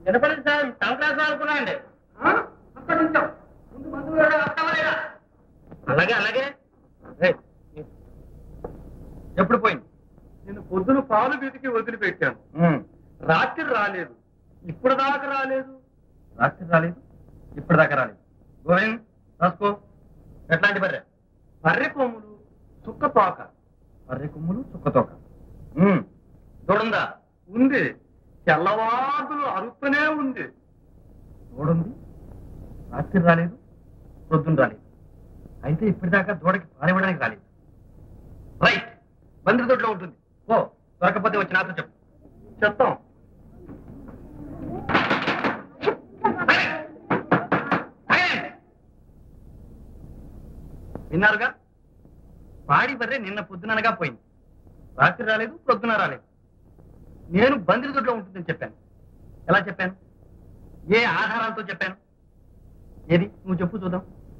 వినపడింది సార్ సంక్రాంతి అనుకున్నా అండి ఒక్క నిమిషం ముందు మందు వేయడం వస్తావా లేదా? అలాగే అలాగే ఏయ్, ఎప్పుడు పోయింది నేను పొద్దున పాలు బీతికి వదిలిపెట్టాను ఉమ్, రాత్రి రాలేదు ఇప్పుడు దాకా రాలేదు రాత్రి రాలేదు ఇప్పటిదాకా రాలేదు గోవింద్ రాసుకో ఎట్లాంటి బర్రె బర్రె కొమ్ములు సుక్క తోక బర్రె కొమ్ములు చుక్కతోక ఉమ్, చూడుందా ఉంది తెల్లవారులు అరుస్తూనే ఉంది చూడుంది రాత్రి రాలేదు పొద్దున్న రాలేదు అయితే ఇప్పటిదాకా దూడకి పారివ్వడానికి రాలేదు రైట్ బంద్రి దొడ్లో ఉంటుంది ఓ దొరకపోతే వచ్చి నాతో చెప్పు చెప్తాం విన్నారుగా పాడి బర్రె నిన్న పొద్దుననగా పోయింది రాత్రి రాలేదు పొద్దున రాలేదు నేను బందిరి దొడ్లో ఉంటుందని చెప్పాను ఎలా చెప్పాను ఏ ఆధారాలతో చెప్పాను ఏది నువ్వు చెప్పు చూద్దాం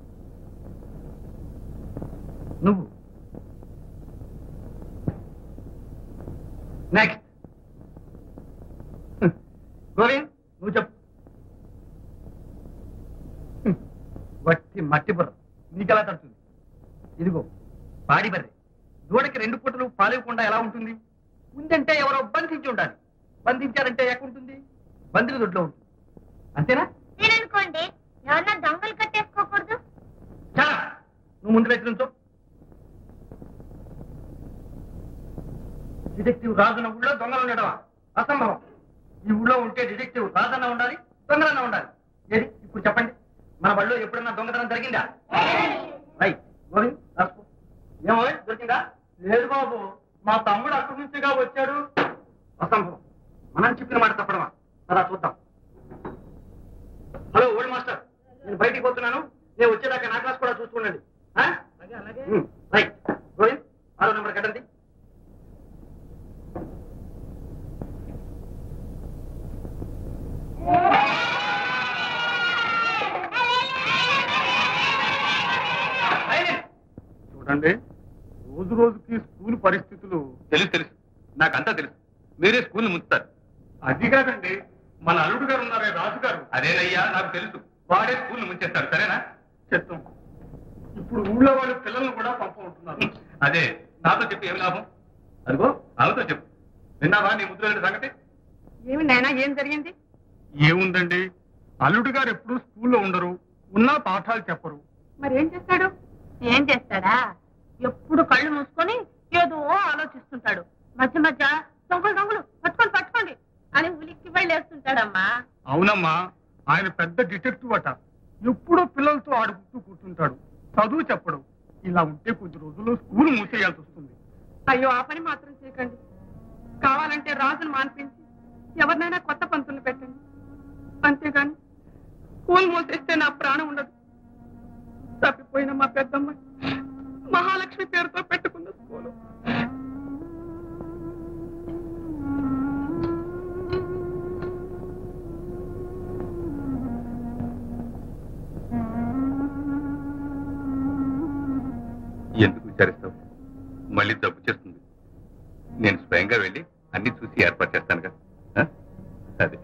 నువ్వు నెక్స్ట్ గోవింద్ నువ్వు చెప్పు హ్మ్. వట్టి మట్టి బుర్ర నీకెలా తడుతుంది ఇదిగో పాడి బర్రె దూడకి రెండు పూటలు పాలివ్వకుండా ఎలా ఉంటుంది ఉందంటే ఎవరో బంధించి ఉండాలి బంధించారంటే ఎక్కడుంటుంది బందిరి దొడ్లో ఉంటుంది అంతేనా నేననుకోండి ఎవరన్నా దొంగలు కట్టేసుకోకూడదు చాలా నువ్వు ముందు వచ్చి నుంచో డిటెక్టివ్ రాజున ఊళ్ళో దొంగలు ఉండడం అసంభవం ఈ ఊళ్ళో ఉంటే డిటెక్టివ్ రాజన్న ఉండాలి దొంగలన్న ఉండాలి ఏది ఇప్పుడు చెప్పండి మన బడిలో ఎప్పుడన్నా దొంగతనం జరిగిందా రైట్ గోవింద్ రాసుకో ఏమో దొరికిందా లేదు బాబు మా తమ్ముడు అక్కడి నుంచిగా వచ్చాడు అసంభవం మనం చెప్పిన మాట తప్పడమా అలా చూద్దాం హలో ఓల్డ్ మాస్టర్ నేను బయటికి పోతున్నాను నేను వచ్చేదాకా నా క్లాస్ కూడా చూస్తుండండి ఆ? ఉమ్, రైట్ గోవింద్ ఆరో నెంబర్ కట్టండి చూడండి రోజు రోజుకి స్కూల్ పరిస్థితులు తెలుసు తెలుసు నాకంతా తెలుసు మీరే స్కూల్ ముంచుతారు అది కాదండి మన అల్లుడు గారు ఉన్నారే రాజు గారు అదేనయ్యా నాకు తెలుసు వాడే స్కూల్ ముంచేస్తారు సరేనా చెప్తాం ఇప్పుడు ఊళ్ళో వాళ్ళు పిల్లల్ని కూడా పంపుకుంటున్నారు అదే నాతో చెప్పి ఏం లాభం అదిగో ఆమెతో చెప్పు విన్నావా నీ ముద్దుల సంగతి ఏమి నాయనా ఏం జరిగింది ఏముందండి అల్లుడు గారు ఎప్పుడు స్కూల్లో ఉండరు ఉన్నా పాఠాలు చెప్పరు మరి ఏం చేస్తాడు ఏం చేస్తాడా ఎప్పుడు కళ్ళు మూసుకొని ఏదో ఆలోచిస్తుంటాడు మధ్య మధ్య దొంగలు దొంగలు పట్టుకోండి పట్టుకోండి అని ఉలిక్కి వెళ్ళేస్తుంటాడమ్మా అవునమ్మా ఆయన పెద్ద డిటెక్టివ్ అట ఎప్పుడూ పిల్లలతో ఆడుకుంటూ కూర్చుంటాడు చదువు చెప్పడు ఇలా ఉంటే కొద్ది రోజుల్లో స్కూల్ మూసేయాల్సి వస్తుంది అయ్యో ఆ పని మాత్రం చేయకండి కావాలంటే రాజును మాన్పించి ఎవరినైనా కొత్త పంతులు పెట్టండి అంతేగాని స్కూల్ మూసేస్తే నా ప్రాణం ఉండదు తప్పిపోయిన మా పెద్దమ్మ మహాలక్ష్మి పేరుతో పెట్టుకున్న స్కూలు ఎందుకు విచారిస్తావు మళ్ళీ జబ్బు చేస్తుంది నేను స్వయంగా వెళ్ళి అన్ని చూసి ఏర్పాటు చేస్తానుగా ఆ? అదే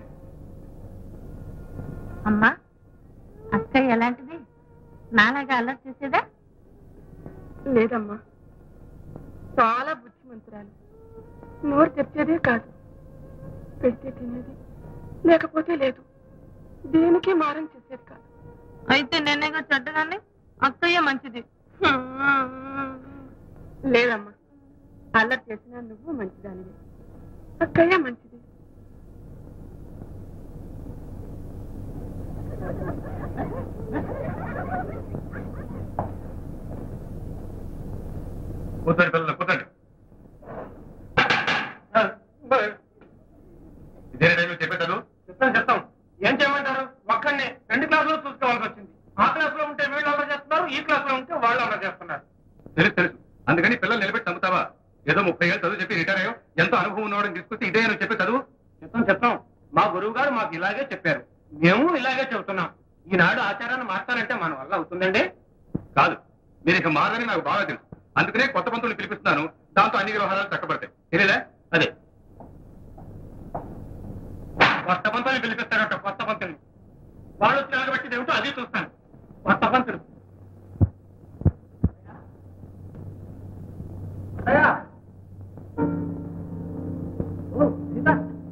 అమ్మా అక్కయ్య ఎలాంటిది నాలాగా అల్లరి చేసేదా లేదమ్మా చాలా బుద్ధిమంతురాలు నోరు తెరిచేదే కాదు పెడితే తినేది లేకపోతే లేదు దేనికి మారం చేసేది కాదు అయితే నేనేగా చెడ్డదాన్ని అక్కయ్య మంచిది లేదమ్మా అల్లరి చేసినా నువ్వు మంచిదానివి అక్కయ్య మంచిది కూర్చోండి పిల్లలు కూర్చోండి ఇదే నేను చెప్పేటాను చెప్తాం చెప్తాం ఏం చేయమంటారు ఒక్కడిని రెండు క్లాసులు చూసుకోవాల్సి వచ్చింది ఆ క్లాస్ లో ఉంటే వీళ్ళు అలా చేస్తున్నారు ఈ క్లాస్ లో ఉంటే వాళ్ళు అలా చేస్తున్నారు తెలుసు తెలుసు అందుకని పిల్లలు నిలబెట్టి నమ్ముతావా ఏదో ముప్పై ఏళ్ళు చదువు చెప్పి రిటైర్ అయ్యో ఎంతో అనుభవం ఉన్నవాడిని తీసుకొచ్చి ఇదే నువ్వు చెప్పి చదువు చెప్తాం చెప్తాం మా గురువు గారు మాకు ఇలాగే చెప్పారు మేము ఇలాగే చెబుతున్నాం ఈనాడు ఆచారాన్ని మార్చాలంటే మన వల్ల అవుతుందండి కాదు మీరు ఇక మారని నాకు బాగా తెలుసు అందుకనే కొత్త పంతులు పిలిపిస్తున్నాను దాంతో అన్ని వ్యవహారాలు చక్కబడతాయి తెలియదా అదే కొత్త పంతులు పిలిపిస్తారట కొత్త పంతులు వాళ్ళు తిరగబట్టి ఏమిటో అది చూస్తాను కొత్త పంతులు అత్తయ్య! ఓ, సీత.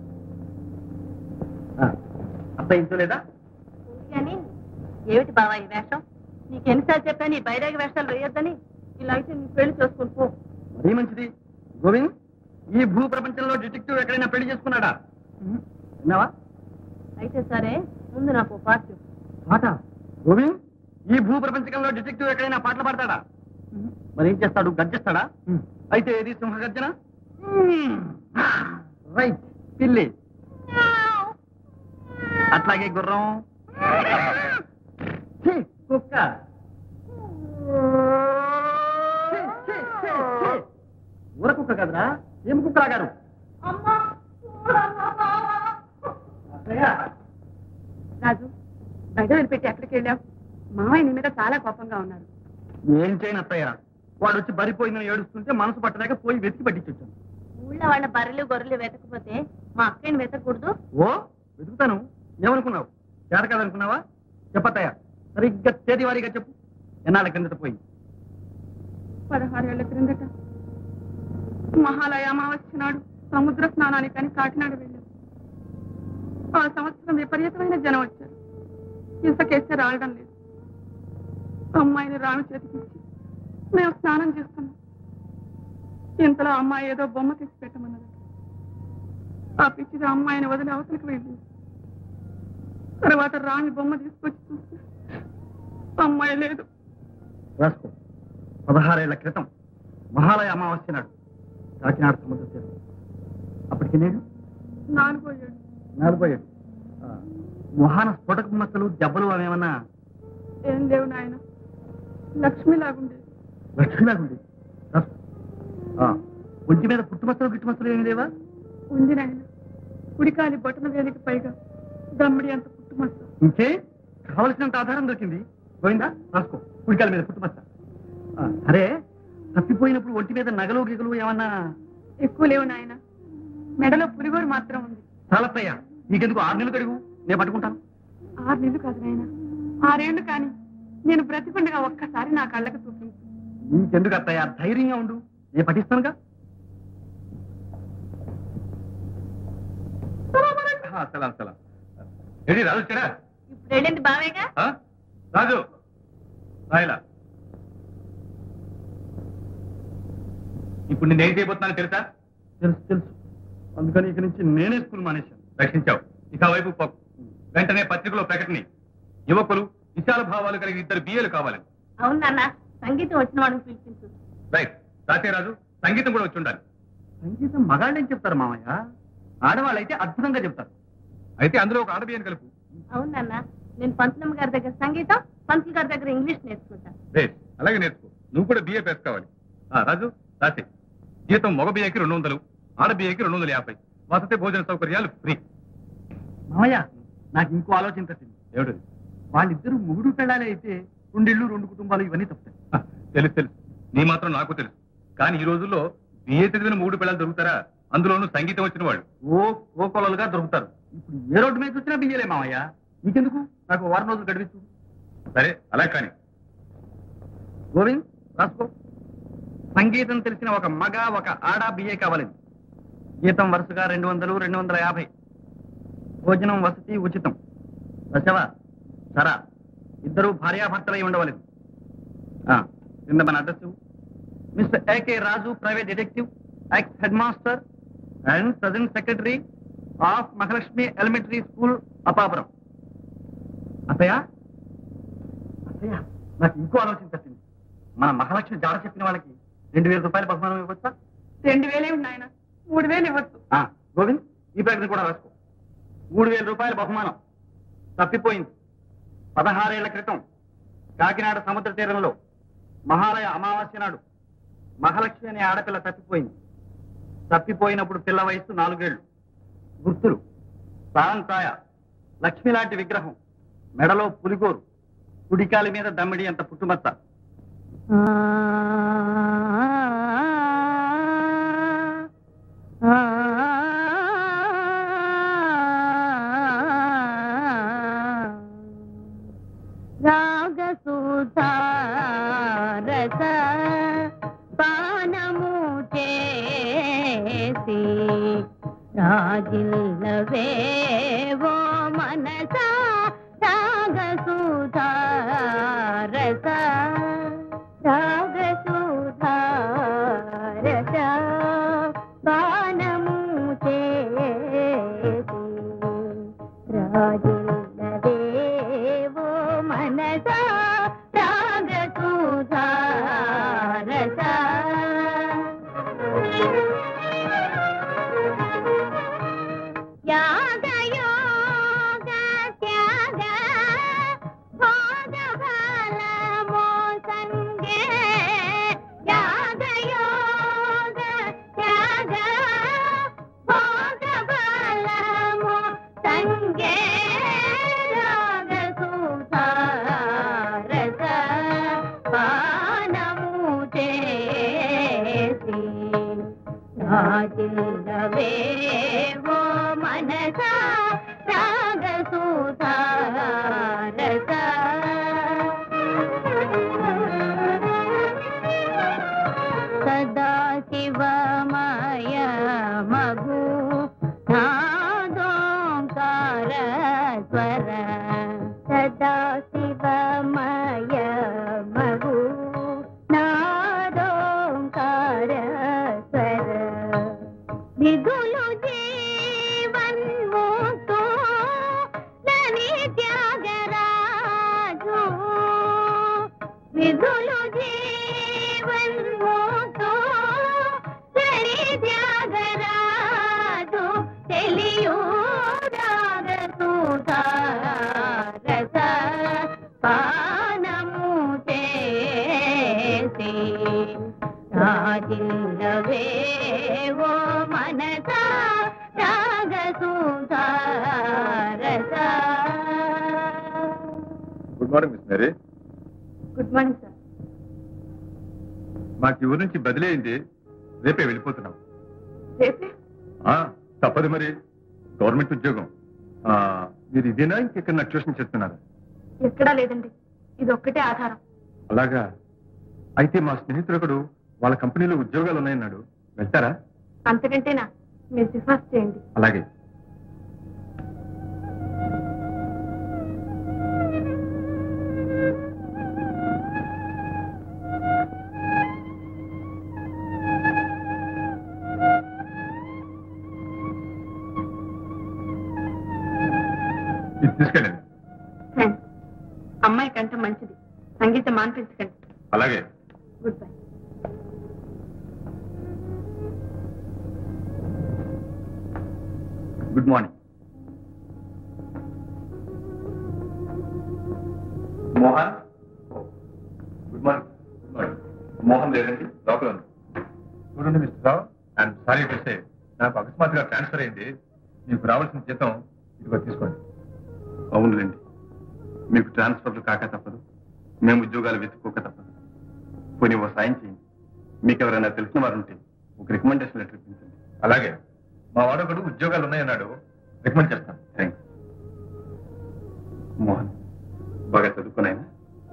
ఆ, అత్తయ్య ఇంట్లో లేదా కానీ ఏమిటి బావా ఈ వేషం నీకు ఎన్నిసార్లు చెప్పాను ఈ బైరాగి వేషాలు వేయొద్దని ఇలా అయితే నీ పెళ్లి చేసుకుని పో మరీ మంచిది గోవింద్ ఈ భూ ప్రపంచంలో డిటెక్టివ్ ఎక్కడైనా పెళ్లి చేసుకున్నాడా విన్నావా అయితే సరే ముందు నాకు పార్టీ పాట గోవింద్ ఈ భూ ప్రపంచంలో డిటెక్టివ్ ఎక్కడైనా పాటలు పాడతాడా మరి ఏం చేస్తాడు గర్జిస్తాడా అయితే ఏది సింహ గర్జన రైట్ పిల్లి అట్లాగే గుర్రం ఛీ, కుక్క ఛీ, ఛీ, ఛీ, ఛీ. ఊర కుక్క కదరా ఏం కుక్క గారు రాజు బయట వదిలిపెట్టి ఎక్కడికి వెళ్ళావు మామయ్య నీ మీద చాలా కోపంగా ఉన్నారు ఏం చేయను అత్తయ్య వాడు వచ్చి బరిపోయిందని ఏడుస్తుంటే మనసు పట్టలేక పోయి వెతికి పట్టించొచ్చాను ఊళ్ళో వాళ్ళ బర్రెలు గొర్రెలు వెతకపోతే మా అక్కని వెతకూడదు ఓ వెతుకుతాను ఏమనుకున్నావు చేత కాదనుకున్నావా చెప్పత్తయ్య సరిగ్గా తేదీ వారీగా చెప్పు ఎన్నాళ్ళ కిందట పోయి పదహారేళ్ల క్రిందట మహాలయ అమావాస్య నాడు సముద్ర స్నానానికి అని కాకినాడ వెళ్ళాం ఆ సంవత్సరం విపరీతమైన జనం వచ్చారు ఇసుకేస్తే రావడం లేదు అమ్మాయిని రామి చేతికిచ్చి మేము స్నానం చేస్తున్నాం ఇంతలో అమ్మాయి ఏదో బొమ్మ తెచ్చి పెట్టమన్నది ఆ పిచ్చిది అమ్మాయిని వదిలి అవతలికి వెళ్ళింది తర్వాత రామి బొమ్మ తీసుకొచ్చి చూస్తే అమ్మాయి లేదు రాసుకో పదహారేళ్ల క్రితం మహాలయ అమావాస్య నాడు కాకినాడ సముద్ర తీరం అప్పటికి నేను నాలుగో ఏడు నాలుగో ఏడు ఆ, మొహాన స్ఫోటక మచ్చలు దెబ్బలు అవేమన్నా ఏం లేవు నాయన లక్ష్మిలాగుండేది లక్ష్మిలాగుంది రాసుకో ఆ, ఒంటి మీద పుట్టుమచ్చలు గిట్టుమచ్చలు ఏమి లేవా ఉంది నాయన కుడికాలి బొటన వేలికి పైగా దమ్మిడి అంత పుట్టుమచ్చ ఇంకే కావలసినంత ఆధారం దొరికింది గోవిందా రాసుకో కుడికాల మీద పుట్టుమచ్చ ఆ, అరే తప్పిపోయినప్పుడు ఒంటి మీద నగలు గిగలు ఏమన్నా ఎక్కువ లేవు నాయన మెడలో పులిగోరు మాత్రం ఉంది చాలత్తయ్య నీకెందుకు ఆరు నెలలు కడుగు నేను పట్టుకుంటాను ఆరు నెలలు కాదు నాయన ఆరేళ్లు కాని నేను బ్రతికుండగా ఒక్కసారి నా కళ్ళకు చూపించు నీకెందుకు అత్తయ్య ధైర్యంగా ఉండు నేను పఠిస్తానుగా ఆ, సలాం సలాం ఏడి రాజు వచ్చాడా ఇప్పుడు వెళ్ళింది బావేగా ఆ? రాజు రాయలా ఇప్పుడు నేను ఏం చేయబోతున్నాను తెలుసా తెలుసు తెలుసు అందుకని ఇక నుంచి నేనే స్కూల్ మానేశాను రక్షించావు ఇక ఆ వైపు పోకు వెంటనే పత్రికలో ప్రకటన యువకులు విశాల భావాలు కలిగి ఇద్దరు బిఏలు కావాలని అవును నాన్న సంగీతం వచ్చిన వాడిని పిలిపించు రైట్ రాజు సంగీతం కూడా వచ్చి ఉండాలి సంగీతం మగాళ్ళేం చెప్తారు మామయ్య ఆడవాళ్ళైతే అద్భుతంగా చెప్తారు అయితే అందులో ఒక ఆడబియ్యని కలుపు అవును నాన్న నేను పంతులమ్మ గారి దగ్గర సంగీతం పంతులు గారి దగ్గర ఇంగ్లీష్ నేర్చుకుంటాను రేట్ అలాగే నేర్చుకో నువ్వు కూడా బిఏ పాస్ కావాలి ఆ, రాజు రాసి జీతం మగ బిఏకి రెండు వందలు ఆడ బిఏకి రెండు వందల యాభై వసతి భోజన సౌకర్యాలు ఫ్రీ మామయ్య నాకు ఇంకో ఆలోచన తట్టింది ఏమిటి వాళ్ళిద్దరు ముగుడు పెళ్ళాలి అయితే రెండిళ్ళు రెండు కుటుంబాలు ఇవన్నీ తప్పుతాయి ఆ, తెలుసు తెలుసు నీ మాత్రం నాకు తెలుసు కానీ ఈ రోజుల్లో బిఏ చదివిన మూడు పిల్లలు దొరుకుతారా అందులోనూ సంగీతం వచ్చిన వాళ్ళు ఓ కోకొలలుగా దొరుకుతారు ఇప్పుడు ఏ రోడ్డు మీద వచ్చినా బియ్యలే మామయ్య నీకెందుకు నాకు వారం రోజులు గడిపించు సరే అలా కానీ గోవింద్ రాసుకో సంగీతం తెలిసిన ఒక మగ ఒక ఆడ బిఏ కావాలి జీతం వరుసగా రెండు వందలు రెండు వందల యాభై భోజనం వసతి ఉచితం దశవ సరా ఇద్దరు భార్యాభర్తలై ఉండవలేదు ఆ, కింద మన address Mister A K Raju private detective ex headmaster and present secretary of Mahalakshmi elementary school Apapuram అత్తయ్య అత్తయ్య నాకు ఇంకో ఆలోచన తట్టింది మన మహాలక్ష్మి జాడ చెప్పిన వాళ్ళకి రెండు వేల రూపాయల బహుమానం ఇవ్వచ్చా రెండు వేలే నాయన మూడు వేలు ఇవ్వచ్చు ఆ, గోవింద్ ఈ ప్రకటన కూడా రాసుకో మూడు వేల రూపాయల బహుమానం తప్పిపోయింది పదహారేళ్ల క్రితం కాకినాడ సముద్ర తీరంలో మహాలయ అమావాస్య నాడు మహాలక్ష్మి అనే ఆడపిల్ల తప్పిపోయింది తప్పిపోయినప్పుడు పిల్ల వయస్సు నాలుగేళ్లు గుర్తులు సారంతాయ లక్ష్మి లాంటి విగ్రహం మెడలో పులిగోరు కుడికాలి మీద దమ్మిడి అంత పుట్టుమచ్చ రాజిల్లవేవో మనసా రాగసుధారస యాగయోగ త్యాగ భోగ ఫలమో సంగే యాగయోగ త్యాగ భోగ ఫలమో సంగే రాగసుధారస పానము చేసి రాజిల్లవేవో మనస రాగసుధారస సదా శివమయ మగు నాదోంకార స్వర సదా శివమయ మగు నాదోంకార స్వర విధులు జీవన్ముక్తో నని త్యాగరాజు విధులు జీవన్ముక్తో నని త్యాగరాజు తెలియు రాగసుధారస పానము చేసి రాజిల్లవేవో మనస రాగసుధారస good morning Miss Mary good morning sir మాకు ఈ ఊరు నుంచి బదిలీ అయింది రేపే వెళ్ళిపోతున్నాం రేపే ఆ, తప్పదు మరి గవర్నమెంట్ ఉద్యోగం ఆ, మీరు ఇదేనా ఇంకెక్కడ ట్యూషన్ చేస్తున్నారు ఎక్కడా లేదండి ఇది ఒక్కటే ఆధారం అలాగా అయితే మా స్నేహితుడు వాళ్ళ కంపెనీలో ఉద్యోగాలు ఉన్నాయన్నాడు వెళ్తారా అంతకంటేనా మీరు సిఫార్సు చేయండి అలాగే ఇది తీసుకెళ్ళండి థ్యాంక్స్ అమ్మాయి కంటే మంచిది సంగీతం మాన్పించకండి అలాగే goodbye good morning Mohan good morning good morning Mohan లేదండి లోపల ఉంది చూడండి Mister Rao I'm sorry to say నాకు అకస్మాత్తుగా ట్రాన్స్ఫర్ అయింది మీకు రావాల్సిన జీతం ఇదిగో తీసుకోండి అవునులేండి మీకు ట్రాన్స్ఫర్లు కాక తప్పదు మేము ఉద్యోగాలు వెతుక్కోక తప్పదు పోనీ ఓ సాయం చేయండి మీకు ఎవరైనా తెలిసిన వారు ఉంటే ఒక రికమెండేషన్ లెటర్ ఇప్పించండి అలాగే మా వాడొకడు ఉద్యోగాలు ఉన్నాయన్నాడు రికమెండ్ చేస్తాను థ్యాంక్స్ మోహన్ బాగా చదువుకున్నాయన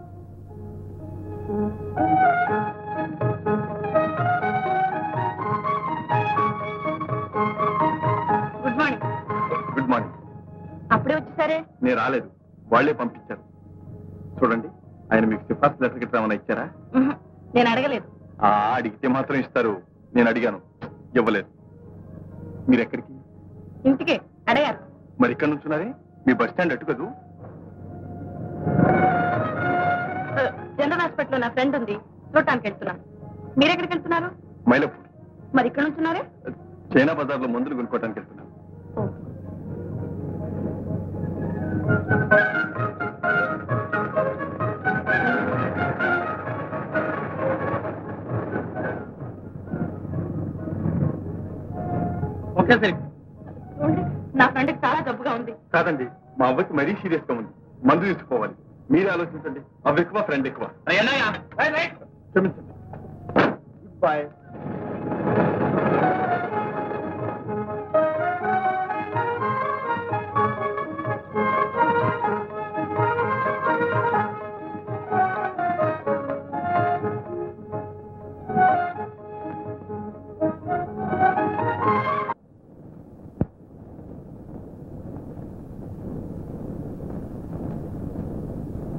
గుడ్ మార్నింగ్ గుడ్ మార్నింగ్ అప్పుడే వచ్చేసారే నేను రాలేదు వాళ్ళే పంపించారు చూడండి ఆయన మీకు సిఫార్సు లెటర్ గిట్ట ఏమైనా ఇచ్చారా ఉహు, నేను అడగలేదు ఆ అడిగితే మాత్రం ఇస్తారు నేను అడిగాను ఇవ్వలేదు మీరు ఎక్కడికి ఇంటికే అడగారు మరి ఇక్కడ నుంచున్నారే మీ బస్ స్టాండ్ అటు కదూ ఆ, జనరల్ హాస్పిటల్లో నా ఫ్రెండ్ ఉంది చూడటానికి వెళ్తున్నాను మీరెక్కడికి వెళ్తున్నారు మైలపూర్ మరి ఇక్కడ నుంచున్నారే చైనా బజార్లో మందులు కొనుక్కోవడానికి వెళ్తున్నాను ఓకే సరే చూడండి నా ఫ్రెండ్కి చాలా జబ్బుగా ఉంది కాదండి మా అవ్వకి మరీ సీరియస్ గా ఉంది మందు తీసుకోవాలి మీరే ఆలోచించండి అవ్వ ఎక్కువ ఫ్రెండ్ ఎక్కువ క్షమించండి గుడ్ బాయ్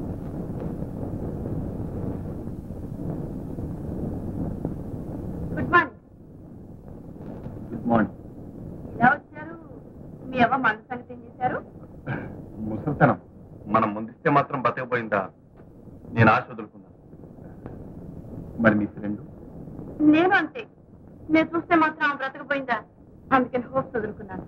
గుడ్ ముసలితనం మనం ముందిస్తే మాత్రం బతకపోయిందా నేను ఆశ వదులుకున్నాను మరి మీ ఫ్రెండ్ నేను అంతే నేను చూస్తే మాత్రం ఆమె బ్రతకపోయిందా అందుకని హోప్స్ వదులుకున్నాను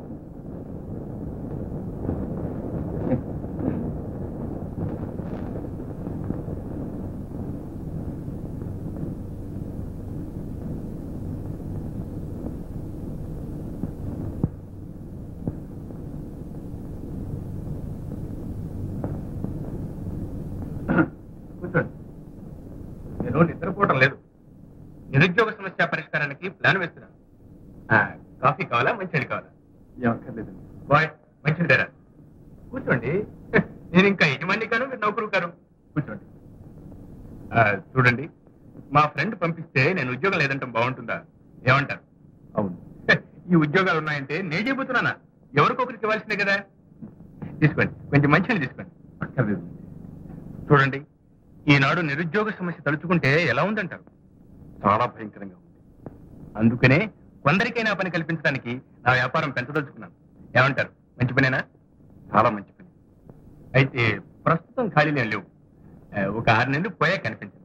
కూర్చోండి నేను నిద్రపోవటం లేదు నిరుద్యోగ సమస్య పరిష్కారానికి ప్లాన్ వేస్తున్నాను ఆ, కాఫీ కావాలా మంచిది కావాలా ఏమక్కర్లేదండి బాయ్ మంచిది ధర కూర్చోండి నేను ఇంకా యజమాని కాను మీరు నౌకరు కాను కూర్చోండి ఆ, చూడండి మా ఫ్రెండ్ పంపిస్తే నేను ఉద్యోగం లేదంటాం బాగుంటుందా ఏమంటారు అవును ఈ ఉద్యోగాలు ఉన్నాయంటే నేను చెబుతున్నానా ఎవరికొకరికి ఇవ్వాల్సిందే కదా తీసుకోండి కొంచెం మంచిగా తీసుకోండి అక్కర్లేదు చూడండి ఈనాడు నిరుద్యోగ సమస్య తలుచుకుంటే ఎలా ఉందంటారు చాలా భయంకరంగా ఉంది అందుకనే కొందరికైనా పని కల్పించడానికి నా వ్యాపారం పెంచదలుచుకున్నాను ఏమంటారు మంచి పనేనా చాలా మంచి పని అయితే ప్రస్తుతం ఖాళీలేం లేవు ఆ, ఒక ఆరు నెలలు పోయా కనిపించండి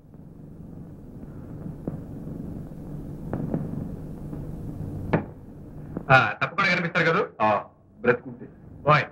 ఆ, తప్పకుండా కనిపిస్తారు కదా ఆ, బ్రతుకుంటే bye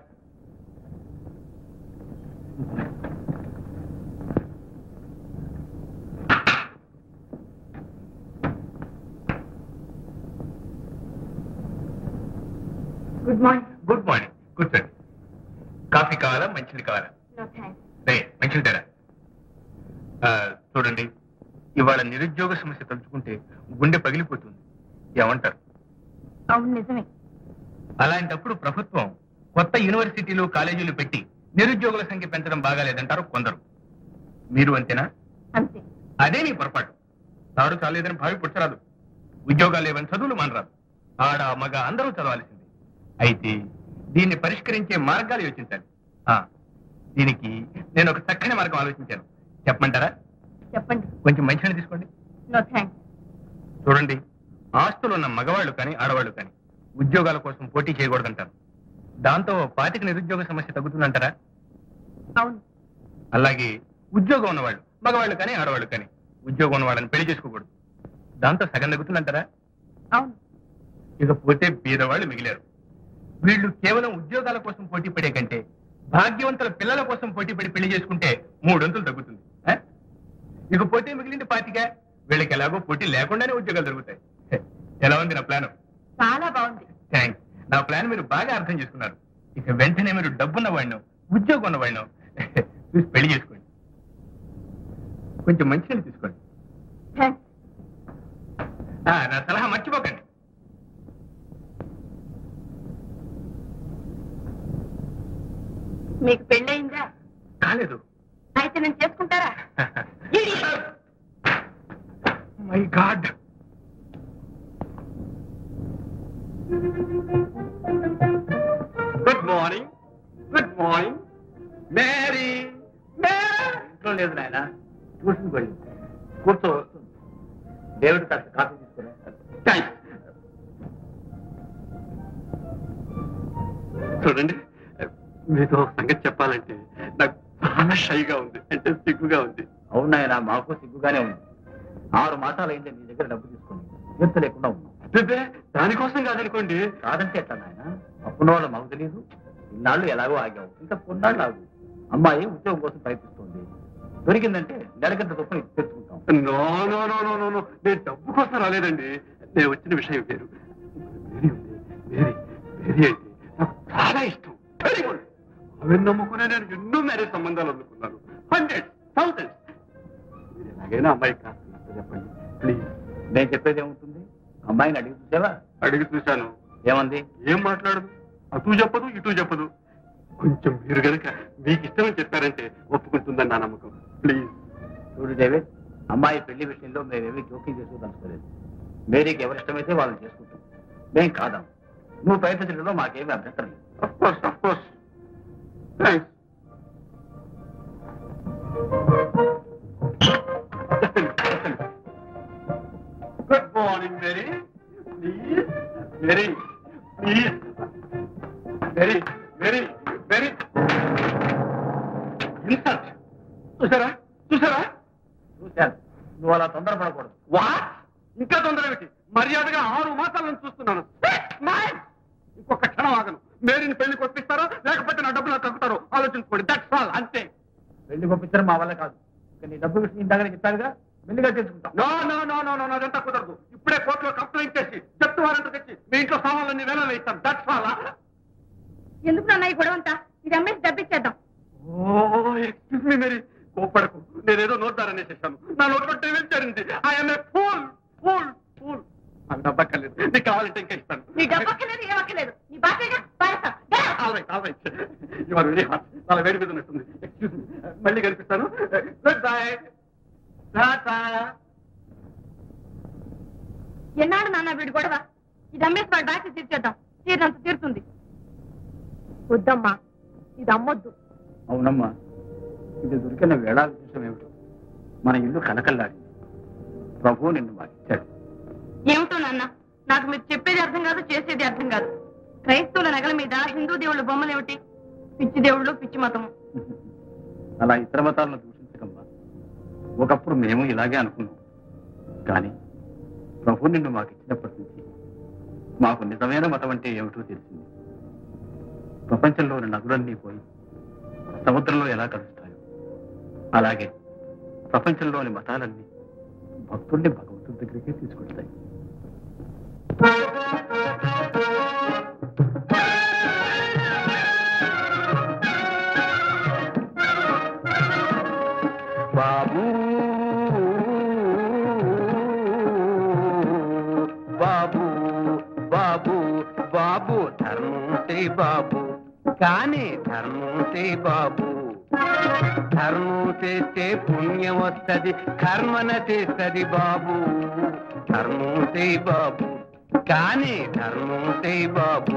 good morning good morning కూర్చోండి కాఫీ కావాలా మంచిది కావాలా నో థ్యాంక్స్ రే మంచిది ధర చూడండి ఇవాళ నిరుద్యోగ సమస్య తలుచుకుంటే గుండె పగిలిపోతుంది ఏమంటారు అవును నిజమే అలాంటప్పుడు ప్రభుత్వం కొత్త యూనివర్సిటీలు కాలేజీలు పెట్టి నిరుద్యోగుల సంఖ్య పెంచడం బాగాలేదంటారు కొందరు మీరు అంతేనా అంతే అదే నీ పొరపాటు తాడు చాలేదని భావి పుట్టరాదు ఉద్యోగాలు లేవని చదువులు మానరాదు ఆడ మగ అందరూ చదవాల్సిందే అయితే దీన్ని పరిష్కరించే మార్గాలు యోచించాలి ఆ, దీనికి నేను ఒక చక్కని మార్గం ఆలోచించాను చెప్పమంటారా చెప్పండి కొంచెం మంచిగా తీసుకోండి నో థ్యాంక్స్ చూడండి ఆస్తులు ఉన్న మగవాళ్ళు కానీ ఆడవాళ్ళు కానీ ఉద్యోగాల కోసం పోటీ చేయకూడదంటారు దాంతో పాతిక నిరుద్యోగ సమస్య తగ్గుతుందంటారా అవును అలాగే ఉద్యోగం ఉన్నవాళ్ళు మగవాళ్ళు కానీ ఆడవాళ్ళు కానీ ఉద్యోగం ఉన్న వాళ్ళని పెళ్లి చేసుకోకూడదు దాంతో సగం తగ్గుతుందంటారా అవును ఇకపోతే బీదవాళ్ళు మిగిలారు వీళ్ళు కేవలం ఉద్యోగాల కోసం పోటీ పడే కంటే భాగ్యవంతుల పిల్లల కోసం పోటీ పడి పెళ్లి చేసుకుంటే మూడొంతులు తగ్గుతుంది ఆ? ఇకపోతే మిగిలింది పాతిక వీళ్ళకి ఎలాగో పోటీ లేకుండానే ఉద్యోగాలు దొరుకుతాయి హె, ఎలా ఉంది నా ప్లాన్ చాలా బాగుంది థ్యాంక్స్ నా ప్లాన్ మీరు బాగా అర్థం చేసుకున్నారు ఇక వెంటనే మీరు డబ్బున్న వాడిను ఉద్యోగం ఉన్న వాడిను చూసి పెళ్లి చేసుకోండి కొంచెం మంచిగా తీసుకోండి థ్యాంక్స్ ఆ, నా సలహా మర్చిపోకండి మీకు పెళ్ళయిందా కాలేదు అయితే నేను చేసుకుంటారా my God good morning good morning Mary ఇంట్లో లేదు నాయన ట్యూషన్ వెళ్ళి కూర్చో వస్తుంది దేవుడు కాస్త కాఫీ తీసుకురా థ్యాంక్స్ చూడండి మీతో ఒక సంగతి చెప్పాలంటే నాకు చాలా షైగా ఉంది అంటే సిగ్గుగా ఉంది అవును నాయన మాకు సిగ్గుగానే ఉంది ఆరు మాసాలు అయింది నీ దగ్గర డబ్బు తీసుకుని తీర్చ లేకుండా ఉన్నాం అబ్బే, దానికోసం కాదనుకోండి కాదంటే ఎట్లా నాయన అప్పున్న వాళ్ళు మాకు తెలియదు ఇన్నాళ్ళు ఎలాగో ఆగావు ఇంకా కొన్నాళ్ళు ఆగు అమ్మాయి ఉద్యోగం కోసం ప్రయత్నిస్తుంది దొరికిందంటే నెలకింత చొప్పున తెచ్చుకుంటాం no no no no no no నేను డబ్బు కోసం రాలేదండి నేను వచ్చిన విషయం వేరు వేరే ఉంది వేరే వేరే అయితే నాకు చాలా ఇష్టం వెరీ గుడ్ అవి నమ్ముకునే నేను ఎన్నో మ్యారేజ్ సంబంధాలు అందుకున్నాను హండ్రెడ్ థౌసండ్స్ మీరు ఎలాగైనా అమ్మాయి కాస్త నచ్చ చెప్పండి ప్లీజ్ నేను చెప్పేది ఏముంటుంది అమ్మాయిని అడిగి చూసావా అడిగి చూశాను ఏమంది ఏం మాట్లాడదు అటు చెప్పదు ఇటు చెప్పదు కొంచెం మీరు గనక మీకు ఇష్టమని చెప్పారంటే ఒప్పుకుంటుందని నా నమ్మకం ప్లీజ్ చూడు డేవిడ్ అమ్మాయి పెళ్లి విషయంలో మేమేమీ జోక్యం చేసుకోదలుచుకోలేదు మేరీకి ఎవరిష్టమైతే వాళ్ళని చేసుకుంటాం మేం కాదాం నువ్వు ప్రయత్నించడంలో మాకేమీ అభ్యంతరం లేదు of course of course thanks good morning Mary please Mary please Mary Mary very insult చూసారా చూసారా చూశాను నువ్వు అలా తొందరపడకూడదు వా ఇంకా తొందర ఏమిటి మర్యాదగా ఆరు మాసాల నుంచి చూస్తున్నాను Six months! ఇంకొక క్షణం ఆగను మేరీని పెళ్లి కొట్టిస్తారో లేకపోతే నా డబ్బులు నాకు తగ్గుతారో ఆలోచించుకోండి దట్స్ ఆల్ అంతే పెళ్లి పంపించడం మా వల్ల కాదు ఇక నీ డబ్బు విషయం ఇందాక చెప్పానుగా మెల్లిగా తెలుసుకుంటాం no no no no no అదంతా కుదరదు ఇప్పుడే కోర్టులో కంప్లైంట్ చేసి జప్తు వారెంట్ తెచ్చి మీ ఇంట్లో సామాన్లన్నీ వేలలో ఇస్తాను దట్స్ ఆల్ ఎందుకు నాన్న ఈ గొడవ అంతా ఇది అమ్మేసి డబ్బిచ్చేద్దాం ఓ ఎక్స్క్యూజ్ మీ మేరీ కోప్పడకు నేనేదో నోట్దారనే చేశాను నా నోట్లో టేబుల్ చేరింది I'm a fool fool fool నాకు డబ్బక్కర్లేదు నీకు కావాలంటే ఇంకా ఇస్తాను నీ డబ్బక్కలేదు ఏమక్కలేదు నీ బాధ్యత పారేస్తాం all right all right you are very hot చాలా వేడి మీద ఉన్నట్టుంది ఎక్స్క్యూజ్ మీ మళ్ళీ కనిపిస్తాను గుడ్ బై టాటా ఎన్నాడు నాన్న వీడి గొడవ ఇది అమ్మేసి వాడి బాధ్యత తీర్చేద్దాం తీరినంత తీరుతుంది వద్దమ్మా ఇది అమ్మొద్దు అవునమ్మా ఇది దొరికిన వేళా విశేషం ఏమిటో మన ఇల్లు కలకల్లాడింది ప్రభు నిన్ను మాకిచ్చాడు ఏమిటో నాన్న నాకు మీరు చెప్పేది అర్థం కాదు చేసేది అర్థం కాదు క్రైస్తవుల నగల మీద హిందూ దేవుళ్ళ బొమ్మలు ఏమిటి పిచ్చి దేవుళ్ళు పిచ్చి మతము అలా ఇతర మతాలను దూషించకమ్మా ఒకప్పుడు మేము ఇలాగే అనుకున్నాం కానీ ప్రభు నిన్ను మాకు ఇచ్చినప్పటి నుంచి మాకు నిజమైన మతం అంటే ఏమిటో తెలిసింది ప్రపంచంలోని నదులన్నీ పోయి సముద్రంలో ఎలా కలుస్తాయో అలాగే ప్రపంచంలోని మతాలన్నీ భక్తుల్ని భగవంతుడి దగ్గరికే తీసుకొస్తాయి బాబు బాబు బాబు బాబు ధర్మం చేయి బాబు కానీ ధర్మం చేయి బాబు ధర్మం చేస్తే పుణ్యం వస్తది కర్మన చేస్తది బాబు ధర్మం చేయి బాబు కానీ ధర్మం చేయి బాబు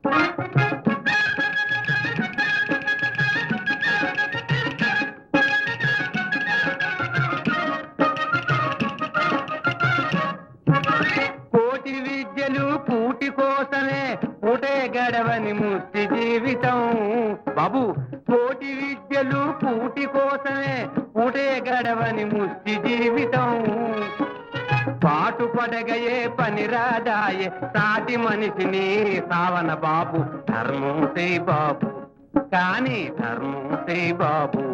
కోటి విద్యలు కూటి కోసమే పూటే గడవని ముష్టి జీవితం బాబు కోటి విద్యలు కూటి కోసమే పూటే గడవని ముష్టి జీవితం పాటు పడగయే పని రాదాయే సాటి మనిషిని సావన బాబు ధర్మం సే బాబు కానీ ధర్మం సే బాబు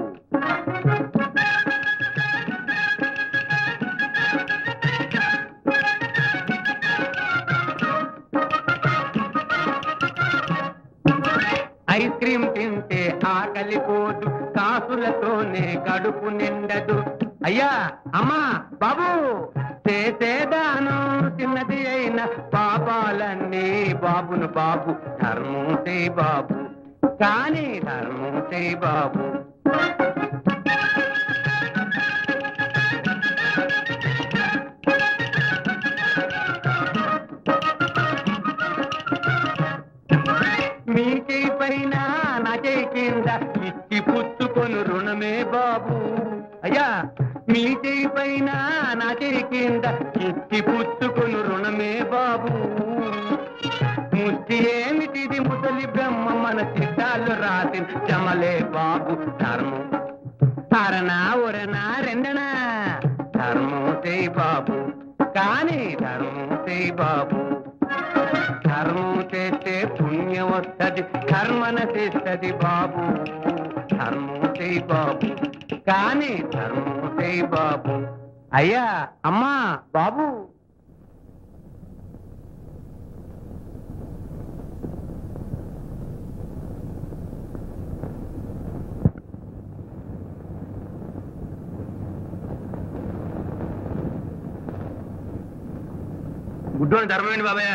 ఐస్ క్రీమ్ తింటే ఆకలి పోదు కాసులతోనే కడుపు నిండదు అయ్యా అమ్మా బాబు చేసేదానం చిన్నది అయిన పాపాలన్నీ బాబును బాబు ధర్మం చే బాబు కానీ ధర్మం చే బాబు మీకే పైన నాకే కింద ఇచ్చి పుచ్చుకొని రుణమే బాబు అయ్యా మీకే పైన నాకే కింద ఇచ్చి పుచ్చుకొని రుణమే బాబు ముష్టి ఏమిటిది ముసలి బ్రహ్మ మన చిత్తాలు రాసి చమలే బాబు ధర్మం అరనా ఒరనా రెండనా ధర్మం చేయి బాబు కానీ ధర్మం చేయి బాబు ధర్మం చేస్తే పుణ్యం వస్తది కర్మన చేస్తది బాబు ధర్మం చేయి బాబు కానీ ధర్మం చేయి బాబు అయ్యా అమ్మా బాబు గుడ్డోని ధర్మమేంటి బాబాయ్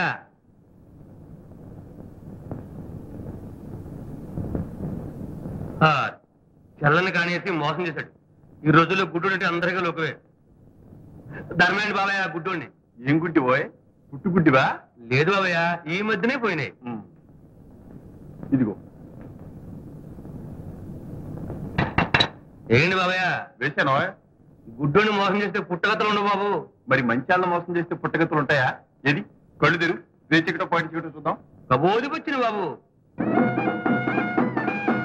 చల్లని కానేసి మోసం చేశాడు ఈ రోజుల్లో గుడ్డు అంటే అందరికీ లోకవే ధర్మేంటి బాబాయ్ గుడ్డోండి ఏం గుడ్డి పోయ్ పుట్టు గుడ్డివా లేదు బాబాయ్ ఈ మధ్యనే పోయినాయి ఇదిగో ఏంటి బాబాయ్ వేశాను గుడ్డోని మోసం చేస్తే పుట్టగతలు ఉండవు బాబు మరి మంచాలను మోసం చేస్తే పుట్టగతులు ఉంటాయా ఏది కళ్ళు తెరు రేచికటో పాయింట్ చేయటం చూద్దాం కబోదికొచ్చిన బాబు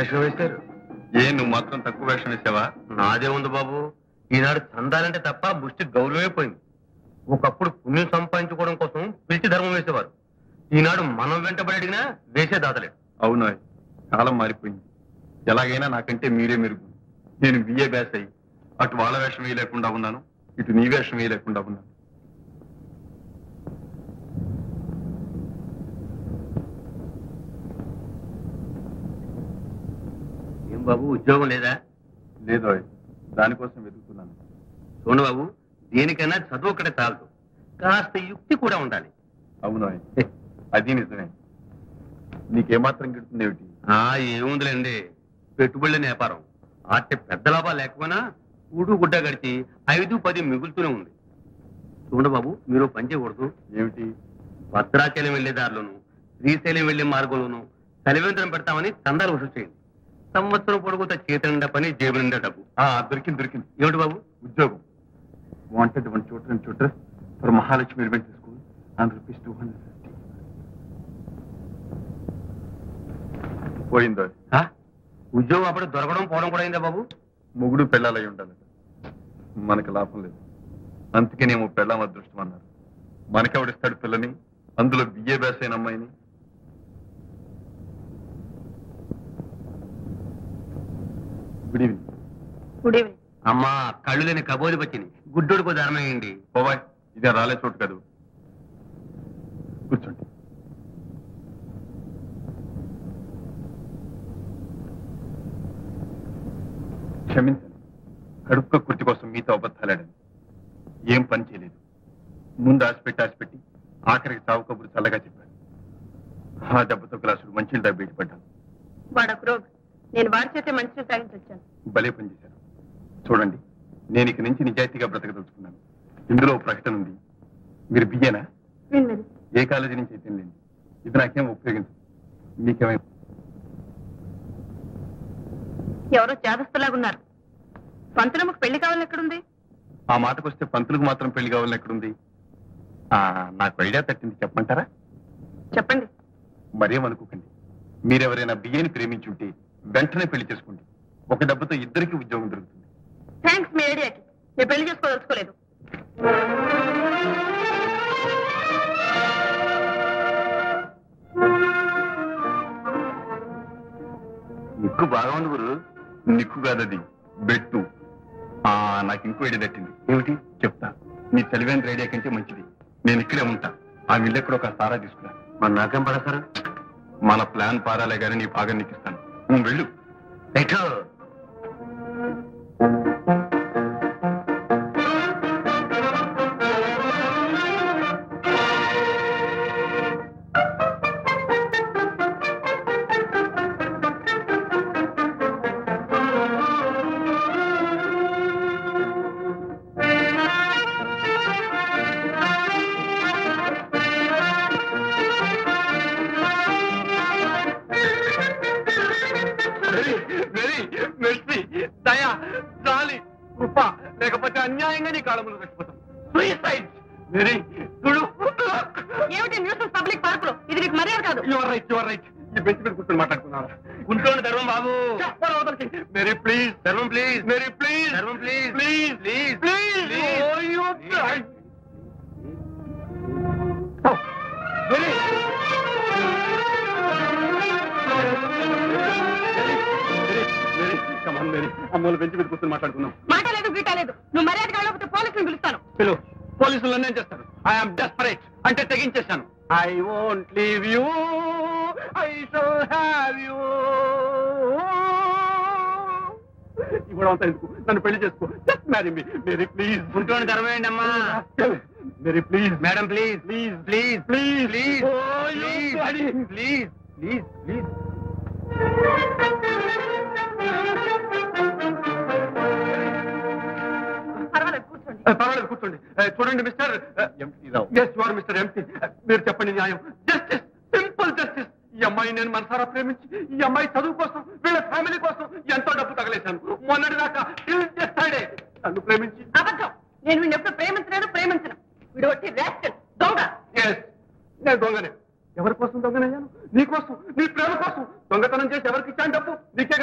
వేషం వేశారు ఏ నువ్వు మాత్రం తక్కువ వేషం వేసావా నాదే ఉంది బాబు ఈనాడు చందాలంటే తప్ప ముష్టి గౌరవమే పోయింది ఒకప్పుడు పుణ్యం సంపాదించుకోవడం కోసం పిలిచి ధర్మం వేసేవారు ఈనాడు మనం వెంటబడి అడిగినా వేసే దాతలేడు అవును కాలం మారిపోయింది ఎలాగైనా నాకంటే మీరే మెరుగు నేను బిఏ బ్యాస్ అయ్యి అటు వాళ్ళ వేషం వేయలేకుండా ఉన్నాను ఇటు నీ వేషం వేయలేకుండా ఉన్నాను ఏం బాబు ఉద్యోగం లేదా లేదు దానికోసం వెతుకుతున్నాను చూడు బాబు దేనికైనా చదువు ఒకటే చాలదు కాస్త యుక్తి కూడా ఉండాలి అవును అది నిజమే నీకేమాత్రం గిడుతుంది ఏమిటి ఆ ఏముందిలేండి పెట్టుబడుల వ్యాపారం ఆటే పెద్ద లాభాలు లేకపోయినా ఊడు గుడ్డ గడిచి ఐదు పది మిగులుతూనే ఉంది చూడండి బాబు మీరు పని చేయకూడదు ఏమిటి భద్రాచలం వెళ్లే దారిలోను శ్రీశైలం వెళ్లే మార్గంలోను తలివేంద్రం పెడతామని చందాలు వసూలు చేయండి సంవత్సరం పొడుగుతా చేతి నిండా పని జేబు నిండా డబ్బు ఆ దొరికింది దొరికింది ఏమిటి బాబు ఉద్యోగం wanted one children children for Mahalakshmi elementary school and rupees two hundred fifty పోయిందో ఆ? ఉద్యోగం అప్పుడు దొరకడం పోవడం కూడా అయిందా బాబు మొగుడు పెళ్ళాలై ఉండాలి మనకి లాభం లేదు అందుకేనేమో పెళ్ళాం అదృష్టం అన్నారు మనకెవడిస్తాడు పిల్లని అందులో బిఏ బ్యాస్ అయిన అమ్మాయిని గుడ్ ఈవినింగ్ గుడ్ ఈవినింగ్ అమ్మా కళ్ళు లేని కబోది పట్టింది గుడ్డోడుకో ధర్మేయండి బాబాయ్ ఇదే రాలే చోటు కాదు కూర్చోండి క్షమించండి కడుపుక కుర్తి కోసం మీతో అబద్ధాలాడాను ఏం పని చేయలేదు ముందు ఆశపెట్టి ఆశపెట్టి ఆఖరికి చావు కబురు చల్లగా చెప్పాను ఆ దెబ్బతో గ్లాసులు మంచి డబ్బు బయటపడ్డాను వాడొక రోగ్ నేను వాడి చేతే మంచిని తాగించి వచ్చాను భలే పని చేశారు చూడండి నేను ఇక నుంచి నిజాయితీగా బ్రతకదలుచుకున్నాను ఇందులో ఓ ప్రకటన ఉంది మీరు బియ్యనా విన్నది ఏ కాలేజీ నుంచి అయితే లేండి ఇది నాకేం ఉపయోగించదు మీకేమై ఎవరో చేదస్తులాగున్నారు పంతులమ్మకు పెళ్లి కావాలని ఎక్కడుంది ఆ మాటకు వస్తే పంతులకు మాత్రం పెళ్లి కావాలని ఎక్కడుంది ఆ, నాకు ఐడియా తట్టింది చెప్పమంటారా చెప్పండి మరేమనుకోకండి మీరెవరైనా బియ్యని ప్రేమించుంటే వెంటనే పెళ్లి చేసుకోండి ఒక డబ్బుతో ఇద్దరికి ఉద్యోగం దొరుకుతుంది థ్యాంక్స్ మీ ఐడియాకి నేను పెళ్లి చేసుకోదలుచుకోలేదు నిక్కు బాగా ఉంది గురు నిక్కు కాదది బెట్టు ఆ నాకు ఇంకో ఐడియా తట్టింది ఏమిటి చెప్తా నీ తెలివైన ఐడియా కంటే మంచిది నేను ఇక్కడే ఉంటా ఆ ఇల్లెక్కడ ఒక సారా తీసుకురా మరి నాకేం పడతారు మన ప్లాన్ పారాలే గానీ నీ భాగం నీకు ఇస్తాను నువ్వు వెళ్ళు ఎటు వెరీ వెరీ మెర్సీ దయ జాలి కృప లేకపోతే అన్యాయంగా నీ కాలంలో చచ్చిపోతాం సూసైడ్ వెరీ చూడు ఏమిటి న్యూస్ పబ్లిక్ పార్క్ లో ఇది నీకు మర్యాద కాదు యువర్ రైట్ యువర్ రైట్ ఈ బెంచ్ మీద కూర్చొని మాట్లాడుకున్నారా గుంటూరు ధర్మం బాబు చెప్పరా అవతలకి Mary please Dharmam please Mary please Dharmam please please please please please very come on Mary అమ్మోళ్ళు బెంచ్ మీద కూర్చొని మాట్లాడుకుందాం మాట లేదు గీట లేదు నువ్వు మర్యాద కాకపోతే పోలీసుని పిలుస్తాను పిలు పోలీసులు ఏం చేస్తారు ఐఎమ్ డెస్పరేట్ అంటే తెగించేశాను I won't leave you I shall have you ఇప్పుడు అంతా ఎందుకు నన్ను పెళ్లి చేసుకో just marry me Mary please Guntur ధర్మేయండి అమ్మా Mary please madam please please please please please Oh, you please bloody- please please please పర్వాలేదు కూర్చోండి పర్వాలేదు కూర్చోండి Eh, చూడండి Mister MP Rao yes your Mister MP మీరు చెప్పండి న్యాయం జస్టిస్ సింపుల్ జస్టిస్ ఈ అమ్మాయి నేను మనసారా ప్రేమించి ఈ అమ్మాయి చదువు కోసం వీళ్ళ ఫ్యామిలీ కోసం ఎంతో డబ్బు తగలేశాను మొన్నటి దాకా చేస్తాడే నన్ను ప్రేమించి అబద్ధం నేను వీడిని ఎప్పుడు ప్రేమించలేదు ప్రేమించను వీడు వచ్చి రాస్కల్ దొంగ ఎస్ నేను దొంగనే ఎవరి కోసం దొంగనయ్యాను నీ కోసం నీ ప్రేమ కోసం దొంగతనం చేసి ఎవరికి ఇచ్చాను డబ్బు నీకే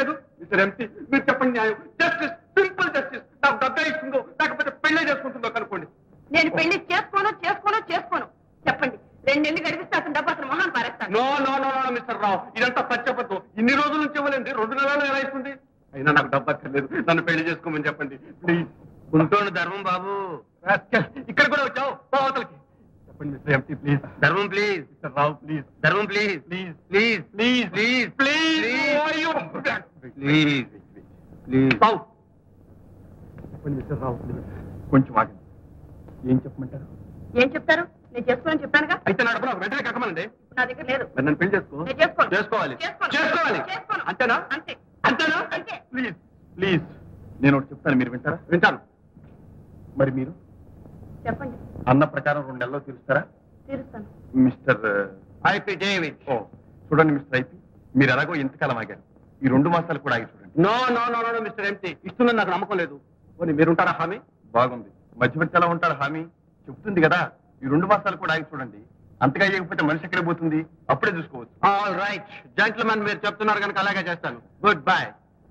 చేసుకుంటుందో కనుక్కోండి నేను పెళ్లి చేసుకోను చేసుకోను చేసుకోను చెప్పండి రెండు నెలలు గడిపిస్తే అతను డబ్బు అతను మొహాన్ని పారేస్తాను no no no no Mister Rao ఇదంతా పచ్చబద్ధం ఇన్ని రోజుల నుంచి ఇవ్వలేండి రెండు నెలలు ఎలా ఇస్తుంది అయినా నాకు డబ్బు అక్కర్లేదు నన్ను పెళ్లి చేసుకోమని చెప్పండి ప్లీజ్ గుంటోడు ధర్మం బాబు ఇక్కడ కూడా వచ్చావు బావతలకి చెప్పండి Mister MT please Dharmam please Mister Rao please Dharmam please please please please please please please please Rao చెప్పండి మిస్టర్ రావు ప్లీజ్ కొంచెం ఆగండి ఏం చెప్పమంటారు ఏం చెప్తారు నేను చేసుకోనని చెప్పానుగా అయితే నా డబ్బు నాకు వెంటనే కక్కమనండి నా దగ్గర లేదు మరి నన్ను పెళ్లి చేసుకో నేను చేసుకోను చేసుకోవాలి చేసుకోను. చేసుకోవాలి చేసుకోను. అంతేనా అంతే అంతేనా అంతే. ప్లీజ్ ప్లీజ్ నేను ఒకటి చెప్తాను మీరు వింటారా వింటాను మరి మీరు చెప్పండి అన్న ప్రకారం రెండు నెలల్లో తీరుస్తారా తీరుస్తాను మిస్టర్ ఐపి డేవిడ్ ఓ చూడండి మిస్టర్ ఐపి మీరు ఎలాగో ఎంతకాలం ఆగారు ఈ రెండు మాసాలు కూడా ఆగి చూడండి no no no no Mister MT ఇస్తుందని నాకు నమ్మకం లేదు పోనీ మీరుంటారా హామీ బాగుంది మధ్యవర్తి ఎలా ఉంటారు హామీ చెప్తుంది కదా ఈ రెండు మాసాలు కూడా ఆగి చూడండి అంతగా అయ్యకపోతే మనిషి ఎక్కడ పోతుంది అప్పుడే చూసుకోవచ్చు ఆల్ రైట్ జెంట్మెన్ మీరు చెప్తున్నారు కనుక అలాగే చేస్తాను గుడ్ బై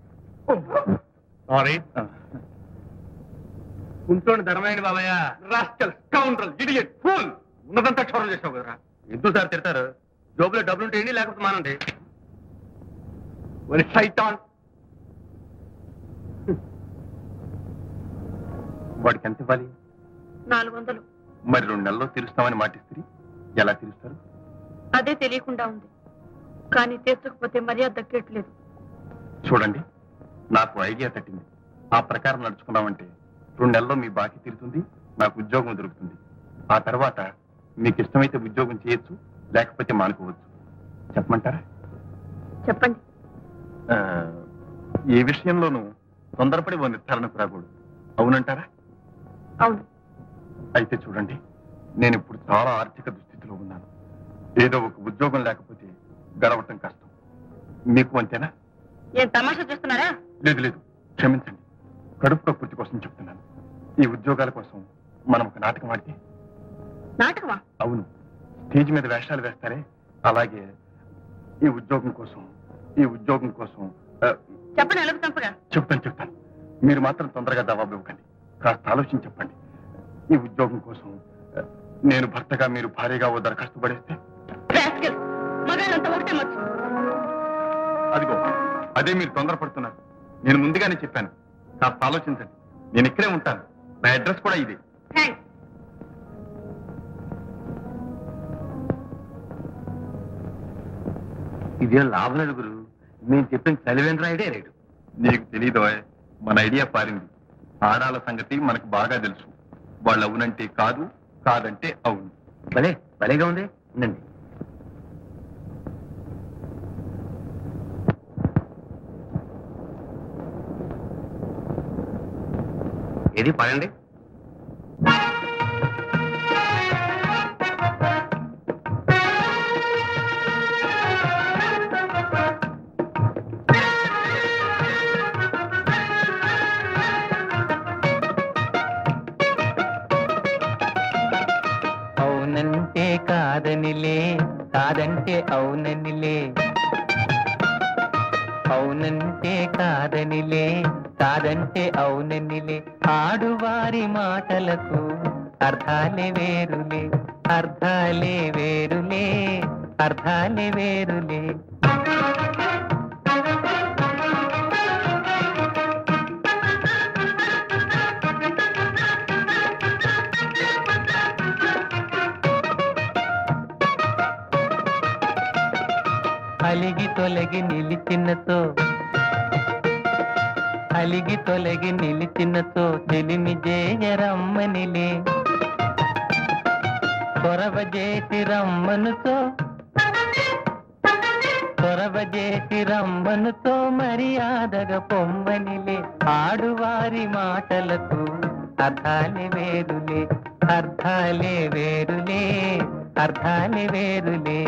సారీ గుంటోని ధర్మేండి బాబయ్య రాస్కల్ స్కౌండ్రల్ ఇడియట్ ఫూల్ ఉన్నదంతా క్షోరం చేసావు కదరా ఎందుకు సార్ తిడతారు జోబులో డబ్బులు ఉంటేయండి లేకపోతే మానండి మరి సైతాన్ వాడికి ఎంత ఇవ్వాలి నాలుగు వందలు మరి రెండు నెలల్లో తీరుస్తామని మాటిస్తుంది ఎలా తీరుస్తారు అదే తెలియకుండా ఉంది కానీ తీర్చకపోతే మర్యాద దక్కేట్లేదు చూడండి నాకు ఐడియా తట్టింది ఆ ప్రకారం నడుచుకున్నామంటే రెండు నెలల్లో మీ బాకీ తీరుతుంది నాకు ఉద్యోగం దొరుకుతుంది ఆ తర్వాత మీకు ఇష్టమైతే ఉద్యోగం చేయొచ్చు లేకపోతే మానుకోవచ్చు చెప్పమంటారా చెప్పండి ఆ, ఏ విషయంలోనూ తొందరపడి ఓ నిర్ధారణకు రాకూడదు అవునంటారా అవును అయితే చూడండి నేను ఇప్పుడు చాలా ఆర్థిక దుస్థితిలో ఉన్నాను ఏదో ఒక ఉద్యోగం లేకపోతే గడవటం కష్టం మీకు అంతేనా ఏం తమాషా చేస్తున్నారా లేదు లేదు క్షమించండి కడుపు ప్రకృతి కోసం చెప్తున్నాను ఈ ఉద్యోగాల కోసం మనం ఒక నాటకం ఆడితే నాటకమా అవును స్టేజ్ మీద వేషాలు వేస్తారే అలాగే ఈ ఉద్యోగం కోసం ఈ ఉద్యోగం కోసం ఆ, చెప్పండి ఎలుగు చంపగా చెప్తాను చెప్తాను మీరు మాత్రం తొందరగా జవాబు ఇవ్వకండి కాస్త ఆలోచించి చెప్పండి ఈ ఉద్యోగం కోసం ఆ, నేను భర్తగా మీరు భార్యగా ఓ దరఖాస్తు పడేస్తే రాస్కెల్. మగాళ్ళంతా ఒకటే మచ్చు అదిగో అదే మీరు తొందరపడుతున్నారు నేను ముందుగానే చెప్పాను కాస్త ఆలోచించండి నేను ఇక్కడే ఉంటాను నా అడ్రస్ కూడా ఇదే థ్యాంక్స్ ఇదే లాభం లేదు గురు నేను చెప్పిన చలివేంద్ర ఐడియా రేటు నీకు తెలీదో మన ఐడియా పారింది ఆడాల సంగతి మనకు బాగా తెలుసు వాళ్ళు అవునంటే కాదు కాదంటే అవును భలే భలేగా ఉంది ఉండండి ఏది పడండి అవునంటే కాదనిలే కాదంటే అవుననిలే అవునంటే కాదనిలే కాదంటే అవుననిలే ఆడువారి మాటలకు అర్థాలే వేరులే అర్థాలే వేరులే అర్థాలే వేరులే అలిగి తొలగి నిలిచినతో అలిగి తొలగి నిలిచినతో తెలిమి జేయరమ్మనిలే కొరవ చేసి రమ్మనుతో కొరవ చేసి రమ్మనుతో మర్యాదగా పొమ్మనిలే ఆడువారి మాటలకు అర్థాలే వేరులే అర్థాలే వేరులే అర్థాలే వేరులే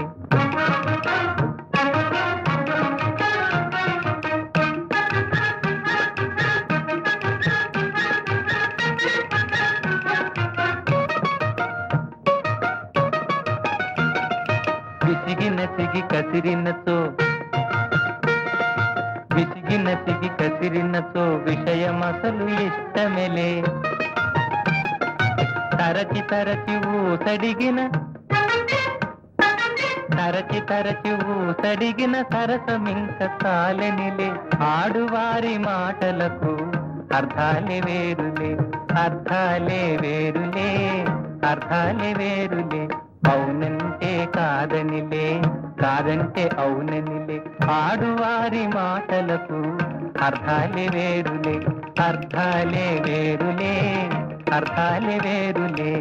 విసిగిన సిగి కసిరినతో విసిగిన సిగి కసిరినతో విషయం అసలు ఇష్టమెలే తరచి తరచి ఊసడిగిన తరచి తరచి ఊసడిగిన సరసమింక చాలనిలే ఆడువారి మాటలకు అర్థాలే వేరులే అర్థాలే వేరులే అర్థాలే వేరులే అవునంటే కాదనిలే కాదంటే అవుననిలే ఆడువారి మాటలకు అర్థాలే వేరులే అర్థాలే వేరులే అర్థాలే వేరులే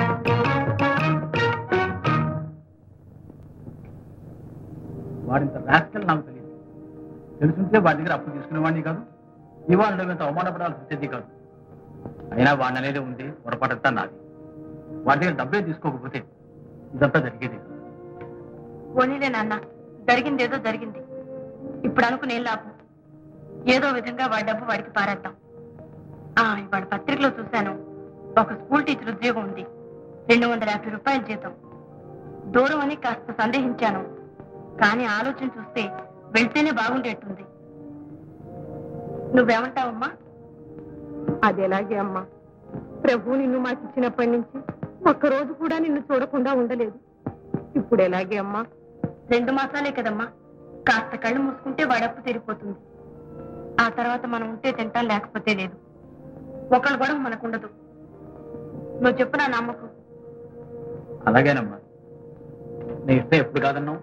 వాడింత రాస్కల్ నాకు తెలియదు తెలుసుంటే వాడి దగ్గర అప్పు తీసుకునేవాడిని కాదు ఇవాళ ఇంత అవమానపడాల్సి వచ్చేది కాదు అయినా వాడిని అనేది ఉంది పొరపాటంతా నాది వాడి దగ్గర డబ్బే తీసుకోకపోతే ఇదంతా జరిగేది కాదు. పోనీలే నాన్న జరిగిందేదో జరిగింది ఇప్పుడు అనుకునే లాభం ఏదో విధంగా వాడి డబ్బు వాడికి పారేద్దాం ఆ ఇవాళ పత్రికలో చూశాను ఒక స్కూల్ టీచర్ ఉద్యోగం ఉంది రెండు వందల యాభై రూపాయల జీతం దూరం అని కాస్త సందేహించాను కానీ ఆలోచన చూస్తే వెళ్తేనే బాగుండేట్టుంది నువ్వేమంటావమ్మా అది ఎలాగే అమ్మా ప్రభు నిన్ను మాకిచ్చినప్పటి నుంచి ఒక్కరోజు కూడా నిన్ను చూడకుండా ఉండలేదు ఇప్పుడు ఎలాగే అమ్మా రెండు మాసాలే కదమ్మా కాస్త కళ్ళు మూసుకుంటే వాడప్పు తీరిపోతుంది ఆ తర్వాత మనం ఉంటే తింటాం లేకపోతే లేదు ఒకళ్ళు గొడవ మనకుండదు నువ్వు చెప్పు నా నమ్మకం అలాగేనమ్మా నీ ఇష్టం ఎప్పుడు కాదన్నావు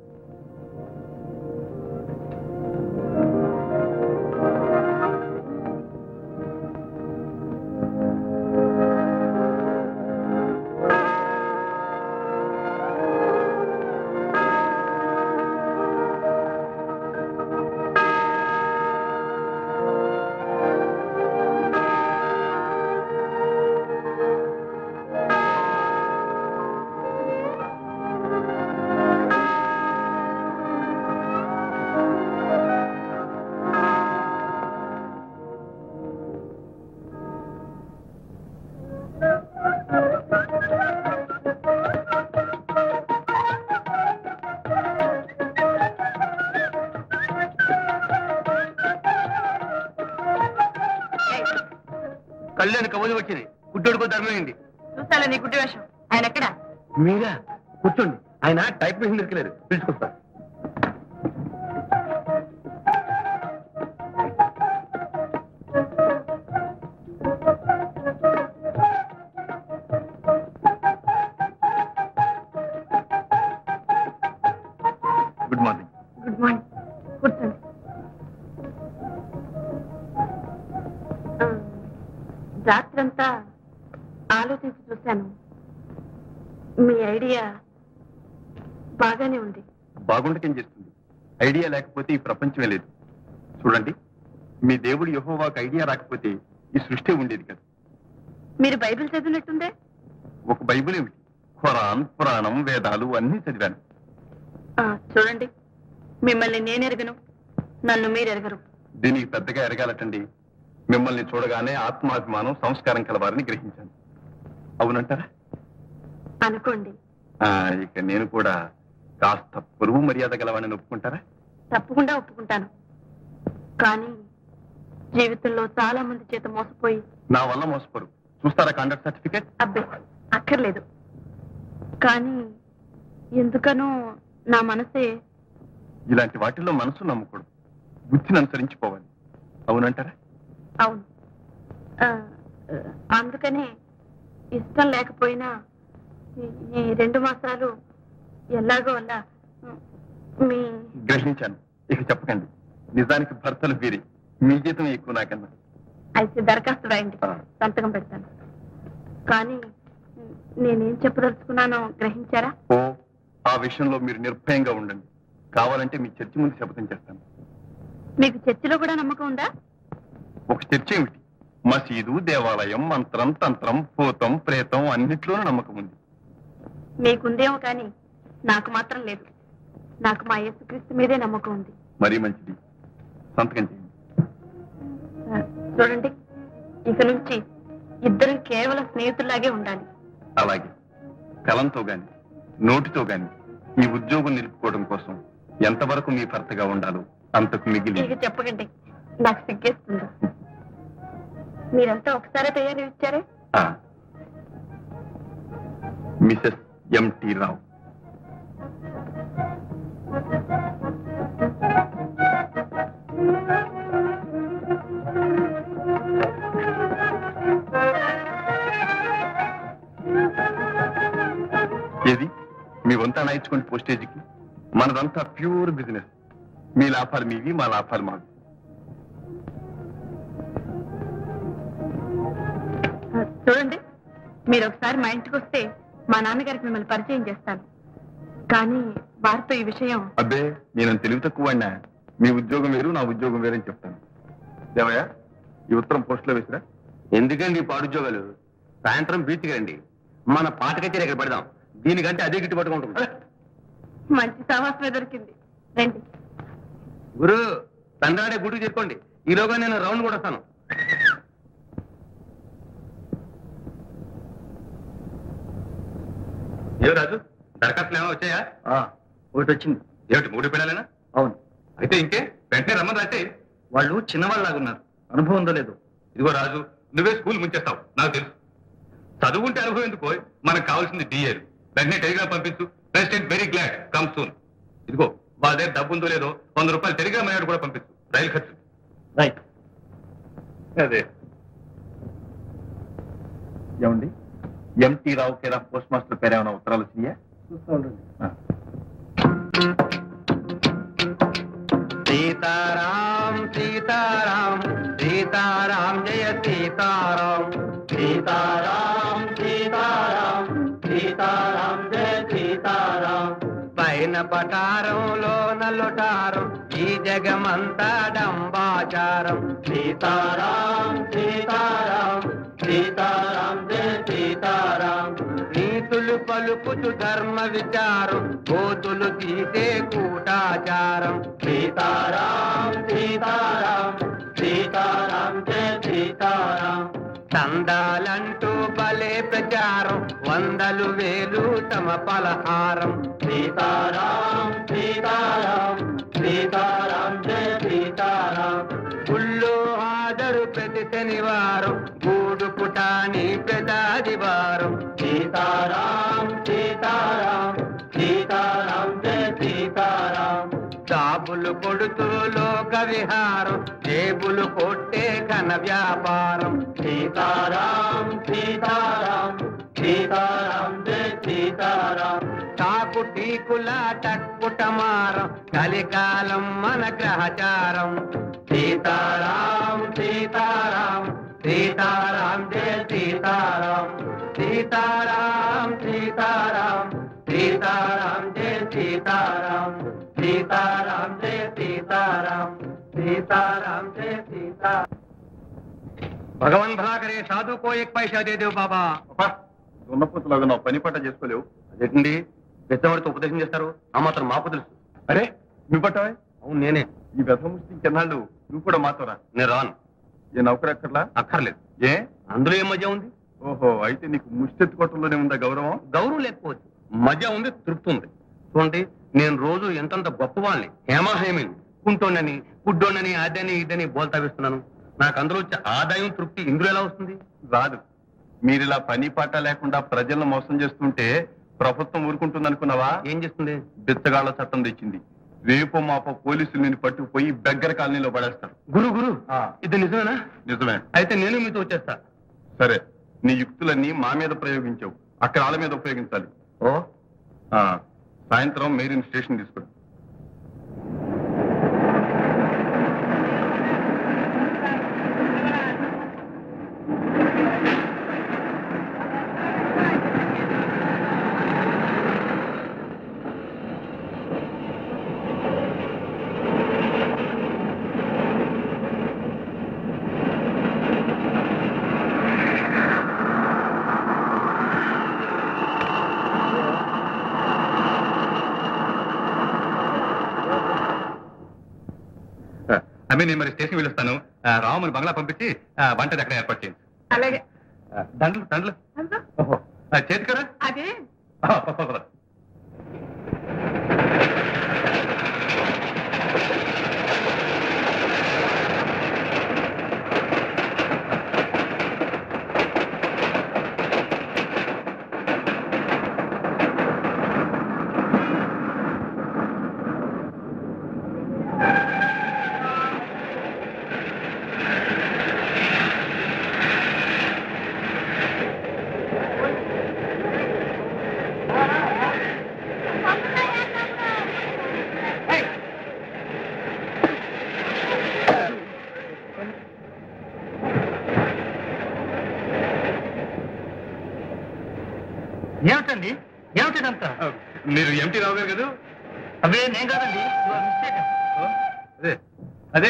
కళ్యాణ్ కవలి వచ్చింది గుడ్డోడుకో ధర్మైంది చూసాలే నీ గుడ్డి వేషం ఆయన ఎక్కడా మీరా కూర్చోండి ఆయన టైప్ మెషిన్ దొరికలేదు పిలుచుకొస్తా గుడ్ మార్నింగ్ గుడ్ మార్నింగ్ కూర్చోండి ఆ, రాత్రంతా ఆలోచించి చూశాను మీ ఐడియా బాగానే ఉంది బాగుండకేం చేస్తుంది ఐడియా లేకపోతే ఈ ప్రపంచమే లేదు చూడండి మీ దేవుడు యహోవాకు ఐడియా రాకపోతే ఈ సృష్టి ఉండేది కదా మీరు బైబిల్ చదివినట్టుందే ఒక బైబిల్ ఏమిటి ఖురాన్ పురాణం వేదాలు అన్నీ చదివాను ఆ, చూడండి మిమ్మల్ని నేను ఎరగను నన్ను మీరు ఎరగరు దీనికి పెద్దగా ఎరగాలటండి మిమ్మల్ని చూడగానే ఆత్మాభిమానం సంస్కారం కలవారని గ్రహించాను అవునంటారా అనుకోండి ఆ, ఇక నేను కూడా కాస్త పొరుగు మర్యాద గలవాడిని ఒప్పుకుంటారా తప్పకుండా ఒప్పుకుంటాను కానీ జీవితంలో చాలా మంది చేత మోసపోయి నా వల్ల మోసపోరు చూస్తారా కాండక్ట్ సర్టిఫికేట్ అబ్బే అక్కర్లేదు కానీ ఎందుకనో నా మనసే ఇలాంటి వాటిల్లో మనసు నమ్మకూడదు బుద్ధిని అనుసరించిపోవాలి అవునంటారా అవును ఆ, ఆ, అందుకనే ఇష్టం లేకపోయినా ఈ- ఈ రెండు మాసాలు ఎలాగో అలా మీ గ్రహించాను ఇక చెప్పకండి నిజానికి భర్తలు వీరి మీ జీతం ఎక్కువ నాకన్నా అయితే దరఖాస్తు రాయండి ఆ. సంతకం పెడతాను కానీ నేనేం చెప్పదలుచుకున్నానో గ్రహించారా ఓ ఆ విషయంలో మీరు నిర్భయంగా ఉండండి కావాలంటే మీ చర్చి ముందు శపథం చేస్తాను మీకు చర్చిలో కూడా నమ్మకం ఉందా ఒక చర్చ ఏమిటి మసీదు దేవాలయం మంత్రం తంత్రం భూతం ప్రేతం అన్నిట్లోనూ నమ్మకం ఉంది మీకుందేమో కానీ నాకు మాత్రం లేదు నాకు మా యేసుక్రీస్తు మీదే నమ్మకం ఉంది మరీ మంచిది సంతకం చేయండి ఆ, చూడండి ఇక నుంచి ఇద్దరం కేవలం స్నేహితుల్లాగే ఉండాలి అలాగే కలంతో గాని నోటితో గాని ఈ ఉద్యోగం నిలుపుకోవడం కోసం ఎంతవరకు మీ భర్తగా ఉండాలో అంతకు మిగిలి ఇక చెప్పకండి నాకు సిగ్గేస్తుంది మీరంతా ఒకసారి తయారు ఇచ్చారే ఆ, మిసెస్ ఎంటి రావు ఏది మీ వంతా నాయించుకోండి పోస్టేజీకి మనదంతా ప్యూర్ బిజినెస్ మీ లాభాలు మీవి మా లాభాలు మావి చూడండి మీరు ఒకసారి మా ఇంటికి వస్తే మా నాన్నగారికి మిమ్మల్ని పరిచయం చేస్తాను కానీ వారితో ఈ విషయం అబ్బే నేను తెలివి తక్కువ వాడినా మీ ఉద్యోగం వేరు నా ఉద్యోగం వేరని చెప్తాను దేవయ్య ఈ ఉత్తరం పోస్టులో వేసిరా ఎందుకండి ఈ పాడుద్యోగాలు సాయంత్రం బీచ్కి రండి మన పాట కచేరీ ఇక్కడ పెడదాం దీనికంటే అదే గిట్టుబాటుగా ఉంటుంది మంచి సమాసమే దొరికింది రండి గురు తండ్రాడే గుడికి చేరుకోండి ఈలోగా నేను రౌండ్ కూడా వస్తాను ఏ రాజు దరఖాస్తులు ఏమైనా వచ్చాయా ఒకటి వచ్చింది ఏమిటి మూడు పిల్లలేనా అవును అయితే ఇంకే వెంటనే రమ్మని రాస్తే వాళ్ళు చిన్నవాళ్ళలాగా ఉన్నారు అనుభవం ఉందో లేదో ఇదిగో రాజు నువ్వే స్కూల్ ముంచేస్తావు నాకు తెలుసు చదువుకుంటే అనుభవం ఎందుకో మనకు కావాల్సింది డిఏలు వెంటనే టెలిగ్రామ్ పంపించు president very glad come soon ఇదిగో వాళ్ళ దగ్గర డబ్బు ఉందో లేదో వంద రూపాయలు టెలిగ్రామ్ అయ్యాడు కూడా పంపించు రైలు ఖర్చు రైట్ అదే ఏమండి ఎంటి రావు కేరా పోస్ట్ మాస్టర్ పేరు ఏమైనా ఉత్తరాలు వచ్చినాయా చూస్తూ ఉండండి ఆ. సీతారాం సీతారాం సీతారాం జయ సీతారాం సీతారాం సీతారాం సీతారాం జయ సీతారాం పైన పటారంలో నల్లుటారం ఈ జగమంతా డంబాచారం సీతారాం సీతారాం సీతారాం జయ సీతారాం నీతులు పలుకుచు ధర్మ విచారం కోతులు తీసే కూటాచారం సీతారాం సీతారాం సీతారాం జయ సీతారాం చందాలంటూ భలే ప్రచారం వందలు వేలు తమ పలహారం సీతారాం సీతారాం సీతారాం జయ సీతారాం గుళ్ళు హాజరు ప్రతి శనివారం గూడు పుటాని ప్రదాదివారం సీతారాం సీతారాం సీతారాం జయ సీతారాం చాబులు కొడుతూ లోక విహారం జేబులు కొట్టే ఘన వ్యాపారం సీతారాం సీతారాం సీతారాం జయ సీతారాం తాకు టీకుల టక్కుటమారం కలికాలం మన గ్రహచారం సీతారాం సీతారాం సీతారాం జయ సీతారాం సీతారాం సీతారాం సీతారాం జయ సీతారాం సీతారాం జయ సీతారాం సీతారాం జయ సీతారాం భగవన్ భలాకరే సాధు కో ఎక్ పైసా దే దేవ్ బాబా దున్నపోతులాగా నా పని పట్ట చేసుకోలేవు అదేంటి పెద్దవాడితో ఉపదేశం చేస్తారు ఆ మాత్రం మాకు తెలుసు అరే నువ్వు పట్టవే అవును నేనే ఈ వ్యసముష్టి ఇంకెన్నాళ్ళు నువ్వు కూడా మాతోరా నేను రాను ఏ నౌకరక్కర్లా అక్కర్లేదు ఏ అందులో ఏం మధ్య ఉంది ఓహో అయితే నీకు ముష్టెత్తుకోవటంలోనే ఉందా గౌరవం గౌరవం లేకపోవచ్చు మజా ఉంది తృప్తి ఉంది చూడండి నేను రోజు ఎంతంత గొప్పవాళ్ళని హేమాహేమిని కుంటోనని కుడ్డోనని అదని ఇదని బోల్తా వేస్తున్నాను నాకు అందులో వచ్చే ఆదాయం తృప్తి ఇందులో ఎలా వస్తుంది రాదు మీరిలా పని పాట లేకుండా ప్రజలను మోసం చేస్తుంటే ప్రభుత్వం ఊరుకుంటుంది అనుకున్నావా ఏం చేస్తుంది బిచ్చగాళ్ల చట్టం తెచ్చింది రేపు మాప పోలీసులు నిన్ను పట్టుకుపోయి బెగ్గర కాలనీలో పడేస్తారు గురు గురు ఆ. ఇది నిజమేనా నిజమే అయితే నేను మీతో వచ్చేస్తా సరే నీ యుక్తులన్నీ మా మీద ప్రయోగించావు అక్కడ వాళ్ళ మీద ఉపయోగించాలి ఓ ఆ, సాయంత్రం మేరీని స్టేషన్ తీసుకురా అమ్మే నేను మరి స్టేషన్ వెళ్ళొస్తాను ఆ, రామని బంగ్లా పంపించి ఆ, వంటది అక్కడ ఏర్పాటు చేయండి అలాగే ఆ, దండలు దండలు అంతా ఓహో ఆ, చేతి కదా అదే ఆ, పద, పద, పద. ఏమిటండి ఏమిటిదంతా మీరు ఎంటీ రావు గారు కదా అవే నేను కాదండి మిస్టేక్ అదే అదే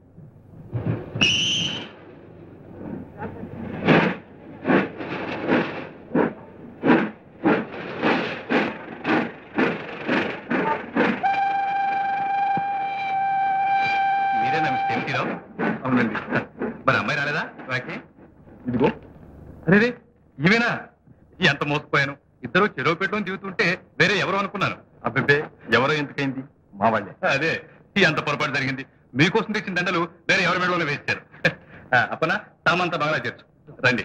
మీరేనా మిస్టర్ ఎంటీ రావు అవునండి మరి అమ్మాయి రాలేదా రాకే ఇదిగో అరే ఇవేనా ఎంత మోసపోయాను ఇద్దరు చెరువు పెట్టుకొని దిగుతుంటే వేరే ఎవరు అనుకున్నాను అబ్బే ఎవరో ఎందుకైంది మా వాళ్ళే అదే ఈ అంత పొరపాటు జరిగింది మీకోసం తెచ్చిన దండలు వేరే ఎవరి మెడలోనే వేస్తారు అప్పన తామంతా బాగా చేర్చు రండి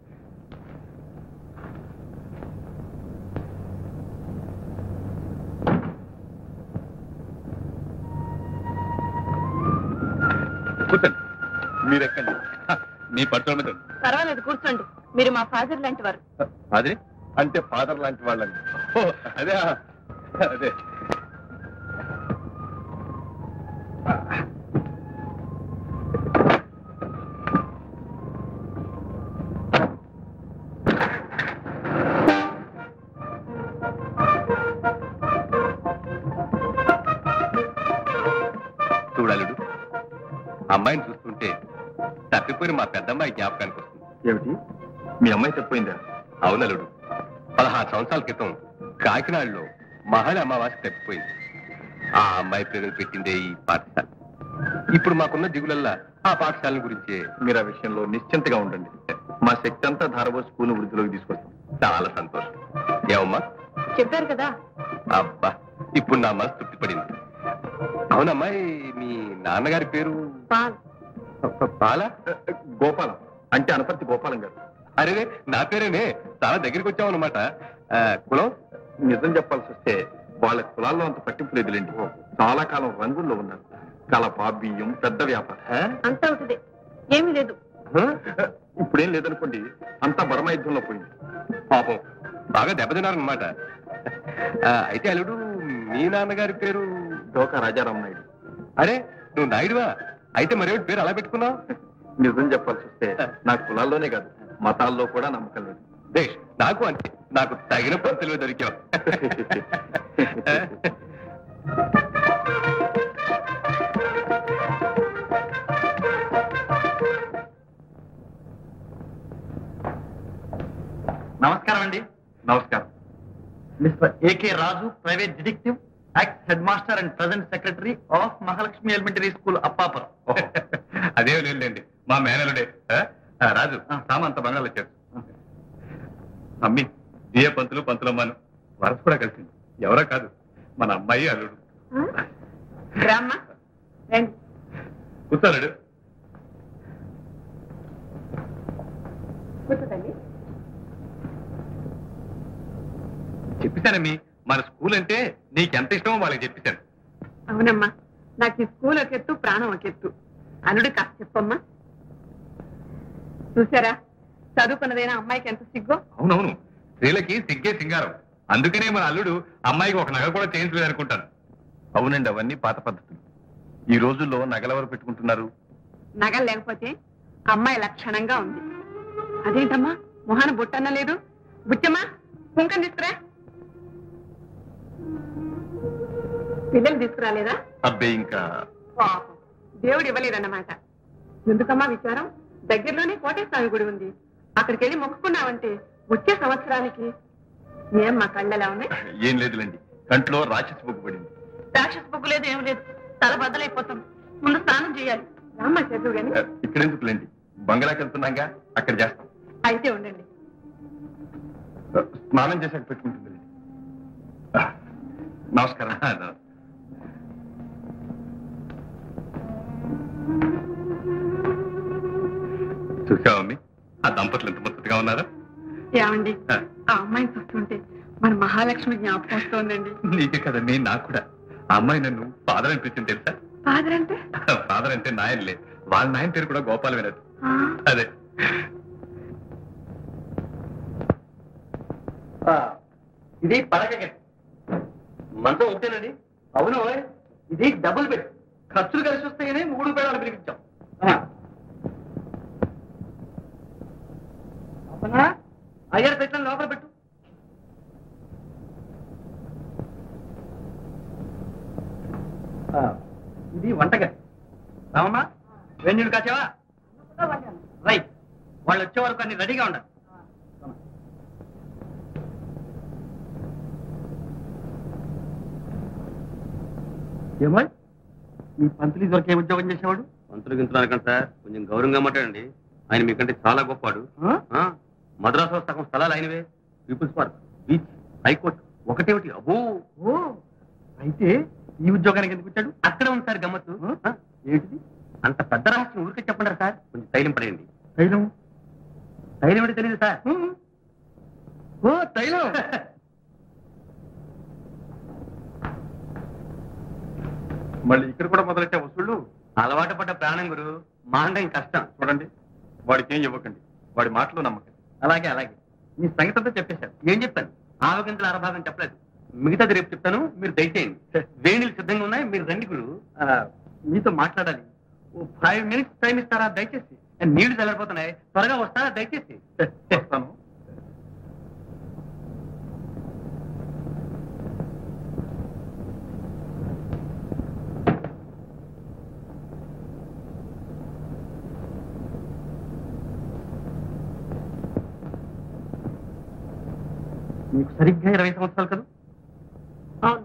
కూర్చోండి మీరు ఎక్కండి మీ పట్టుల మీద ఉంది. పర్వాలేదు కూర్చోండి మీరు మా ఫాదర్ లాంటి వారు అదే అంటే ఫాదర్ లాంటి వాళ్ళని ఓ, అదే అదే చూడలుడు అమ్మాయిని చూస్తుంటే తప్పిపోయిన మా పెద్దమ్మాయి జ్ఞాపకానికి వస్తుంది ఏమిటి మీ అమ్మాయి తప్పిపోయిందా అవునలుడు పదహారు సంవత్సరాల క్రితం కాకినాడలో మహిళ అమావాస్య తప్పిపోయింది ఆ అమ్మాయి ప్రేరణ పెట్టిందే ఈ పాఠశాల ఇప్పుడు మాకున్న దిగులల్లా ఆ పాఠశాల గురించే మీరు ఆ విషయంలో నిశ్చింతగా ఉండండి మా శక్తి అంతా ధారవో స్కూల్ వృద్ధిలోకి తీసుకొస్తాం చాలా సంతోషం ఏమమ్మా చెప్పారు కదా అబ్బా ఇప్పుడు నా మనసు తృప్తిపడింది అవునమ్మాయి మీ నాన్నగారి పేరు పాల్ పాల గోపాలం అంటే అనపర్తి గోపాలం గారు అరే నా పేరేనే చాలా దగ్గరికి వచ్చావు అనమాట కులం నిజం చెప్పాల్సి వస్తే వాళ్ళ కులాల్లో అంత పట్టింపు లేదులేండి చాలా కాలం రంగుల్లో ఉన్నారు కలప బియ్యం పెద్ద వ్యాపారం అంతా అవుతుంది ఏమీ లేదు ఇప్పుడేం లేదనుకోండి అంతా బరమ యుద్ధంలో పోయింది పాపం బాగా దెబ్బతిన్నారనమాట అయితే అల్లుడు మీ నాన్నగారి పేరు డోకా రాజారాం నాయుడు అరే నువ్వు నాయుడువా అయితే మరేమిటి పేరు అలా పెట్టుకున్నావు నిజం చెప్పాల్సి వస్తే నా కులాల్లోనే కాదు మతాల్లో కూడా నమ్మకం లేదు దేశ్ నాకు అంతే నాకు తగిన పంతులు దొరికావు నమస్కారం అండి నమస్కారం Mister A K Raju private detective ex headmaster and present secretary of Mahalakshmi elementary school Appapuram అదే లేదులేండి మా మేనలుడే ఆ? ఆ, రాజు సామంత బంగాళ వచ్చారు అమ్మి ఏ పంతులు పంతులమ్మాను వరస కూడా కలిసింది ఎవరో కాదు మన అమ్మాయి అల్లుడు రామ్మా రండి కూర్చోలేడు కూర్చోదండి చెప్పేశానమ్మి మన స్కూల్ అంటే నీకెంత ఇష్టమో వాళ్ళకి చెప్పేశాను అవునమ్మా నాకు ఈ స్కూల్ ఒక ఎత్తు ప్రాణం ఒక ఎత్తు అల్లుడు కాస్త చెప్పమ్మా చూసారా చదువుకున్నదైనా అమ్మాయికి ఎంత సిగ్గో అవునవును స్త్రీలకి సిగ్గే సింగారం అందుకనే మన అల్లుడు అమ్మాయికి ఒక నగ కూడా చేయించలేదు అనుకుంటాను అవునండి అవన్నీ పాత పద్ధతులు ఈ రోజుల్లో నగలెవరు పెట్టుకుంటున్నారు నగలు లేకపోతే అమ్మాయి లక్షణంగా ఉంది అదేంటమ్మా మొహాన బుట్టన్న లేదు బుచ్చమ్మా కుంకం తీసుకురా పిల్లలు తీసుకురాలేదా అబ్బే ఇంకా పాపం దేవుడు ఇవ్వలేదన్నమాట ఎందుకమ్మా విచారం దగ్గరలోనే కోటేశ్వమి గుడి ఉంది అక్కడికి వెళ్ళి మొక్కుకున్నావంటే వచ్చే సంవత్సరానికి ఏమ్మా కళ్ళెలా ఉన్నాయి ఏం లేదులేండి కంట్లో రాక్షసి బొగ్గు పడింది రాక్షస బొగ్గు లేదు ఏం లేదు తల బద్దలైపోతాం ముందు స్నానం చేయాలి రామ్మా చదువు గాని ఇక్కడెందుకులేండి బంగ్లాకి వెళ్తున్నాగా అక్కడ చేస్తాం అయితే ఉండండి స్నానం చేశాక పెట్టుకుంటుంది నమస్కారం చూసావమ్మి ఆ దంపతులు ఎంత ముచ్చటగా ఉన్నారా ఏమండి ఆ అమ్మాయిని చూస్తుంటే మన మహాలక్ష్మి జ్ఞాపకం వస్తోందండి నీకే కదండి నాకు కూడా ఆ అమ్మాయి నన్ను ఫాదర్ అనిపించింది తెలుసా ఫాదర్ అంటే ఫాదర్ అంటే నాయనలే వాళ్ళ నాయన పేరు కూడా గోపాల్ వినదు ఆ, అదే ఇది పడక గది. మంచం ఉంటేనండి అవును ఓయ్. ఇది డబుల్ బెడ్ ఖర్చులు కలిసి వస్తాయని మూడు బెడాలు పిలిపించాం అవునా? అయ్యారు పెట్టిన లోపల పెట్టు ఆ, ఇది వంటగది రామమ్మా వేణుడు కాచావా రైట్ వాళ్ళు వచ్చే వరకు అన్ని రెడీగా ఉండాలి ఏమో మీ పంతులు దొరికే ఉద్యోగం చేసేవాడు మంత్రులు గింతులు అనకండి సార్ కొంచెం గౌరవంగా మాట్లాడండి ఆయన మీకంటే చాలా గొప్పవాడు ఆ? ఆ, మద్రాసులో సగం స్థలాలు ఆయనవే పీపుల్స్ పార్క్ బీచ్ హైకోర్టు ఒకటేమిటి అబ్బో ఓ అయితే ఈ ఉద్యోగానికి ఎందుకు వచ్చాడు అక్కడ ఉంది సార్ గమ్మత్తు ఆ, ఏంటిది అంత పెద్ద రహస్యం ఊరికే చెప్పండి సార్ కొంచెం తైలం పడేయండి తైలం తైలం అంటే తెలియదు సార్ ఓ తైలం మళ్ళీ ఇక్కడ కూడా మొదలెట్టే వసూళ్ళు అలవాటు పడ్డ ప్రాణం గురు మాండం కష్టం చూడండి వాడికి ఏం ఇవ్వకండి వాడి మాటలు నమ్మకండి అలాగే అలాగే మీ సంగతి అంతా చెప్పేశారు ఏం చెప్తాను ఆవగింతల అరభాగం చెప్పలేదు మిగతాది రేపు చెప్తాను మీరు దయచేయండి వేణులు సిద్ధంగా ఉన్నాయి మీరు రండి గురు ఆ, మీతో మాట్లాడాలి ఓ ఫైవ్ మినిట్స్ టైం ఇస్తారా దయచేసి నీళ్లు చల్లారిపోతున్నాయి త్వరగా వస్తారా దయచేసి వస్తాను మీకు సరిగ్గా ఇరవై సంవత్సరాలు కదా అవును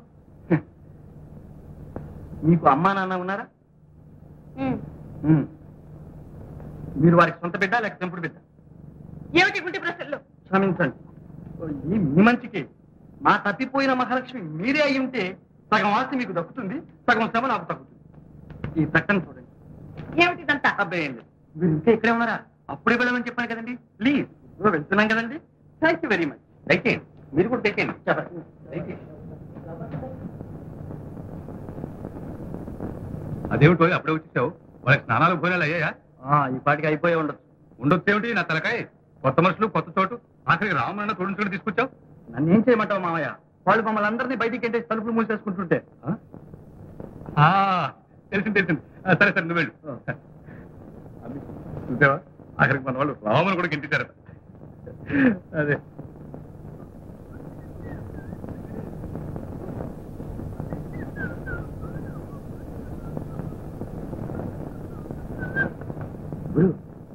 మీకు అమ్మా నాన్న ఉన్నారా ఉమ్. ఉమ్. మీరు వారికి సొంత బిడ్డ లేక తెంపుడు బిడ్డ ఏమిటి గుంటి ప్రశ్నలు క్షమించండి ఓ, ఈ మీ మంచికి మా తప్పిపోయిన మహాలక్ష్మి మీరే అయి ఉంటే సగం ఆస్తి మీకు దక్కుతుంది సగం శ్రమ నాకు తగ్గుతుంది ఈ ప్రకటన చూడండి ఏమిటి ఇదంతా అబ్బాయి ఏం లేదు మీరు ఇంకా ఇక్కడే ఉన్నారా అప్పుడే వెళ్ళమని చెప్పాను కదండి ప్లీజ్ వెళ్తున్నాం కదండి థ్యాంక్ యూ వెరీ మచ్ దయచేయండి మీరు కూడా దయచేయండి చెప్పండి దయచేయండి అదేమిటో అప్పుడే వచ్చేసావు వాళ్ళకి స్నానాలు భోజనాలు అయ్యాయా ఆ, ఈ పాటికి అయిపోయి ఉండొచ్చు ఉండొచ్చేమిటి నా తలకాయ కొత్త మనుషులు కొత్త చోటు ఆఖరికి రామన్న తోడు చోటు తీసుకొచ్చావు నన్ను ఏం చేయమంటావు మామయ్య వాళ్ళు మమ్మల్ని అందరినీ బయటికి ఎంటేసి తలుపులు మూసేసుకుంటుంటే ఆ? ఆ, తెలిసింది తెలిసింది ఆ, సరే సరే నువ్వు వెళ్ళు అది చూసావా ఆఖరికి మన వాళ్ళు రామను కూడా గింటించారట అదే గురు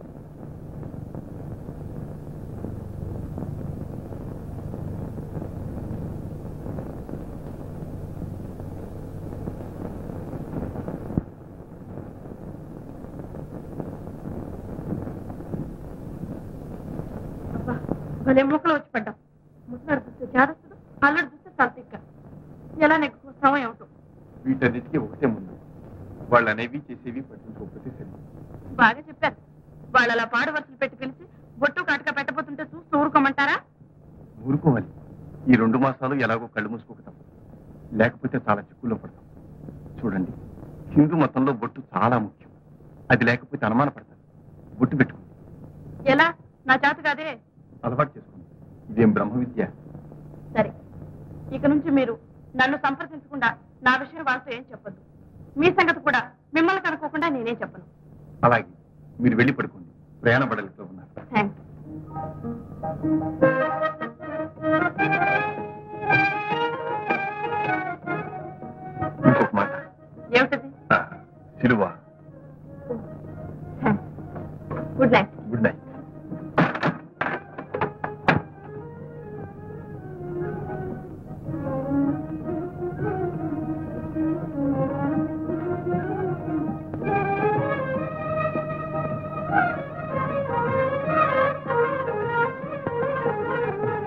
అబ్బా భలే మూకలు వచ్చి పడ్డాం ముసలాడు చూస్తే జాగ్రత్తలు అల్లడు చూస్తే తలతిక్క ఎలా నెక్కుకొస్తామో ఏమిటో వీటన్నిటికీ ఒకటే ముందు వాళ్ళు అనేవి చేసేవి పట్టించుకోకపోతే సరే బాగా చెప్పారు వాళ్ళు అలా పాడు వరుసలు పెట్టి పిలిచి బొట్టు కాటుక పెట్టబోతుంటే చూస్తూ ఊరుకోమంటారా ఊరుకోవాలి ఈ రెండు మాసాలు ఎలాగో కళ్ళు మూసుకోకుతాం లేకపోతే చాలా చిక్కుల్లో పడతాం చూడండి హిందూ మతంలో బొట్టు చాలా ముఖ్యం అది లేకపోతే అనుమాన పడతారు బొట్టు పెట్టుకోండి ఎలా నా చేత కాదే అలవాటు చేసుకోండి ఇదేం బ్రహ్మ విద్య సరే ఇక నుంచి మీరు నన్ను సంప్రదించకుండా నా విషయం వాళ్ళతో ఏం చెప్పొద్దు మీ సంగతి కూడా మిమ్మల్ని కనుక్కోకుండా నేనేం చెప్పను అలాగే మీరు వెళ్ళి పడుకోండి ప్రయాణ బడలితో ఉన్నారు థ్యాంక్స్ ఇంకొక మాట ఏమిటది ఆ, సిలువ thanks good night good night ఆ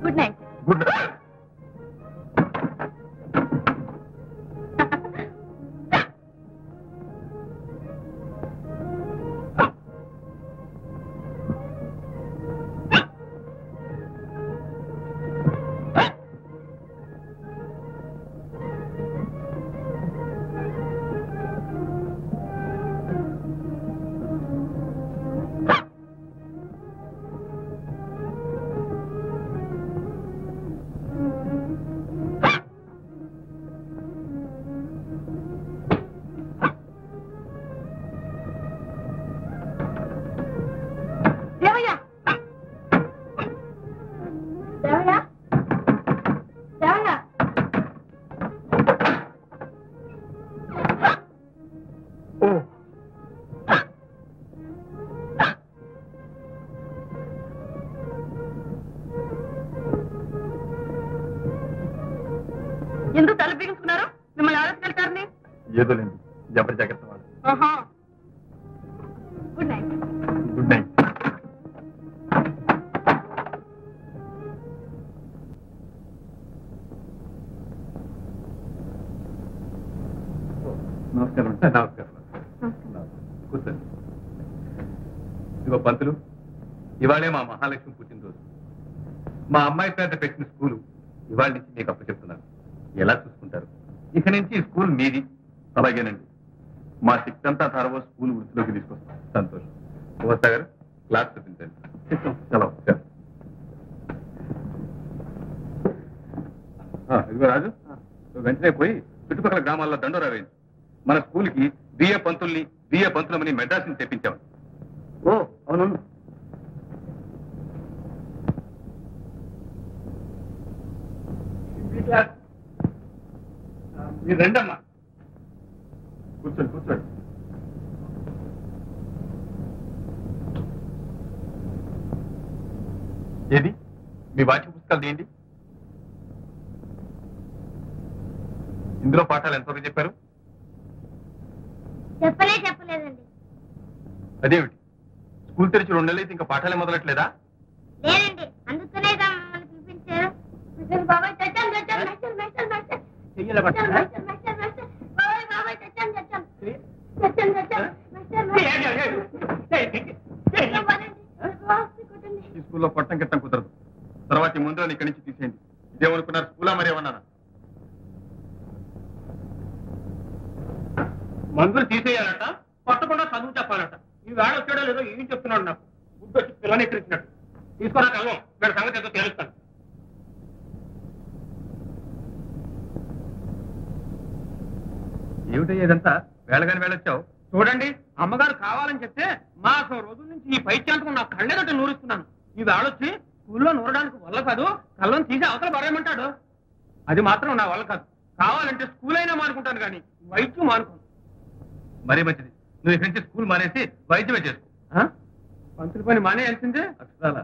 good night good Devayya Devayya Devayya ఓ ఎందుకు తల బిగించుకున్నారు మిమ్మల్ని ఆలోచించారని ఏదో లేదు ఎవరి జాగ్రత్త వాళ్ళు గుడ్ నైట్ గుడ్ నైట్ నమస్కారం నమస్కారం కూర్చోండి ఇదిగో పంతులు ఇవాళే మా మహాలక్ష్మి పుట్టినరోజు మా అమ్మాయి పేద పెట్టిన స్కూలు ఇవాళ నుంచి మీకు అప్పచెప్తున్నాను ఎలా చూసుకుంటారు ఇక నుంచి ఈ స్కూల్ మీది అలాగేనండి మా శక్తి అంతా ధారవో స్కూల్ వృత్తిలోకి తీసుకొస్తాం సంతోషం వ్యవస్థ గారు క్లాస్ చూపించండి చలో చలో. ఆ, ఇదిగో రాజు నువ్వు వెంటనే పోయి చుట్టుపక్కల గ్రామాల్లో దండోరా వేయించు మన స్కూల్కి బిఏ పంతుల్ని బిఏ పంతులమని మెడ్రాస్ నుంచి తెప్పించాము ఓ అవునవును మీరు రండమ్మా కూర్చోండి కూర్చోండి ఏది మీ వాటి పుస్తకాలు ఏంటి ఇందులో పాఠాలు ఎంతవరకు చెప్పారు చెప్పలే చెప్పలేదండి అదేమిటి స్కూల్ తెరిచి రెండు నెలలు అయితే ఇంకా పాఠాలే మొదలట్లేదా లేదండి అందుకనే మమ్మల్ని పిలిపించారు మిస్టర్ బాబాయ్ తెచ్చాను తెచ్చాను మెస్టర్ మెస్టర్ మెస్టర్ చెయ్యలే మెస్టర్ మెస్టర్ మెస్టర్ మెస్టర్ బాబాయ్ బాబాయ్ తెచ్చాను తెచ్చాను తెచ్చాను తెచ్చాను మెస్టర్ మెస్టర్ పదండి వాసి కొట్టండి ఈ స్కూల్లో కొట్టం గిట్టం కుదరదు తర్వాత ఈ ముందు ఇక్కడి నుంచి తీసేయండి ఇదేమనుకున్నారు స్కూలా మరి ఏమన్నారా మందులు తీసేయాలట కొట్టకుండా చదువు చెప్పాలట ఈ వేళ వచ్చాడో లేదో ఏం చెప్తున్నాడు నాకు గుడ్డు వచ్చి పిల్లని ఎక్కిరించినట్టు తీసుకురా కల్వం వీళ్ళ సంగతి ఏదో తెలుస్తాను ఏమిటో ఇదంతా వేళగాని వేళొచ్చావు చూడండి అమ్మగారు కావాలని చెప్తే మాసం రోజుల నుంచి ఈ పైత్యాంతకం నా కళ్ళెగట్ట నూరిస్తున్నాను ఈ వేళొచ్చి స్కూల్లో నూరడానికి వల్ల కాదు కళ్ళం తీసి అవతల పడేయమంటాడు అది మాత్రం నా వల్ల కాదు కావాలంటే స్కూల్ అయినా మానుకుంటాను కానీ వైద్యం మానుకోను మరీ మంచిది నువ్వు ఇక్కడి నుంచి స్కూల్ మానేసి వైద్యమే చేసుకో ఆ? పంతులు పని మానేయాల్సిందే అక్షరాలా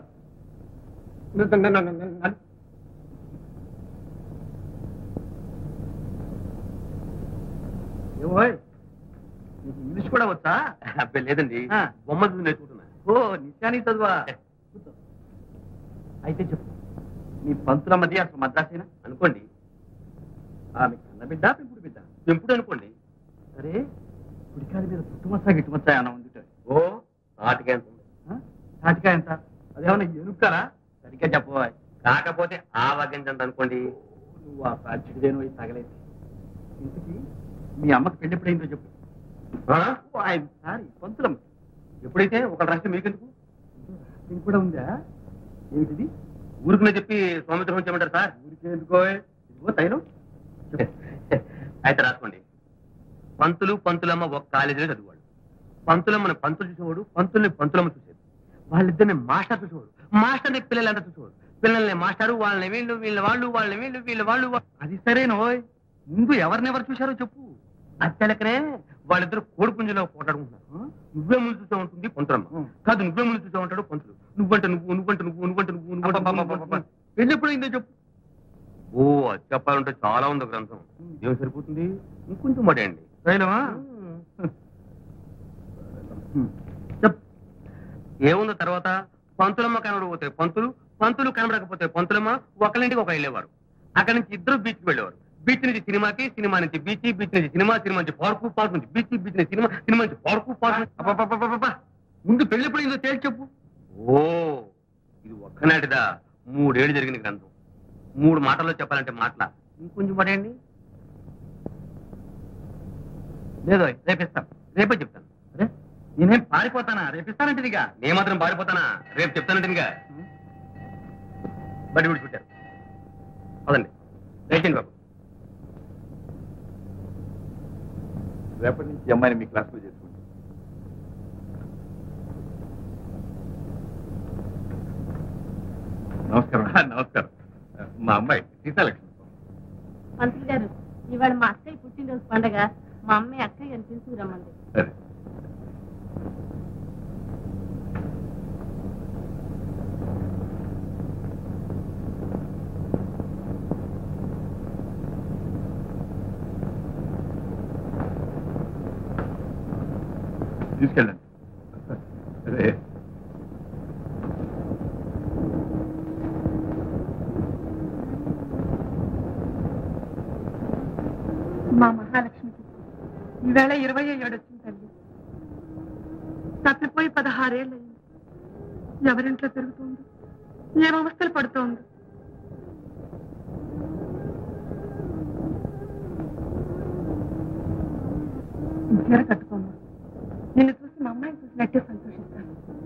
ఏమోయ్ నీకు ఇంగ్లీష్ కూడా వచ్చా అబ్బాయి లేదండి ఆ. బొమ్మ చూసి నేర్చుకుంటున్నా ఓ నిశాని చదువా కూర్చో. అయితే చెప్పు మీ పంతుల మధ్య అసలు మద్రాసేనా అనుకోండి ఆమె కన్న బిడ్డ పెంపుడు బిడ్డ పెంపుడు అనుకోండి సరే కుడికాలి మీద పుట్టుమచ్చా గిట్టుమచ్చా అన్న ఉంది ఓ నాటికే ఎంత ఉంది తాటికాయ ఎంత అదేమన్నా ఎనుక్కారా సరిగ్గా చెప్పబోయ్ కాకపోతే ఆ వగించంత అనుకోండి నువ్వు ఆ ప్రాచుడిదేనో తగలేదు ఇంతకీ మీ అమ్మకి పెళ్లి ఎప్పుడైందో చెప్పు ఆ? ఓ, ఆయన సారీ పంతులమ్మ ఎప్పుడైతే ఒక రాష్ట్రం మీకెందుకు దీనికి కూడా ఉందా ఏమిటిది ఊరుకునే చెప్పి స్వామిత్రం ఉంచమంటారు సార్ ఊరికే ఎందుకో ఇదిగో తైలం అయితే రాసుకోండి పంతులు పంతులమ్మ ఒక కాలేజీలో చదివాడు పంతులమ్మని పంతులు చూసేవాడు పంతుల్ని పంతులమ్మ చూసేది వాళ్ళిద్దరిని మాస్టర్ చూసేవాడు మాస్టర్ని పిల్లలంతా చూసేవాడు పిల్లల్ని మాస్టారు వాళ్ళని వీళ్ళు వీళ్ళ వాళ్ళు వాళ్ళని వీళ్ళు వీళ్ళ వాళ్ళు వా- అది సరేనోయ్ ముందు ఎవరినెవరు చూశారో చెప్పు అత్తలకనే వాళ్ళిద్దరు కోడి పుంజులో పోటాడుకుంటున్నారు నువ్వే ముందు చూసా ఉంటుంది పంతులమ్మ ఉం. కాదు నువ్వే ముందు చూసా ఉంటాడు పంతులు నువ్వంటే నువ్వు నువ్వంటే నువ్వు నువ్వంటే నువ్వు నువ్వంటే నువ్వు, నువ్వంటే నువ్వు. పెళ్లి ఎప్పుడైందో చెప్పు ఓ అది చెప్పాలంటే చాలా ఉంది గ్రంథం ఏం సరిపోతుంది ఇంకొంచెం మడేయండి తైలమా చెప్పు ఏముంది తర్వాత పంతులమ్మ కనబడి పోతే పంతులు పంతులు కనబడకపోతే పంతులమ్మ ఒకరింటికి ఒక వెళ్ళేవారు అక్కడి నుంచి ఇద్దరు బీచ్కి వెళ్ళేవారు బీచ్ నుంచి సినిమాకి సినిమా నుంచి బీచ్ బీచ్ నుంచి సినిమా సినిమా నుంచి పార్కు పార్క్ నుంచి బీచ్ బీచ్ నుంచి సినిమా సినిమా నుంచి పార్కు పార్క్ అబ్బబ్బబ్బబ్బబ్బ. ముందు పెళ్లి ఎప్పుడు అయిందో తేల్చి చెప్పు ఓ ఇది ఒక్కనాటిదా మూడేళ్ళు జరిగిన గ్రంథం మూడు మాటల్లో చెప్పాలంటే మాటల ఇంకొంచెం పడేయండి లేదో రేపిస్తాం రేపే చెప్తాను అరే నేనేం పారిపోతానా రేపిస్తానంటదిగా నేను మాత్రం పారిపోతానా రేపు చెప్తానంటే బడి విడిచిపెట్టారు పదండి లేచండి బాబు రేపటి నుంచి ఈ అమ్మాయిని మీ క్లాస్లో చేసుకోండి నమస్కారం నమస్కారం మా అమ్మాయి సీతాలక్ష్మి మంత్రి గారు ఇవాళ మా అక్కయ్య పుట్టినరోజు పండగ మా అమ్మాయి అక్కయ్య అని తీసుకురమ్మంది సరే తీసుకెళ్ళండి అదే మా మహాలక్ష్మికి ఈవేళ ఇరవై ఏడు వచ్చింది తల్లి తప్పిపోయి పదహారేళ్ళయింది ఎవరింట్లో తిరుగుతోంది ఏం అవస్థలు పడుతోంది ఈ చీర కట్టుకోమ్మా నిన్ను చూసి మా అమ్మాయిని చూసినట్టే సంతోషిస్తాను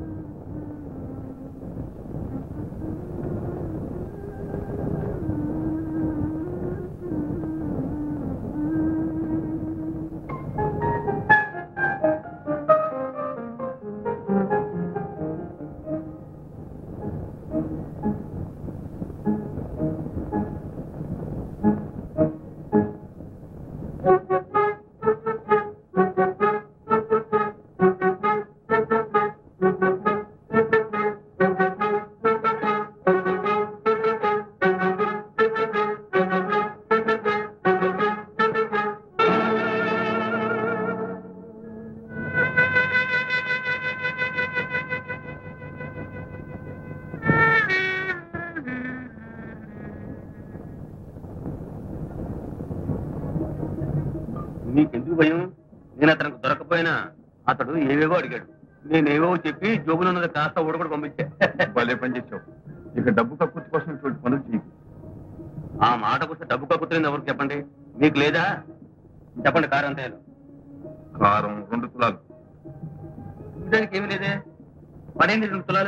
నీకెందుకు భయం నేను అతనికి దొరకపోయినా అతడు ఏవేవో అడిగాడు నేనేవో చెప్పి జోబులో ఉన్నది కాస్త ఊడకూడ పంపించా భలే పని చేసావు ఇక డబ్బు కక్కుర్తి కోసం ఇటువంటి పనులు చేయకు ఆ మాటకు వస్తే డబ్బు కక్కుతుంది ఎవరికి చెప్పండి మీకు లేదా చెప్పండి కారు అంతే కారం రెండు తులాలు దానికి ఏమీ లేదే పడేంది రెండు తులాలు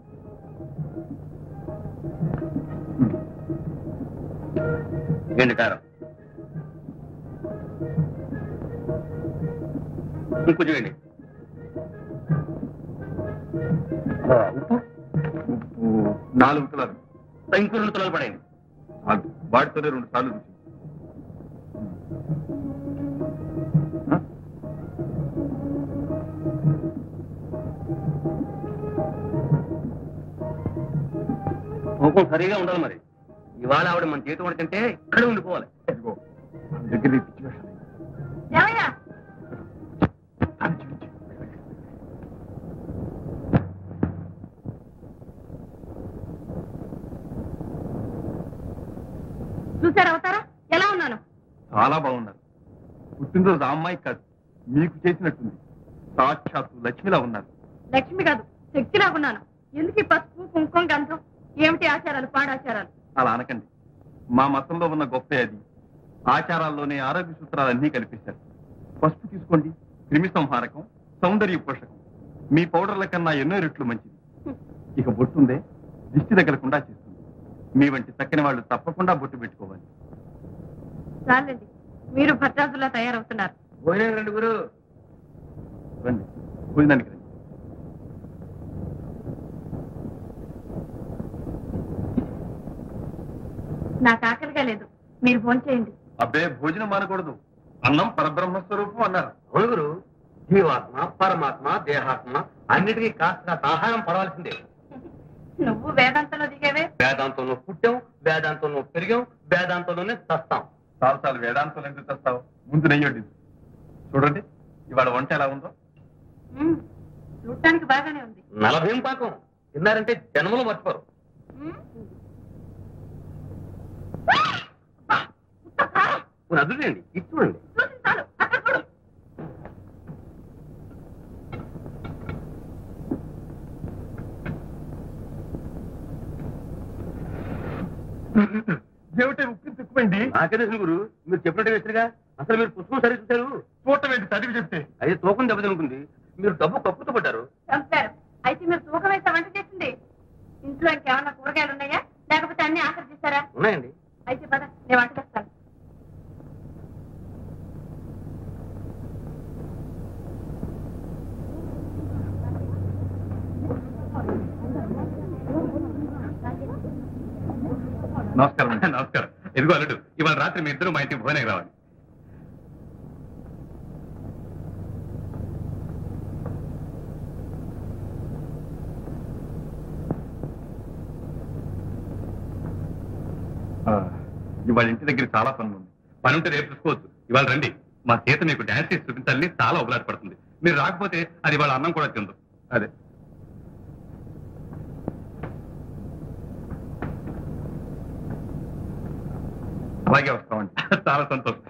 ఏంటి కారం ఇంకొంచెం వేయండి ఉప్పు ఉప్పు నాలుగు తులాలు ఇంకో రెండు తులాలు పడేయండి చాలు వాటితోనే రెండు సార్లు రుచి ఆ? తూకం సరిగా ఉండాలి మరి ఇవాళ ఆవిడ మన చేతి పడుతుంటే ఇక్కడే ఉండిపోవాలి ఇదిగో మన దగ్గర ఈ పిచ్చి వేషాలు. ఏమయ్యా దాన్ని చూపించు. చూసారా అవుతారా ఎలా ఉన్నాను చాలా బాగున్నారు పుట్టినరోజు ఆ అమ్మాయి కాదు మీకు చేసినట్టుంది సాక్షాత్తు లక్ష్మిలా ఉన్నారు లక్ష్మి కాదు శక్తి లాగున్నాను ఎందుకు ఈ పసుపు కుంకుమ గంధం ఏమిటి ఆచారాలు పాడాచారాలు అలా అనకండి మా మతంలో ఉన్న గొప్పే అది ఆచారాల్లోనే ఆరోగ్య సూత్రాలన్నీ కల్పిస్తారు పసుపు తీసుకోండి క్రిమి సంహారకం సౌందర్య పోషకం మీ పౌడర్ల కన్నా ఎన్నో రెట్లు మంచిది ఇక బొట్టుందే దిష్టి తగలకుండా చేస్తుంది మీ వంటి చక్కని వాళ్ళు తప్పకుండా బొట్టు పెట్టుకోవాలి చాలండి మీరు భద్రాజులా తయారవుతున్నారు భోజనం రెండు గురు రండి భోజనానికి రండి నాకు ఆకలిగా లేదు మీరు భోంచేయండి అబ్బే భోజనం మానకూడదు అన్నం పరబ్రహ్మ స్వరూపం అన్నారు అవును గురు జీవాత్మ పరమాత్మ దేహాత్మ అన్నిటికీ కాస్త కాస్త ఆహారం పడవలసిందే నువ్వు వేదాంతంలో దిగేవే వేదాంతంలో పుట్టాం వేదాంతంలో పెరిగాం వేదాంతంలోనే చస్తాం చాలు చాలు వేదాంతం ఎందుకు తెస్తావు ముందు నెయ్యొడ్డి చూడండి ఇవాళ వంట ఎలా ఉందో మ్మ్. చూడటానికి బాగానే ఉంది నలభీం పాకం తిన్నారంటే జన్మలో మర్చిపోరు మ్మ్. పోనీ అదులేండి ఇది చూడండి చూసి చాలు అక్కడ చూడు ఏమిటే ఉప్పు తిక్కుపోయింది నాకే తెలుసు గురు మీరు చెప్పినట్టు వేస్తారుగా అసలు మీరు పుస్తకం సరి చూశారు చూడటం ఏంటి చదివి చెప్తే అది తూకం దెబ్బతినుకుంది మీరు డబ్బు కప్పుతో పడ్డారు చంపారు అయితే మీరు తూకం వేస్తే వంట చేసింది ఇంట్లో ఇంకేమన్నా కూరగాయలు ఉన్నాయా లేకపోతే అన్ని ఆఖరి చేశారా ఉన్నాయండి అయితే పద నేను వంట చేస్తాను నమస్కారం అండి నమస్కారం ఇదిగో అల్లుడు ఇవాళ రాత్రి మీ ఇద్దరు మా ఇంటికి భోజనం రావాలి ఆ, ఇవాళ ఇంటి దగ్గర చాలా పనులు ఉంది పని ఉంటే రేపు చూసుకోవచ్చు ఇవాళ రండి మా చేత మీకు డాన్స్ చేసి చూపించాలని చాలా ఉపలాట పడుతుంది మీరు రాకపోతే అది వాళ్ళ అన్నం కూడా తిందు అదే అలాగే వస్తామండి చాలా సంతోషం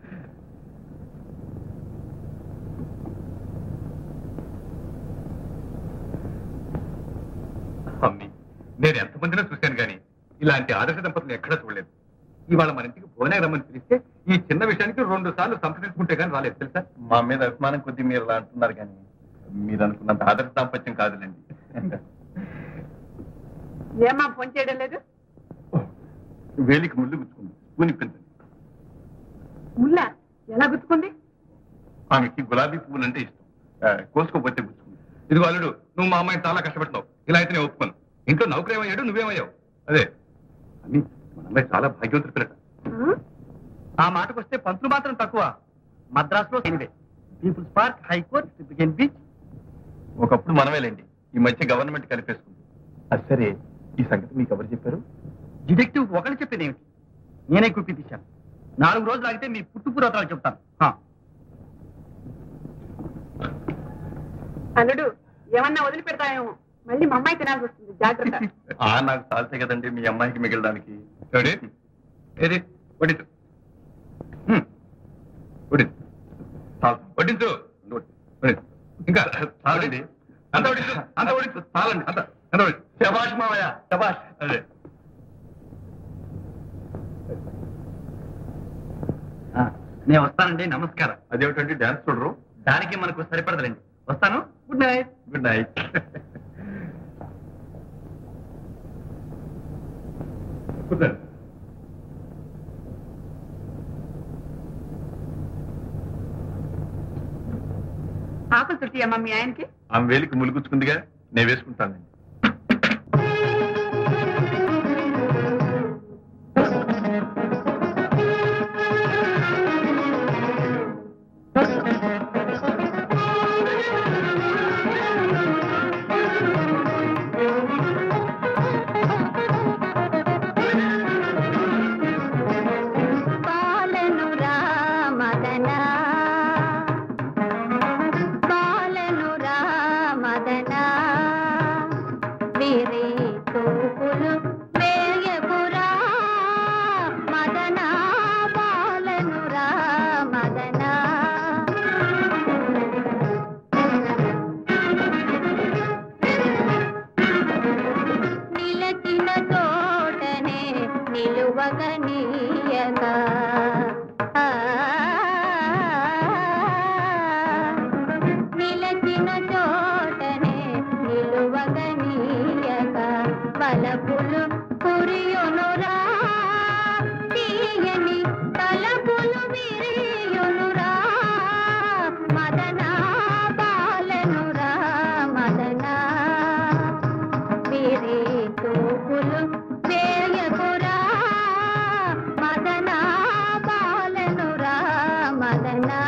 అమ్మి నేను ఎంతమందినో చూశాను కానీ ఇలాంటి ఆదర్శ దంపతులు ఎక్కడా చూడలేదు ఇవాళ మన ఇంటికి భోజనం రమ్మని పిలిస్తే ఈ చిన్న విషయానికి రెండు సార్లు సంప్రదించుకుంటే కానీ రాలేదు తెలుసా మా మీద అభిమానం కొద్దీ మీరు ఇలా అంటున్నారు కానీ మీరు అనుకున్నంత ఆదర్శ దాంపత్యం కాదులేండి ఏమా ఫోన్ చేయడం లేదు వేలికి ముళ్ళు గుచ్చుకుంది పూనిప్పించండి ముల్లా ఎలా గుర్తుకుంది ఆమెకి గులాబీ పువ్వులు అంటే ఇష్టం ఆ, కోసుకోపోతే గుచ్చుకుంది ఇదిగో అల్లుడు నువ్వు మా అమ్మాయిని చాలా కష్టపెట్టినావు ఇలా అయితే నేను ఒప్పుకోను ఇంట్లో నౌకరేమయ్యాడు నువ్వేమయ్యావు అదే అని మన అమ్మాయి చాలా భాగ్యవంతుడు పిల్లట ఆ మాటకు వస్తే పంతులు మాత్రం తక్కువ మద్రాసులో ఎనివే పీపుల్స్ పార్క్ హైకోర్ట్ బిగన్ బీచ్ ఒకప్పుడు మనమేలేండి ఈ మధ్య గవర్నమెంట్ కలిపేసుకుంది అది సరే ఈ సంగతి మీకు ఎవరు చెప్పారు డిటెక్టివ్ ఒకళ్ళు చెప్పేది ఏమిటి నేనే కుప్పి తీశాను నాలుగు రోజులు ఆగితే మీ పుట్టుపురోతాలు చెప్తాను హా. అల్లుడు ఏమన్నా వదిలిపెడతాయేమో మళ్ళీ మా అమ్మాయి తినాల్సి వస్తుంది జాగ్రత్త ఆ నాకు చాలితే కదండి మీ అమ్మాయికి మిగలడానికి ఏడి? ఏది వడ్డించు హ్మ్. వడ్డించు చాలు. వడ్డించు వడ్డించు. ఇంకా చాలండి అంత వడ్డించు అంత వడ్డించు చాలండి అంత అంత వడ్డించు శబాష్ మావయ్య శబాష్ అదే ఆ, నేను వస్తానండి నమస్కారం అదేమిటండి డాన్స్ చూడరు దానికి మనకు సరిపడదులేండి వస్తాను గుడ్ నైట్ గుడ్ నైట్ కూర్చోండి ఆకులు చుట్టి అమ్మా మీ ఆయనకి ఆమె వేలికి ములుగుచ్చుకుందిగా నేను వేసుకుంటానండి పాలను రామదనా పాలను రామదనా విరి తూపులు వేయపురా మదనా పాలను రామదనా నిలచిన తోటనే నిలువగనీయక ఆ, నిలచిన చోటనే నిలువగనీయక బలపులు కురియునురా తీయని తలపులు విరియునురా మదనా బాలనురా మదనా విరి తూపులు వేయకురా మదనా బాలనురా మదనా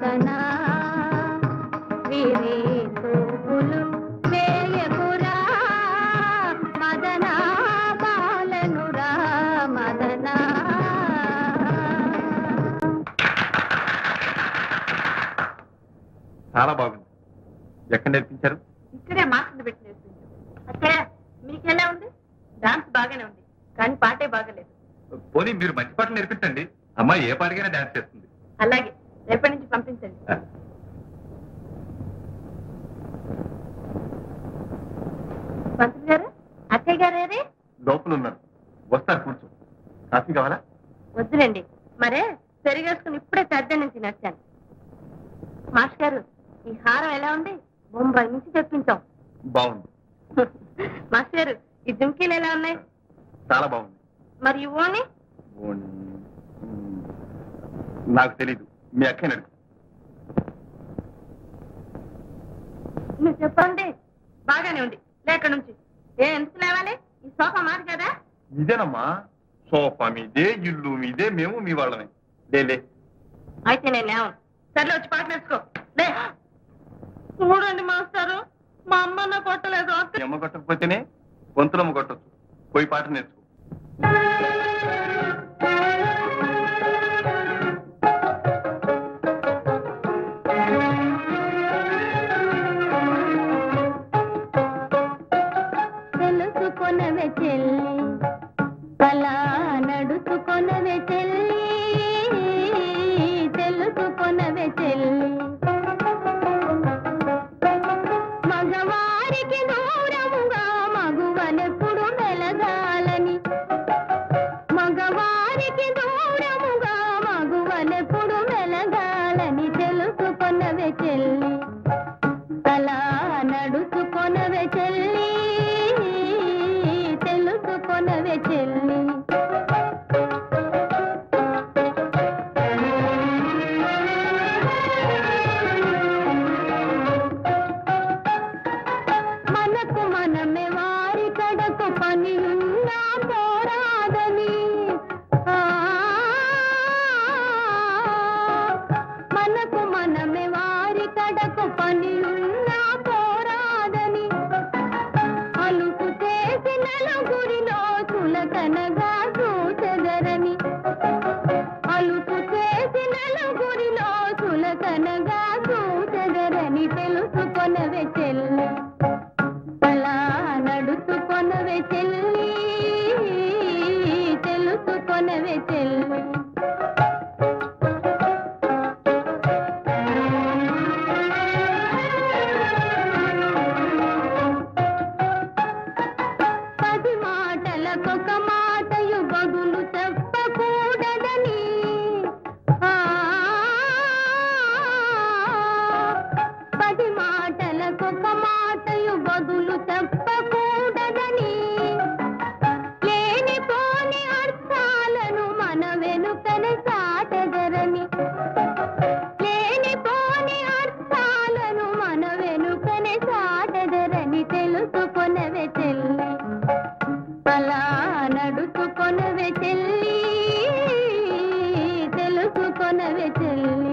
మదన వీరి తోపులు వేయకురా మదన బాలనురా మదన చాలా బాగుంది ఎక్కడ నేర్పించారు ఇక్కడే మార్క్స్ పెట్టి నేర్పించాం అక్కడ మీకెలా ఉంది డాన్స్ బాగానే ఉంది కానీ పాటే బాగలేదు పోనీ మీరు మంచి పాటలు నేర్పించండి అమ్మాయి ఏ పాటకైనా డాన్స్ చేస్తుంది అలాగే రేపటి నుంచి పంపించండి పంతులు గారు అక్కయ్య గారే లోపల ఉన్నారు వస్తారు కూర్చో కాఫీ కావాలా వద్దులేండి మరే పెరిగేసుకుని ఇప్పుడే పెద్ద నుంచి నచ్చాను మాస్టర్ గారు ఈ హారం ఎలా ఉంది బొంబాయి నుంచి తెప్పించాం బాగుంది మాస్టర్ గారు ఈ జుంకీలు ఎలా ఉన్నాయి చాలా బాగుంది మరి ఈ ఓని ఓని, మ్, నాకు తెలీదు మీ అక్కని అడుగు నువ్వు చెప్పండి బాగానే ఉంది లేక నుంచి ఏ ఎందుకు లేవాలి ఈ సోఫా మాది కదా ఇదేనమ్మా సోఫా మీదే ఇల్లు మీదే మేము మీ వాళ్ళమే లేలే అయితే నేను లేవను సర్లే వచ్చి పాట నేర్చుకో లే చూడండి మాస్టారు మా అమ్మ నా కొట్టలేదు మీ అమ్మ కొట్టకపోతేనే గొంతులమ్మ కొట్టచ్చు పోయి పాట నేర్చుకో తెలుసుకొనవే చెల్లి అలా నడుచుకొనవే చెల్లి తెలుసుకొనవే చెల్లి మగవారికి దూరముగా మగువనెప్పుడు మెలగాలని మగవారికి దూరముగా మగువనెప్పుడు మెలగాలని తెలుసుకొనవే చెల్లి అలా నడుచుకొనవే చెల్లి తెలుసుకొనవే చెల్లి మనకు మనమే వారి కడకు పని ఉన్నా పోరాదని ఆ, మనకు మనమే వారి కడకు పని ఉన్నా పోరాదని అలుపు చేసి నలుగురిలో చులకనగా చూచెదరని అలుపు చేసి నలుగురిలో చులకనగా చూచెదరని తెలుసుకొనవే చెల్లి అలా నడుచుకొనవే చెల్లి తెలుసుకొనవే చెల్లి పది మాటలకొక మాటయు బదులు చెప్పకూడదని ఆ, పది మాటలకొక మాటయు బదులు చెప్పకూడదని లేనిపోని అర్థాలను మన వెనుకనే సాటెదరని లేనిపోని అర్థాలను మన వెనుకనే సాటెదరని తెలుసుకొనవే చెల్లి అలా నడుచుకొనవే చెల్లి తెలుసుకొనవే చెల్లి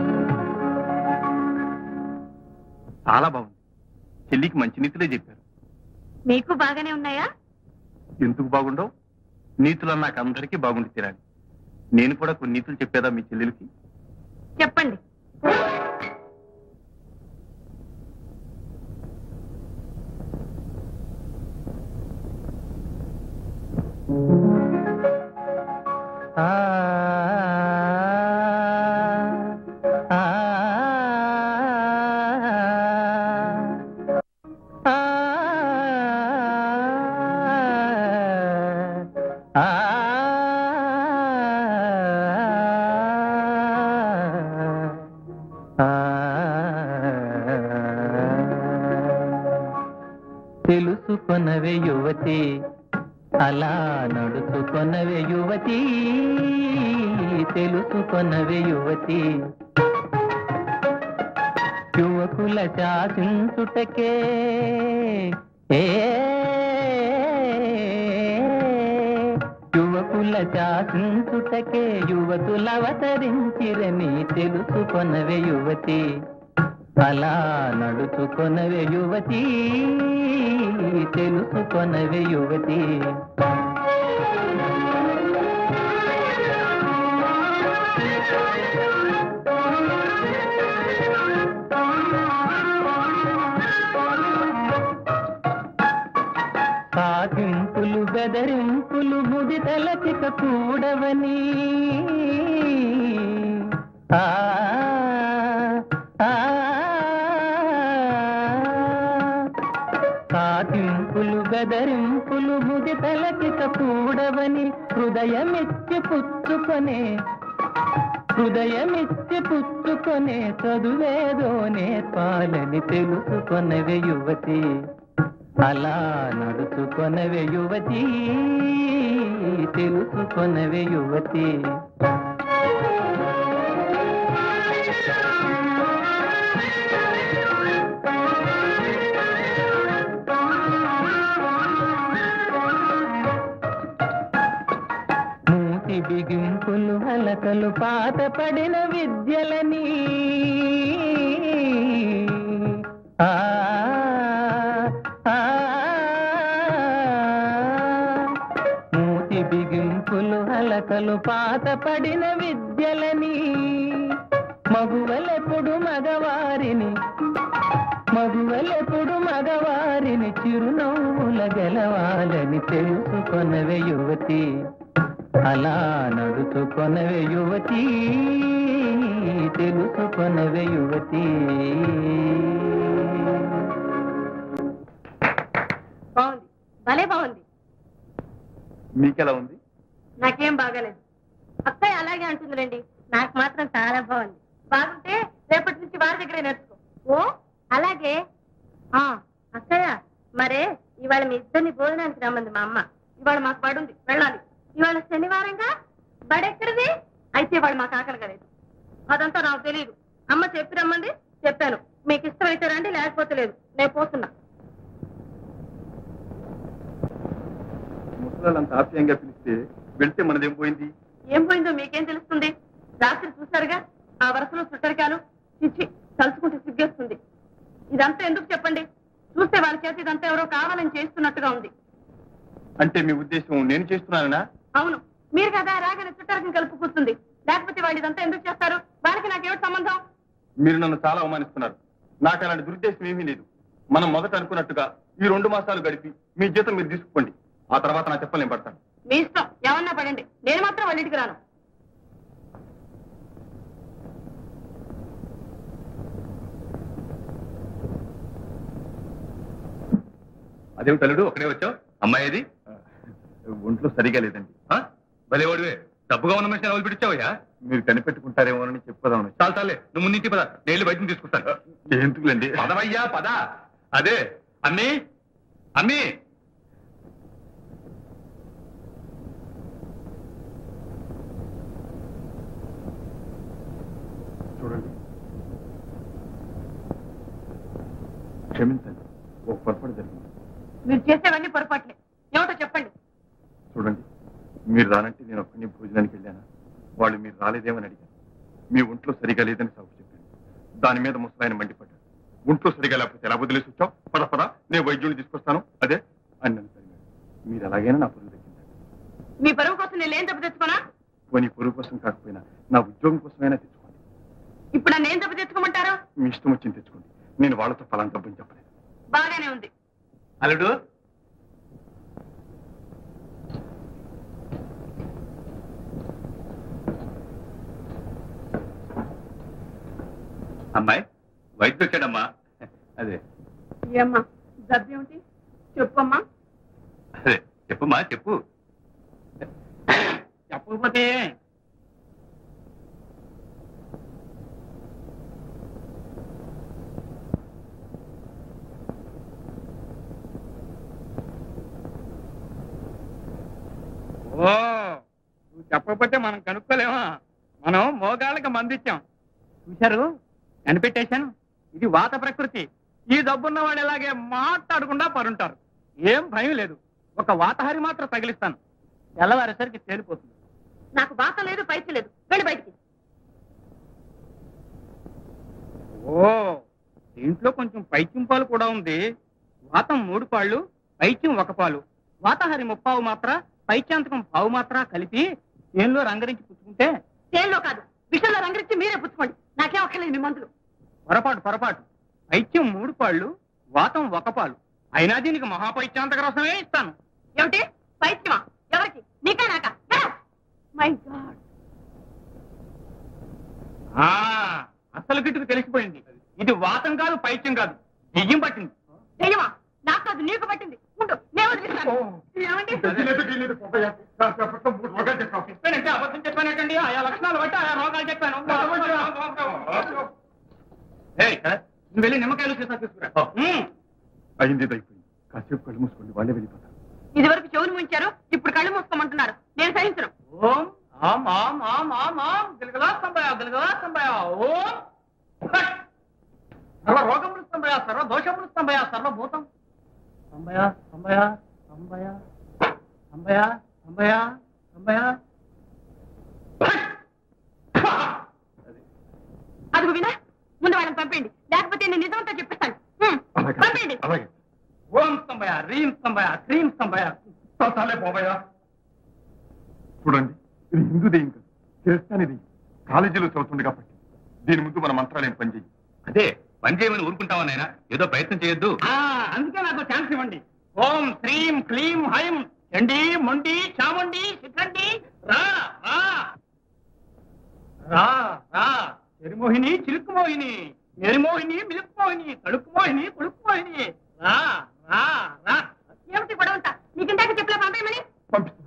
చాలా బాగుంది చెల్లికి మంచి నీతులే చెప్పారు మీకు బాగానే ఉన్నాయా ఎందుకు బాగుండవు నీతులు నాకు అందరికీ బాగుండి తీరాలి నేను కూడా కొన్ని నీతులు చెప్పేదా మీ చెల్లెలకి చెప్పండి తెలుసుకొనవే యువతి అలా నడుచుకొనవే యువతి తెలుసుకొనవే యువతి యువకుల శాసించుటకే ఏ యువకుల పూల శాసించుటకే యువతులవతరించిరని తెలుసుకొనవే యువతి అలా నడుచుకొనవే యువతి తెలుసుకొనవే యువతి సాధింపులు బెదరింపులు ముది తలకిక కూడవని ఆ, ఆ, సాధింపులు బెదరింపులు ముది తలకిక కూడవని హృదయమిచ్చి పుచ్చుకొనే హృదయమిచ్చి పుచ్చుకొనే చదువేదో నేర్పాలని తెలుసుకొనవే యువతి అలా నడుచుకొనవే యువతి తెలుసుకొనవే యువతి మూతి బిగింపులు హలకలు పాత పడిన విద్యలని ఆ ఆ, మూతి బిగింపులు హలకలు పాత పడిన విద్యలని మగువలెప్పుడు మగవారిని మగువలెప్పుడు మగవారిని చిరునవ్వుల గెలవాలని తెలుసుకొనవే యువతి అలా నడుచుకొనవే యువతి తెలుసుకొనవే యువతి బాగుంది భలే బాగుంది మీకెలా ఉంది నాకేం బాగాలేదు అక్కయ్య అలాగే అంటుందిలేండి నాకు మాత్రం చాలా బాగుంది బాగుంటే రేపటి నుంచి వారి దగ్గరే నేర్చుకో ఓ అలాగే ఆ అక్కయ్య మరే ఇవాళ మీ ఇద్దరిని భోజనానికి రమ్మంది మా అమ్మ ఇవాళ మాకు బడుంది వెళ్ళాలి ఇవాళ శనివారంగా బడెక్కడిది అయితే ఇవాళ మాకు ఆకలి కలేదు అదంతా నాకు తెలియదు అమ్మ చెప్పి రమ్మంది చెప్పాను మీకు ఇష్టమైతే రండి లేకపోతే లేదు నేను పోతున్నా ముసలాళ్ళంత ఆప్యాయంగా పిలిస్తే వెళ్తే మనదేం పోయింది ఏం పోయిందో మీకేం తెలుస్తుంది రాత్రి చూసారుగా ఆ వరుసలో చుట్టరికాలు చిచ్చి తలుచుకుంటే సిగ్గేస్తుంది ఇదంతా ఎందుకు చెప్పండి చూస్తే వాళ్ళ చేత ఇదంతా ఎవరో కావాలని చేస్తున్నట్టుగా ఉంది అంటే మీ ఉద్దేశం నేను చేస్తున్నానా అవును మీరు కదా రాగానే చుట్టరికం కలుపు కూర్చుంది లేకపోతే వాళ్ళు ఇదంతా ఎందుకు చేస్తారు వాళ్ళకి నాకేమిటి సంబంధం మీరు నన్ను చాలా అవమానిస్తున్నారు నాకు అలాంటి దురుద్దేశం ఏమీ లేదు మనం మొదట అనుకున్నట్టుగా ఈ రెండు మాసాలు గడిపి మీ జీతం మీరు తీసుకోండి ఆ తర్వాత నా చెప్పలు నేను పడతాను మీ ఇష్టం ఏమన్నా పడండి నేను మాత్రం వాళ్ళ ఇంటికి రాను అదేం తల్లుడు ఒకడే వచ్చావు అమ్మాయి అది ఒంట్లో సరిగా లేదండి భలేవాడివే డబ్బుగా ఉన్న మనిషిని ఎవరు పిడిచావయ్యా మీరు కనిపెట్టుకుంటారేమోనని చెప్పుదాం చాలు చాలే నువ్వు ముందు పద నేను బయట తీసుకుంటాను ఎందుకులేండి పదవయ్యా పద అదే అమ్మి అమ్మి చూడండి క్షమించండి ఒక పొరపాటు జరిగింది మీరు చేసేవన్నీ పొరపాట్లే ఏమిటో చెప్పండి చూడండి మీరు రానంటే నేను ఒక్కడిని భోజనానికి వెళ్ళాను వాళ్ళు మీరు రాలేదేమని అడిగాను మీ ఒంట్లో సరిగా లేదని సాగు చెప్పాను దాని మీద ముసలాయన మండిపడ్డాడు ఒంట్లో సరిగా లేకపోతే ఎలా వదిలేసి వచ్చావు పద పద నేను వైద్యుడిని తీసుకొస్తాను అదే అని నన్ను తరిమాడు మీరు ఎలాగైనా నా పొరుగు దక్కిందండి మీ పరువు కోసం నేను ఏం తప్పు తెచ్చుకోనా పోనీ పొరుగు కోసం కాకపోయినా నా ఉద్యోగం కోసమైనా తెచ్చుకోండి ఇప్పుడు నన్ను ఏం తప్పు తెచ్చుకోమంటారు మీ ఇష్టం వచ్చింది తెచ్చుకోండి నేను వాళ్ళతో ఫలానా డబ్బుని చెప్పలేదు బాగానే ఉంది అల్లుడు అమ్మాయి వైద్యుడు వచ్చాడమ్మా అదే ఏమ్మా జబ్బేమిటి చెప్పమ్మా అదే చెప్పమ్మా చెప్పు చెప్పకపోతే ఓ నువ్వు చెప్పకపోతే మనం కనుక్కోలేమా మనం మోగాళ్ళకి మందిచ్చాం చూశారు కనిపెట్టేశాను ఇది వాత ప్రకృతి ఈ డబ్బున్న వాళ్ళు ఇలాగే మాట్లాడకుండా పరుంటారు ఏం భయం లేదు ఒక వాతహరి మాత్రం తగిలిస్తాను తెల్లవారేసరికి తేలిపోతుంది నాకు బాత లేదు పైచి లేదు వెళ్ళి బయటికి ఓ దీంట్లో కొంచెం పైత్యం పాలు కూడా ఉంది వాతం మూడు పాళ్ళు పైత్యం ఒక పాలు వాతాహారి ముప్పావు మాత్ర పైత్యాంతకం పావు మాత్ర కలిపి ఏన్లో రంగరించి పుచ్చుకుంటే తేల్లో కాదు విషయంలో రంగరించి మీరే పుచ్చుకోండి నాకేం అక్కర్లేదు మీ మందులు పొరపాటు పొరపాటు పైత్యం మూడు పాళ్ళు వాతం ఒక పాలు అయినా దీనికి మహాపైత్యాంతక రసమే ఇస్తాను ఏమిటి పైత్యమా ఎవరికి నీకా నాకా మై గాడ్ ఆ అసలు గిట్టుకు తెలిసిపోయింది ఇది వాతం కాదు పైత్యం కాదు దెయ్యం పట్టింది దెయ్యమా నాకు కాదు నీకు పట్టింది ఉండు నేను వదిలిస్తాను ఏమండి చెప్పానంటే అబద్ధం చెప్పానంటండి ఆయా లక్షణాలు బట్టి ఆయా రోగాలు చెప్పాను ఏయ్, నువ్వు వెళ్ళి నిమ్మకాయలు సీసా తీసుకురా ఉమ్. అయింది ఇది అయిపోయింది కాసేపు కళ్ళు మూసుకోండి వాళ్ళే వెళ్ళిపోతారు ఇది వరకు చెవులు ముంచారు ఇప్పుడు కళ్ళు మూసుకోమంటున్నారు నేను సహించను ఓం ఆం ఆం ఆం ఆం ఆం గిలగలా సంభయ గిలగలా సంభయ ఓం ఫట్. సర్వ రోగములు సంభయ సర్వ దోషములు సంభయ సర్వభూతం సంభయ సంభయ సంభయ సంభయ సంభయ సంభయ ఫట్. అదుగు వినా ముందు వాళ్ళని పంపండి లేకపోతే నేను నిజంతో చెప్పిస్తాను హ్మ్, పంపండి అలాగే ఓం సంభయ రీం సంభయ క్రీం సంభయ చాలే పోవయ్యా చూడండి ఇది హిందూ దెయ్యం కాదు చేస్తాను ఇది కాలేజీలో చదువుతుంది కాబట్టి దీని ముందు మన మంత్రాలు ఏం పనిచేయి అదే పని చేయమని ఊరుకుంటావా నాయనా ఏదో ప్రయత్నం చేయొద్దు ఆ, అందుకే నాకు ఛాన్స్ ఇవ్వండి ఓం శ్రీం క్లీం హైం చండి మొండి చాముండి శిఖండి రా రా రా రా చెరిమోహిని చిలుకు మోహిని ఎరిమోహిని మిలుకు మోహిని తడుకు మోహిని కొడుకు మోహిని రా రా రా ఏమిటి గొడవంత నీకిందాక చెప్పలే పంపేయమని పంపిస్తాను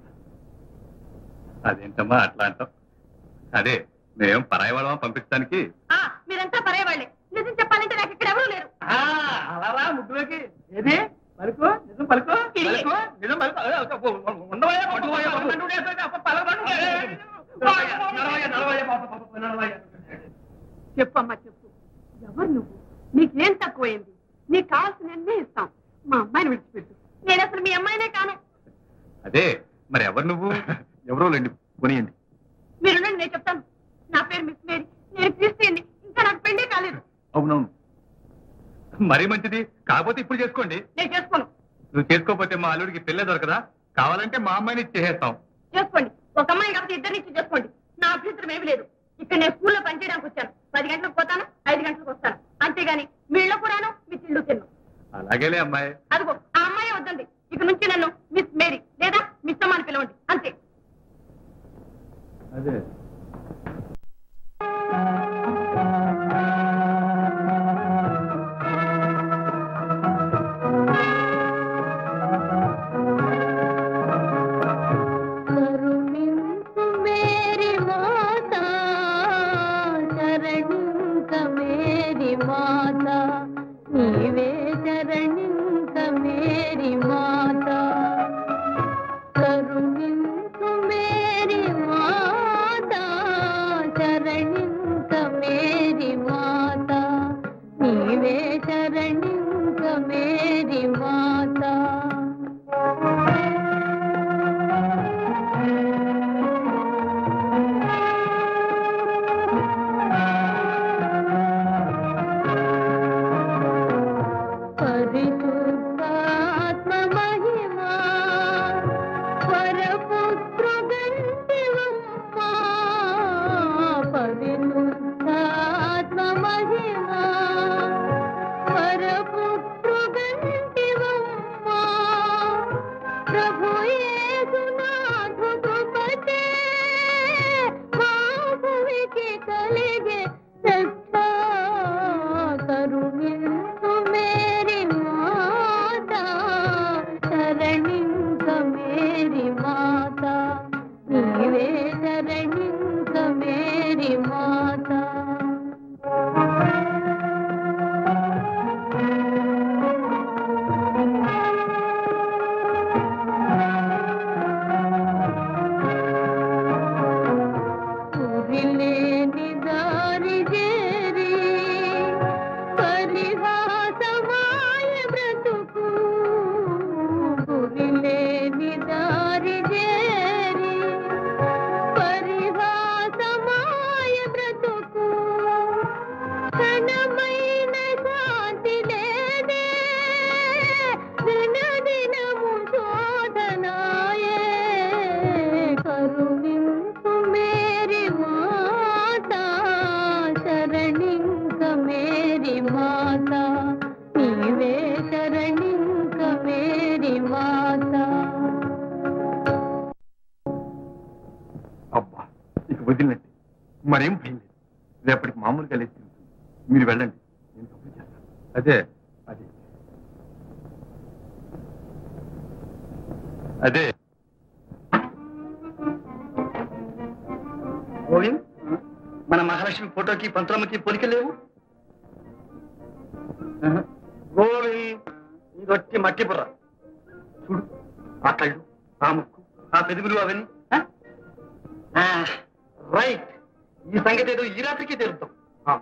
అదేంటమ్మా అట్లా అంటావు అదే మేము పరాయి వాళ్ళమా పంపించడానికి ఆ మీరంతా పరేవాళ్ళే నిజం చెప్పాలంటే నాకు ఇక్కడ ఎవరూ లేరు ఆ, అలా రా ముగ్గులోకి ఏది పలుకు నిజం పలుకు పలుకు నిజం పలుకు అదే, అదే, ఉండవయ్యా, ఉండవయ్యా, బాబు. పలకండు, ఏ, నడవయ్యా, నడవయ్యా, బాబు, బాబు, నడవయ్యా. చెప్పు అమ్మా చెప్పు ఎవరు నువ్వు నీకేం తక్కువైంది నీకు కావాల్సినవన్నీ ఇస్తాం మా అమ్మాయిని విడిచిపెట్టు నేను అసలు మీ అమ్మాయినే కాను అదే మరి ఎవరు నువ్వు ఎవరో లేండి కొనియండి మీరుండండి నేను చెప్తాను నా పేరు మిస్ మేరీ నేను క్రిస్టియన్ని ఇంకా నాకు పెళ్లి కాలేదు అవునవును మరీ మంచిది కాకపోతే ఇప్పుడు చేసుకోండి నేను చేసుకోను నువ్వు చేసుకోకపోతే మా అల్లుడికి పిల్ల దొరకదా కావాలంటే మా అమ్మాయిని చేసేస్తాం చేసుకోండి ఒక అమ్మాయి కాబట్టి ఇద్దరి నుంచి చేసుకోండి నా అభ్యంతరం ఏమీ లేదు ఇక్కడ నేను స్కూల్లో పనిచేయడానికి వచ్చాను పది గంటలకు పోతాను ఐదు గంటలకు వస్తాను అంతేగాని మీ ఇళ్ళు కూడాను మీ తిళ్ళు తిన్ను అలాగేలే అమ్మాయి అదిగో ఆ అమ్మాయి వద్దండి ఇక నుంచి నన్ను మిస్ మేరీ లేదా మిస్ అమ్మ అని పిలవండి అంతే అదే కరుణించు మేరీ మాత శరణింక మేరీ మాత నీవే శరణింక మేరీ మాత కరుణించు మేరీ మాత శరణింక మేరీ మాత నీవే శరణింక మేరీ మాత పరిశుద్ధాత్మ మహిమ మరేం భయం లేదు రేపటికి మామూలుగా లేచి తిరుగుతుంది మీరు వెళ్ళండి నేను కబురు చేస్తాను అదే అదే అదే గోవింద్ మన మహాలక్ష్మి ఫోటోకి పంతులమ్మకి పోలికలేవు గోవింద్ ఇదొట్టి మట్టి బుర్ర చూడు ఆ కళ్ళు ఆ ముక్కు ఆ పెదుగులు అవన్నీ ఆ? ఆ, రైట్ ఈ సంగతి ఏదో ఈ రాత్రికి తెలుద్దాం ఆ.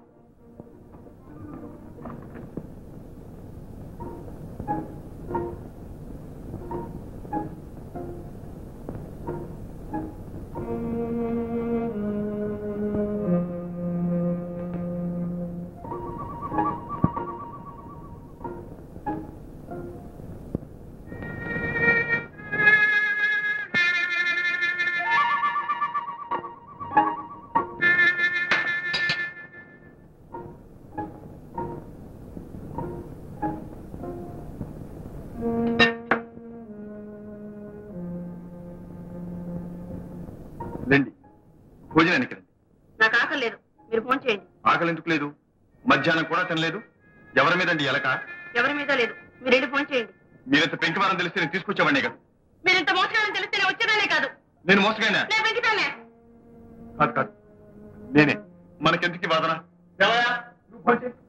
రండి భోజనానికి రండి నాకు ఆకలి లేదు మీరు ఫోన్ చేయండి ఆకలి ఎందుకు లేదు మధ్యాహ్నం కూడా తినలేదు ఎవరి మీదండి ఎలక ఎవరి మీద లేదు మీరు వెళ్ళి ఫోన్ చేయండి మీరంత పెంకివారం తెలిస్తే నేను తీసుకొచ్చేవాడినే కదా మీరు ఇంత మోసగాలని తెలిస్తే నేను వచ్చేదానే కాదు నేను మోసగానే నేను పెంచుతానే కాదు కాదు నేనే మనకెందుకు ఈ వాదన దేవయ్య, నువ్వు ఫోన్ చేయి.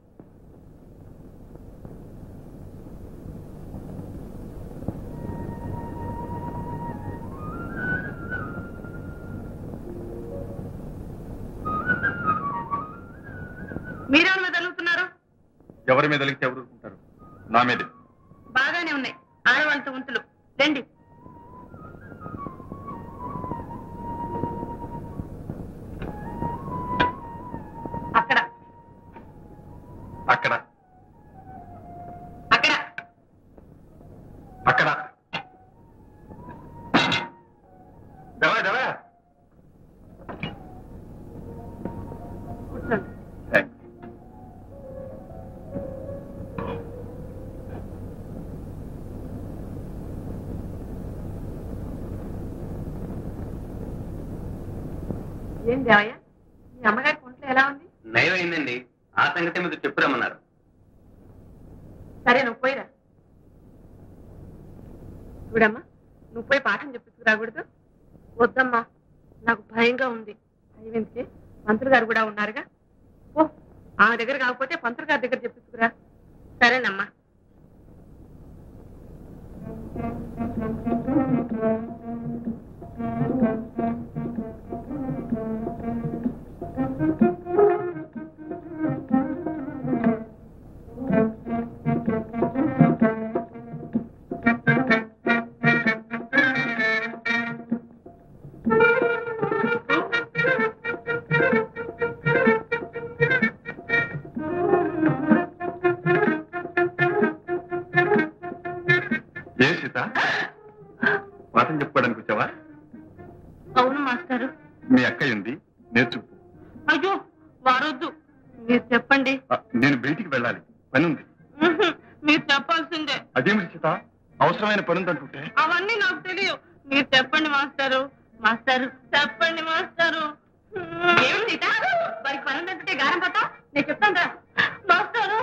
మీరెవరి మీద అడుగుతున్నారు ఎవరి మీద వెలిగితే ఎవరు ఊరుకుంటారు నా మీదే బాగానే ఉన్నాయి ఆడవాళ్ళతో ఉంతులు రండి అక్కడ అక్కడ అక్కడ అక్కడ దేవయ్య, దేవయ్య. కూర్చోండి థాంక్స్. ఏం దేవయ్య మీ అమ్మగారి ఒంట్లో ఎలా ఉంది నయం అయిందండి ఆ సంగతి మీద చెప్పురమ్మన్నారు సరే నువ్వు పోయిరా చూడమ్మా నువ్వు పోయి పాఠం చెప్పించుకురాకూడదు వద్దమ్మా నాకు భయంగా ఉంది భయం ఎందుకే పంతులు గారు కూడా ఉన్నారుగా ఓ ఆమె దగ్గర కాకపోతే పంతులు గారి దగ్గర చెప్పించుకురా సరేనమ్మా ఏ సీత పాఠం చెప్పుకోవడానికి వచ్చావా అవును మాస్టారు మీ అక్కయ్య ఉంది నేర్చుకో అయ్యో వారొద్దు మీరు చెప్పండి ఆ, నేను బయటికి వెళ్ళాలి పని ఉంది ఉహు, మీరు చెప్పాల్సిందే అదేమిటి సీత అవసరమైన పని ఉందంటుంటే అవన్నీ నాకు తెలియదు మీరు చెప్పండి మాస్టారు మాస్టారు చెప్పండి మాస్టారు ఏమిటి సీత వారికి పని ఉందంటే గారం పట్టా నేను చెప్తాను రా మాస్టారు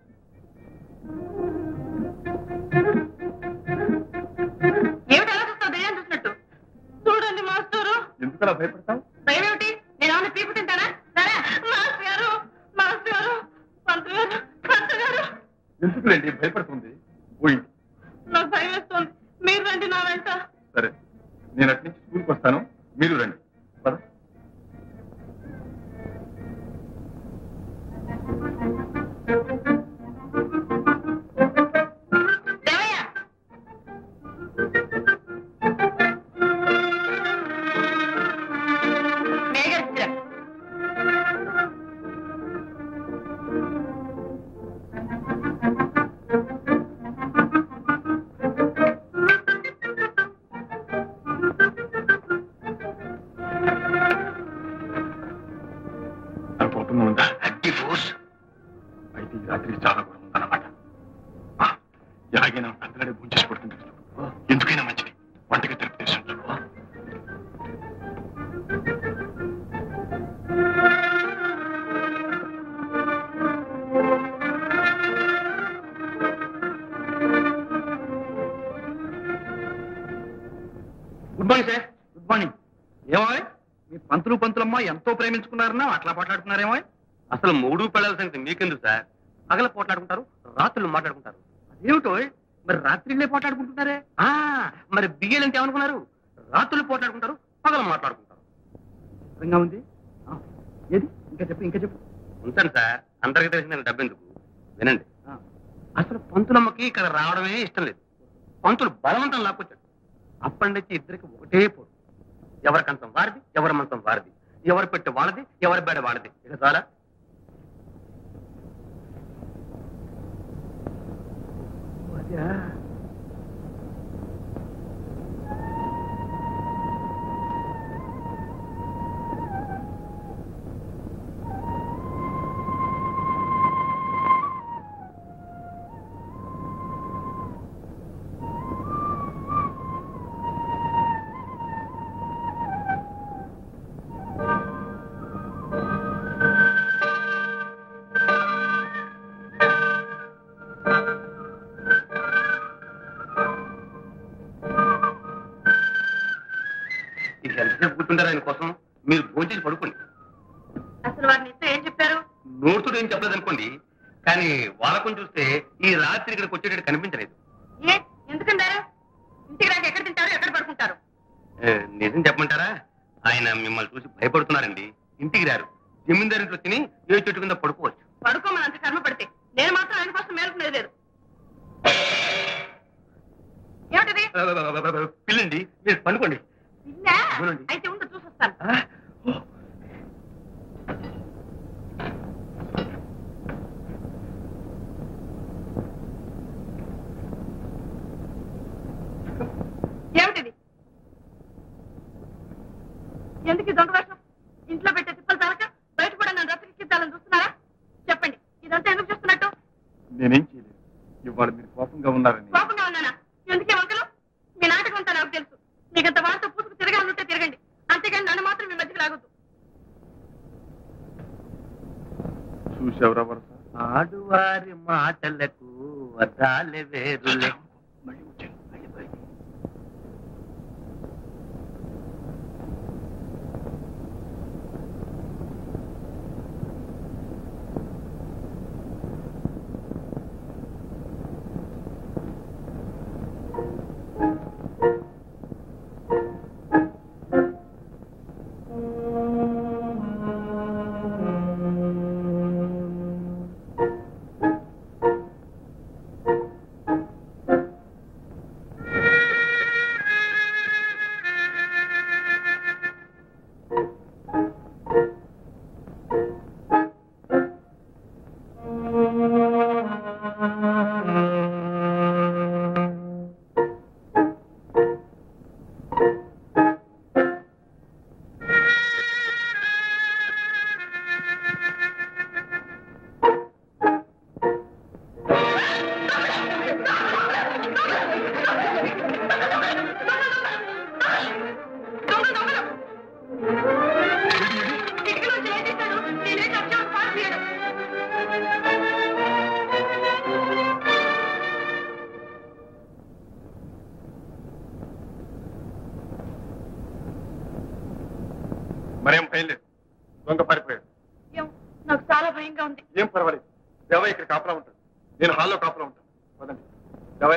ఏమిటి అలా చూస్తావు దయ్యాన్ని చూసినట్టు చూడండి మాస్టారు ఎందుకలా భయపడతావు భయం ఏమిటి నేను ఏమైనా పీపు తింటానా సరే మాస్టర్ గారు మాస్టర్ గారు పంతులు గారు పంతులు గారు ఎందుకులేండి భయపడుతుంది పోయింది నాకు భయం వేస్తుంది మీరు రండి నా వెంట సరే నేను అటు నుంచి స్కూల్కి వస్తాను మీరు రండి పద దేవయ్య మేఘర్ చిర నాకు కోపంగా ఉందా అగ్గి ఫోర్స్ అయితే ఈ రాత్రి చాలా కూడా ఉందన్నమాట ఆ, ఎలాగైనా పెద్దలాడే భూంచేసి పడుతుంది ఎందుకైనా మంచిది వంటకి తిరుపతి తీసుకుంటు మార్నింగ్ సార్ గుడ్ మార్నింగ్ ఏమో మీ పంతులు పంతులమ్మ ఎంతో ప్రేమించుకున్నారన్నా అట్లా మాట్లాడుతున్నారేమో అసలు మూడు పిల్లల సంగతి మీకెందుకు సార్ పగల పోట్లాడుకుంటారు రాత్రులు మాట్లాడుకుంటారు అదేమిటో మరి రాత్రిళ్ళే పోటాడుకుంటున్నారే ఆ మరి బియ్యలు అంటే ఏమనుకున్నారు రాత్రులు పోట్లాడుకుంటారు పగలు మాట్లాడుకుంటారు విధంగా ఉంది ఆ, ఏది ఇంకా చెప్పు ఇంకా చెప్పు ఉంటాను సార్ అందరికీ తెలిసిన డబ్బెందుకు వినండి ఆ, అసలు పంతులమ్మకి ఇక్కడ రావడమే ఇష్టం లేదు పంతులు బలవంతం లాక్కొచ్చాడు అప్పటి నుంచి ఇద్దరికి ఒకటే పోరు ఎవరి కంచం వారిది ఎవరి మంచం వారిది ఎవరి పెట్టె వాళ్ళది ఎవరి బేడ వాళ్ళది ఇక చాలా ఇక ఎంతసేపు కూర్చుంటారు ఆయన కోసం మీరు భోజనం పడుకోండి అసలు వారు నీతో ఏం చెప్పారు నోటుతో ఏం చెప్పలేదు అనుకోండి కానీ వాళ్ళకొని చూస్తే ఈ రాత్రి ఇక్కడికి వచ్చేటట్టు కనిపించలేదు ఏ ఎందుకంటారు ఇంటికి రాక ఎక్కడ తింటారు ఎక్కడ పడుకుంటారు ఏ, నిజం చెప్పమంటారా ఆయన మిమ్మల్ని చూసి భయపడుతున్నారండి ఇంటికి రారు జమీందారు ఇంట్లో తిని ఏ చెట్టు కింద పడుకోవచ్చు పడుకోమని అంత కర్మ పడితే నేను మాత్రం ఆయన కోసం మేలుకునేది లేదు ఏమిటిది పిల్లండి మీరు పండుకోండి ఇల్లా? అవునండి. అయితే ఉండు చూసొస్తాను ఏమిటిది ఎందుకు ఈ దొంగ వేషం ఇంట్లో పెట్టే తిప్పలు చాలక బయట కూడా నన్ను రసకెక్కించాలని చూస్తున్నారా చెప్పండి ఇదంతా ఎందుకు చూస్తున్నట్టు నేనేం చేయలేదు ఇవాళ మీరు కోపంగా ఉన్నారని కోపంగా ఉన్నానా ఎందుకే వంకలు మీ నాటకం అంతా నాకు తెలుసు మీకంత వాళ్ళతో పూసుకు తిరగాలంటే తిరగండి అంతేగాని నన్ను మాత్రం మీ మధ్యకి లాగొద్దు చూసావురా వరస ఆడువారి మాటలకు అర్థాలే వేరులే దొంగ దొంగలు కిటికీలో చేసేసాడు నేనే చచ్చాను పాడు తీయడు మరేం భయం లేదు దొంగ పారిపోయాడు ఏం, నాకు చాలా భయంగా ఉంది ఏం పర్వాలేదు దేవయ్య ఇక్కడ కాపలా ఉంటాడు నేను హాల్లో కాపలా ఉంటాను పదండి Devayya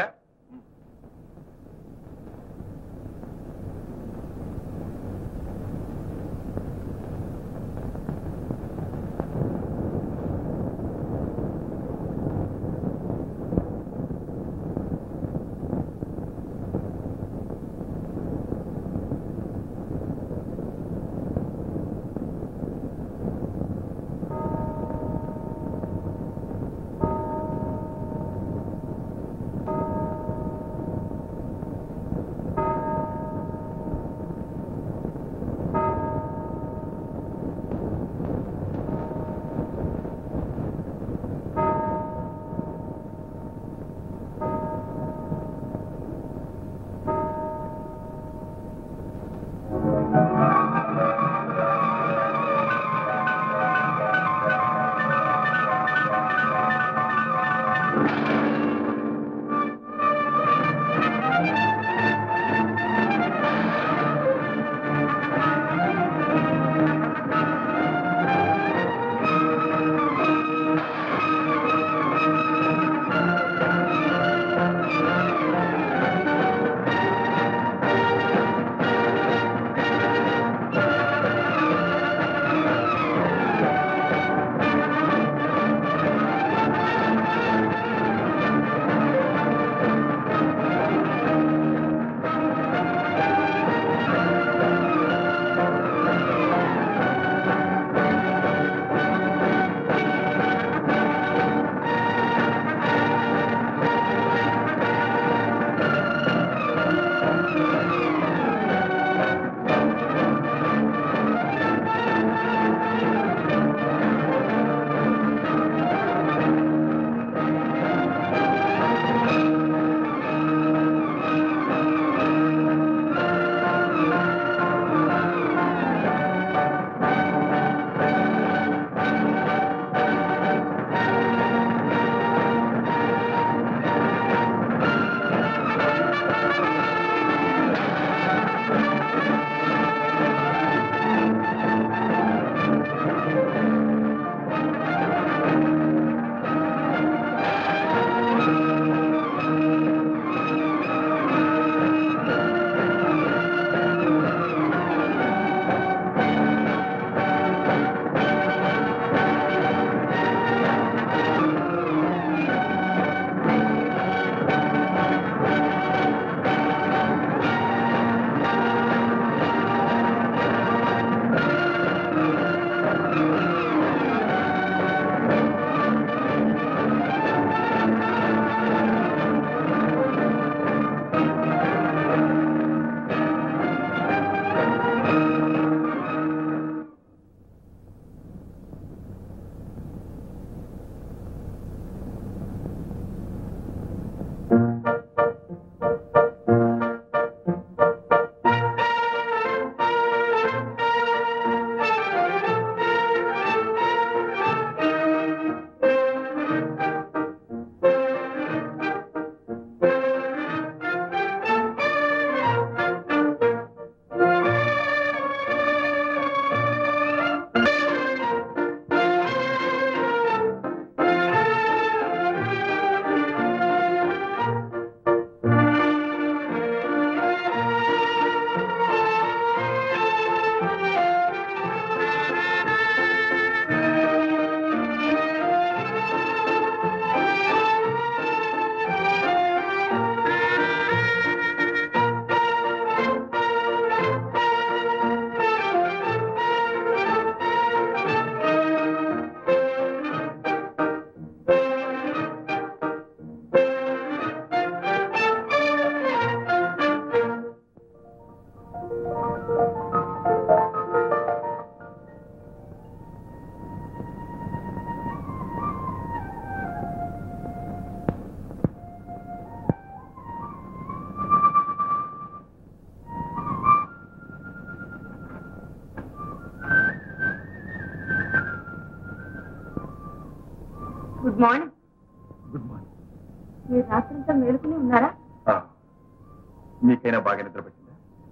good morning good morning మీరు రాత్రంతా మేలుకుని ఉన్నారా మీకైనా బాగా నిద్ర పట్టిందా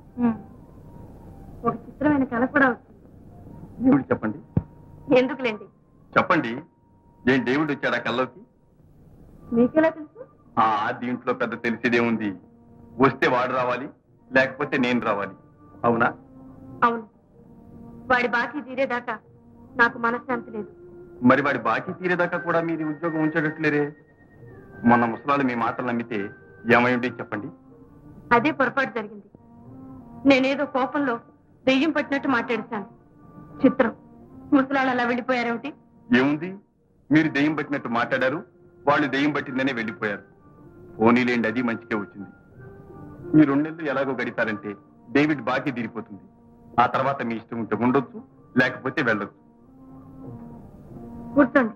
ఒక చిత్రమైన కళ కూడా వచ్చింది దేవుడు చెప్పండి ఎందుకులేండి చెప్పండి ఏం దేవుడు వచ్చాడా కల్లోకి మీకెలా తెలుసు ఆ దీంట్లో పెద్ద తెలిసేదేముంది వస్తే వాడు రావాలి లేకపోతే నేను రావాలి అవునా అవును వాడి బాకీ తీరేదాకా నాకు మనశ్శాంతి లేదు మరి వాడి బాకీ తీరేదాకా కూడా మీది ఉద్యోగం ఉంచేటట్లేరే మొన్న ముసలాలు మీ మాటలు నమ్మితే ఏమైంది చెప్పండి అదే పొరపాటు జరిగింది నేనేదో కోపంలో దెయ్యం పట్టినట్టు మాట్లాడేశాను చిత్రం ముసలాళ్ళు అలా వెళ్ళిపోయారేమిటి ఏముంది మీరు దెయ్యం పట్టినట్టు మాట్లాడారు వాళ్ళు దెయ్యం పట్టిందనే వెళ్ళిపోయారు పోనీలేండి అది మంచిగా వచ్చింది మీ రెండు నెలలు ఎలాగో గడిపారంటే డేవిడ్ బాకీ తీరిపోతుంది ఆ తర్వాత మీ ఇష్టం ఉంటే ఉండొచ్చు లేకపోతే వెళ్ళొచ్చు కూర్చోండి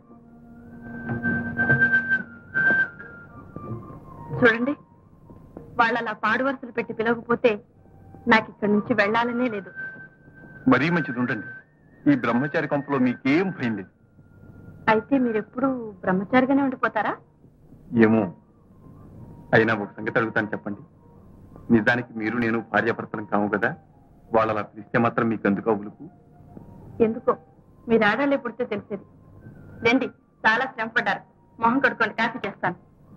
చూడండి వాళ్ళు అలా పాడు వరుసలు పెట్టి పిలవకపోతే నాకు ఇక్కడి నుంచి వెళ్ళాలనే లేదు మరీ మంచిది ఉండండి ఈ బ్రహ్మచారి కొంపలో మీకేం భయం లేదు అయితే మీరెప్పుడు బ్రహ్మచారిగానే ఉండిపోతారా ఏమో అయినా ఒక సంగతి అడుగుతాను చెప్పండి నిజానికి మీరు నేను భార్యాభర్తలం కాము కదా వాళ్ళు అలా పిలిస్తే మాత్రం మీకు ఎందుకు ఉలుకు ఎందుకో మీరు ఆడాలే పుడితే తెలిసేది రండి చాలా శ్రమ పడ్డారు మొహం కడుక్కోండి కాఫీ చేస్తాను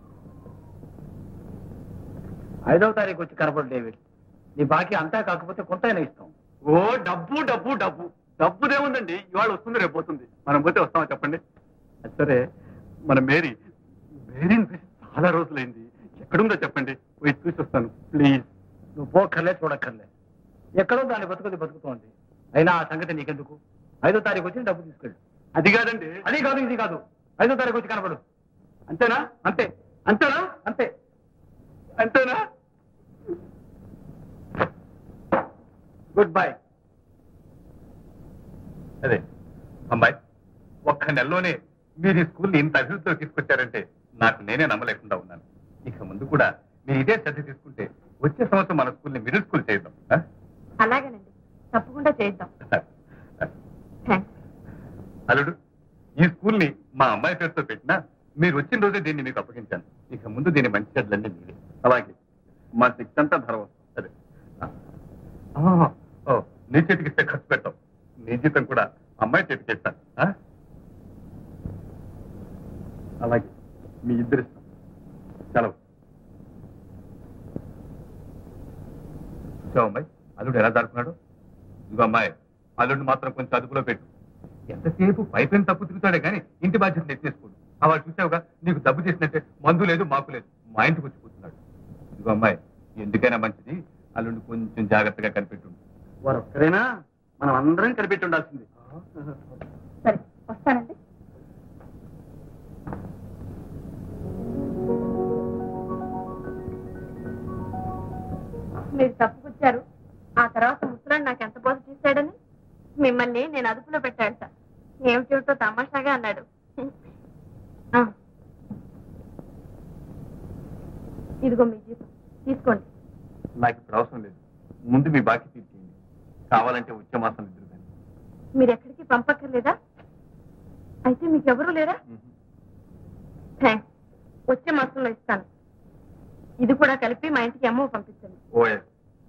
ఐదవ తారీఖు వచ్చి కనపడు డేవిడ్ నీ బాకీ అంతా కాకపోతే కొంతైనా ఇస్తాం ఓ డబ్బు డబ్బు డబ్బు డబ్బుదేముందండి ఇవాళ వస్తుంది రేపు పోతుంది మనం పోతే వస్తామా చెప్పండి అది సరే మన మేరీ మేరీని చూసి చాలా రోజులైంది ఎక్కడుందో చెప్పండి పోయి చూసి వస్తాను ప్లీజ్ నువ్వు పోక్కర్లే చూడక్కర్లే ఎక్కడో దాని బతుకుది బతుకుతోంది అయినా ఆ సంగతి నీకెందుకు ఐదో తారీఖు వచ్చి డబ్బు తీసుకెళ్ళు అది కాదండి అది కాదు ఇది కాదు ఐదో తారీఖు వచ్చి కనపడు అంతేనా అంతే అంతేనా అంతే అంతేనా గుడ్ బై అదే అమ్మాయి ఒక్క నెలలోనే మీరు ఈ స్కూల్ని ఇంత అభివృద్ధిలో తీసుకొచ్చారంటే నాకు నేనే నమ్మలేకుండా ఉన్నాను ఇక ముందు కూడా మీరు ఇదే శ్రద్ధ తీసుకుంటే వచ్చే సంవత్సరం మన స్కూల్ని మిడిల్ స్కూల్ చేద్దాం ఆ? అలాగేనండి తప్పకుండా చేద్దాం థ్యాంక్స్ అల్లుడు ఈ స్కూల్ని మా అమ్మాయి పేరుతో పెట్టినా మీరు వచ్చిన రోజే దీన్ని మీకు అప్పగించాను ఇక ముందు దీని మంచి చెడ్లన్నీ మీరే అలాగే మా శక్తి అంతా ధర వస్తుంది అదే ఆ, ఓ, నీ చేతికి ఇస్తే ఖర్చు పెట్టాం నీ జీతం కూడా అమ్మాయి చేతికి ఇస్తాను ఆ? అలాగే మీ ఇద్దరు ఇస్తాం సెలవు చూసావా అమ్మాయి అల్లుడు ఎలా జరుపుకున్నాడు ఇదిగో అమ్మాయి అల్లుడిని మాత్రం కొంచెం అదుపులో పెట్టు ఎంతసేపు పైపైన తప్పు తిరుగుతాడే కానీ ఇంటి బాధ్యత ఎత్తేసుకోడు అలా చూసావుగా నీకు డబ్బు చేసినట్టే మందు లేదు మాకు లేదు మా ఇంటికి వచ్చి కూర్చున్నాడు ఇదిగో అమ్మాయి ఎందుకైనా మంచిది అల్లుడిని కొంచెం జాగ్రత్తగా కనిపెట్టు వారు ఒక్కరేనా మనం అందరం కనిపెట్టి ఉండాల్సింది సరే వస్తానండి మీరు తప్పుకొచ్చారు ఆ తర్వాత ముసలాడు నాకు ఎంత బోధ చేశాడని మిమ్మల్ని నేను అదుపులో పెట్టాడట ఏమిటో తమాషాగా అన్నాడు ఆ. ఇదిగో మీ జీతం తీసుకోండి నాకు ఇప్పుడు అవసరం లేదు ముందు మీ బాకీ తీర్చేయండి కావాలంటే వచ్చే మాసం ఇద్దరు కానీ మీరు ఎక్కడికి పంపక్కర్లేదా అయితే మీకు ఎవరూ లేరా థ్యాంక్స్ వచ్చే మాసంలో ఇస్తాను ఇది కూడా కలిపి మా ఇంటికి అమ్మ పంపించండి ఓఎస్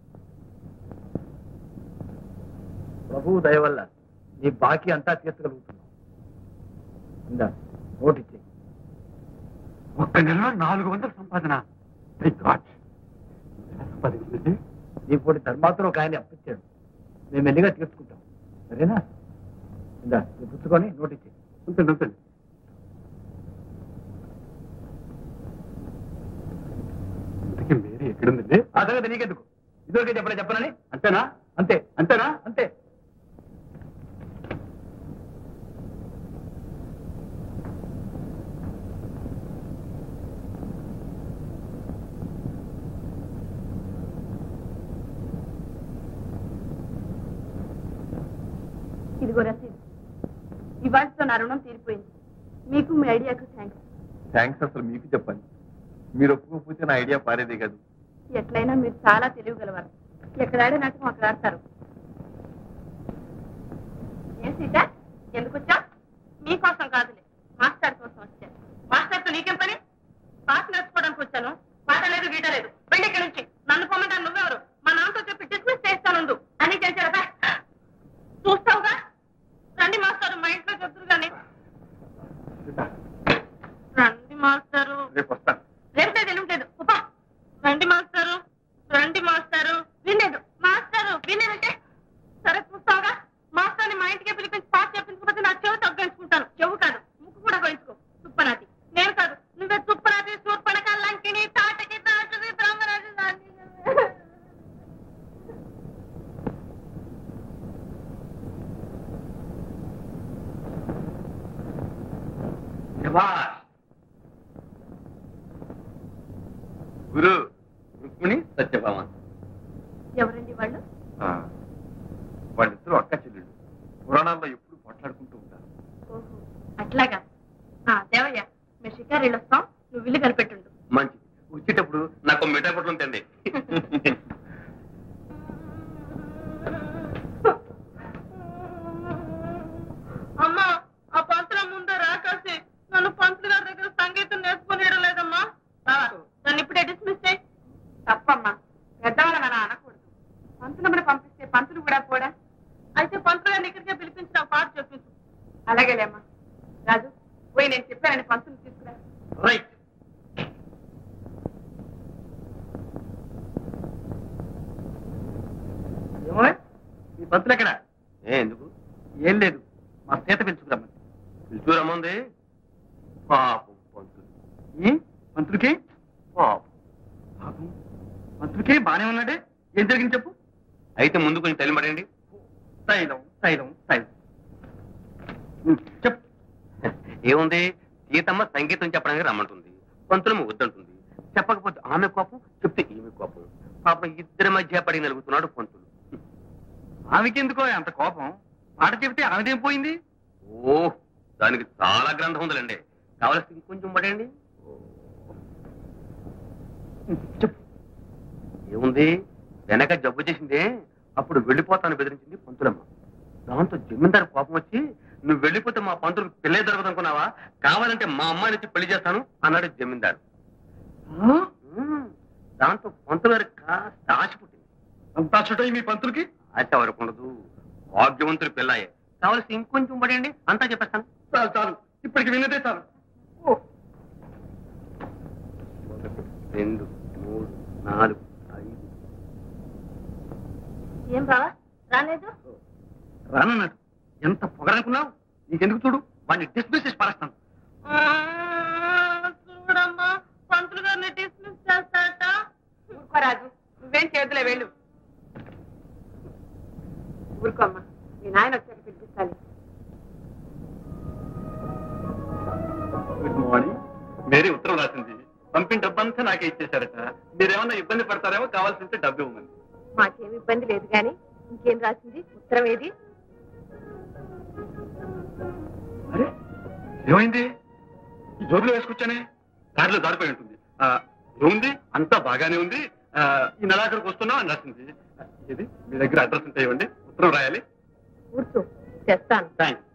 ప్రభువు దయ వల్ల నీ బాకీ అంతా తీర్చగలుగుతున్నావు ఇందా ఓటిచ్చి ఒక్క నెలలో నాలుగు వందల సంపాదన Thank God. ఎలా సంపాదించింది నీ పోటీ ధర్మాత్రం ఒక ఆయన అప్పించాడు మేము మెల్లిగా తీర్చుకుంటాం సరేనా ఇందా ఇది పుచ్చుకొని నోటిచ్చి ఉంటుంది ఉంటుంది ఇంతకీ మేరీ ఎక్కడుందండి ఆ సంగతి నీకెందుకు ఇదివరకే చెప్పలే చెప్పనని అంతేనా అంతే అంతేనా అంతే ఇదిగో రసీదు ఇవాళతో నా రుణం తీరిపోయింది మీకు మీ ఐడియాకు థ్యాంక్స్ థ్యాంక్స్ అసలు మీకు చెప్పాలి మీరు ఒప్పుకోకపోతే నా ఐడియా పారేదే కాదు ఎట్లయినా మీరు చాలా తెలియగలవారు ఎక్కడ ఆడే నాటకం అక్కడ ఆడతారు ఏం సీత ఎందుకు వచ్చా మీకోసం కాదులే మాస్టర్ కోసం వచ్చాను రేపు వస్తాను రేపు లేదు ఎల్లుండి లేదు ఉపా రండి మాస్టారు రండి మాస్టారు వినలేదు మాస్టారు వినలేదంటే సరే చూస్తావుగా మాస్టర్ని మా ఇంటికి పిలిపించి పాస్ చెప్పించకపోతే నా చెవు తగ్గించుకుంటాను చెవు కాదు ముక్కు కూడా గోయించుకో తుప్పనాది నేను కాదు నువ్వే తుప్పనాది సూర్పణక లంకిని తాటకి తాటకి బ్రహ్మరాజు నాది. శభాష్. గురు రుక్మిణి సత్యభామ ఎవరండి వాళ్ళు ఆ, వాళ్ళిద్దరూ అక్క చెల్లెళ్ళు పురాణాల్లో ఎప్పుడు మాట్లాడుకుంటూ ఉంటారు ఓహో అట్లాగా ఆ దేవయ్య మేము షికారు వెళ్ళొస్తాం నువ్వు ఇల్లు కనిపెట్టుండు మంచిది వచ్చేటప్పుడు నాకు మిఠాయి పొట్లు ఉంటుంది అమ్మా ఆ పంతుల ముందే రాకాసి నన్ను పంతులు గారి దగ్గర సంగీతం నేర్చుకునేయడం లేదమ్మా బావా, నన్ను ఇప్పుడే డిస్మిస్ చేయి తప్పమ్మా పెద్దవాళ్ళ మన అనకూడదు పంతులమ్మని పంపిస్తే పంతులు కూడా పోడా అయితే పంతులు గారిని ఇక్కడికే పిలిపించి నా పాట చెప్పించు అలాగేలేమ్మా రాజు పోయి నేను చెప్పానని పంతులు తీసుకురా రైట్ ఏమో ఈ పంతులు ఎక్కడ ఏ ఎందుకు ఏం లేదు మా సీత పిలుచుకురమ్మని పిలుచు రమ్మంది పాపం పంతులు ఏ మంత్రులకి పాపం పాపం మంత్రులకి బానే ఉన్నాడే ఏం జరిగింది చెప్పు అయితే ముందు కొంచెం తెలియబడండి తైలం తైలం తైలం ఉం, చెప్పు ఏముంది సీతమ్మ సంగీతం చెప్పడానికి రమ్మంటుంది పంతులమ్మ వద్దంటుంది చెప్పకపోతే ఆమె కోపం చెప్తే ఈమె కోపం పాపం ఇద్దరి మధ్య పడి నలుగుతున్నాడు పంతులు ఆమెకి ఎందుకో అంత కోపం పాట చెబితే ఆమెదేం పోయింది ఓ దానికి చాలా గ్రంథం ఉందండి కావలసి ఇంకొంచెం పడండి ఉం, చెప్పు ఏముంది వెనక జబ్బు చేసిందే అప్పుడు వెళ్ళిపోతాను బెదిరించింది పంతులమ్మ దాంతో జమీందారు కోపం వచ్చి నువ్వు వెళ్ళిపోతే మా పంతులు పెళ్ళే దొరకదు అనుకున్నావా కావాలంటే మా అమ్మాయిని ఇచ్చి పెళ్లి చేస్తాను అన్నాడు జమీందారు ఆ? ఉమ్, దాంతో పంతులు గారికి కాస్త ఆశ పుట్టింది అంతా చుట్టూ మీ పంతులకి ఆశ వరకు ఉండదు భాగ్యవంతులు పెళ్ళాయే కావలసి ఇంకొంచెం పడండి అంతా చెప్పేస్తాను చాలు చాలు ఇప్పటికి విన్నదే చాలు ఒకటి రెండు మూడు నాలుగు ఐదు ఏం బావా రాలేదు రానన్నాడు ఎంత పొగరనుకున్నావు నీకెందుకు చూడు వాడిని డిస్మిస్ చేసి పారేస్తాను చూడమ్మా పంతులు గారిని డిస్మిస్ చేస్తాట ఊరుకో రాజు నువ్వేం చేతులే వెళ్ళు ఊరుకోమ్మా మీ నాయన వచ్చాక పిలిపిస్తాను గుడ్ మార్నింగ్ మేరీ ఉత్తరం రాసింది పంపిన డబ్బంతా నాకే ఇచ్చేశారట మీరేమన్నా ఇబ్బంది పడతారేమో కావాల్సి ఉంటే డబ్బు ఇవ్వమని మాకేం ఇబ్బంది లేదు గాని ఇంకేం రాసింది ఉత్తరం ఏది అరే ఏమైంది ఈ జోబులో వేసుకొచ్చానే దారిలో దారిపోయి ఉంటుంది ఆ, ఏముంది అంతా బాగానే ఉంది ఆ, ఈ నెలాఖరికి వస్తున్నాం అని రాసింది ఆ, ఇది మీ దగ్గర అడ్రస్ ఉంటే ఇవ్వండి ఉత్తరం రాయాలి కూర్చో తెస్తాను థ్యాంక్స్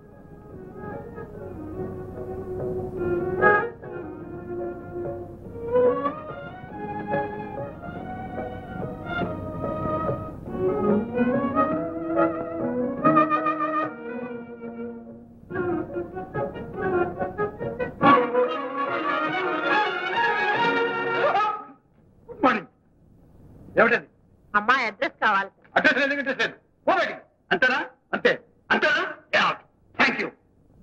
గుడ్ మార్నింగ్ ఏమిటది అమ్మాయి అడ్రస్ కావాలి అడ్రస్ లేదు అడ్రస్ లేదు పో బయటికి. అంతేనా అంతే అంతేనా థ్యాంక్ యూ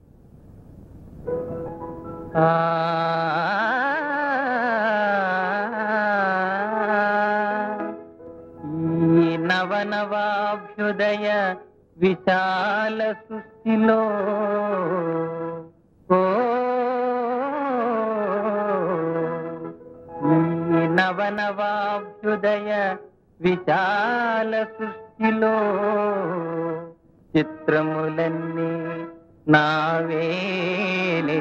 ఈ నవనవాభ్యుదయ విశాల సృష్టిలో ఓ ఈ నవనవాభ్యుదయ విశాల సృష్టిలో చిత్రములన్నీ నావేలే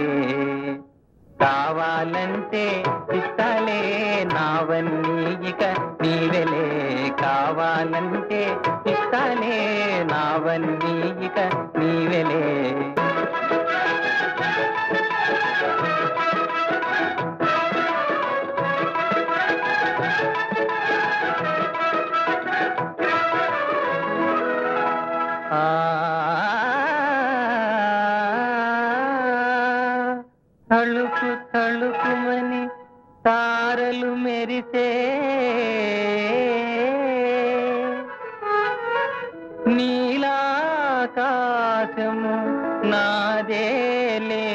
కావాలంటే ఇస్తాలే నావన్నీ ఇక నీవెలే కావాలంటే ఇస్తాలే నావన్నీ ఇక నీవెలే ఆ తలుపు తళుకుమని తారలు మెరిసే నీలాకాశము నాదేలే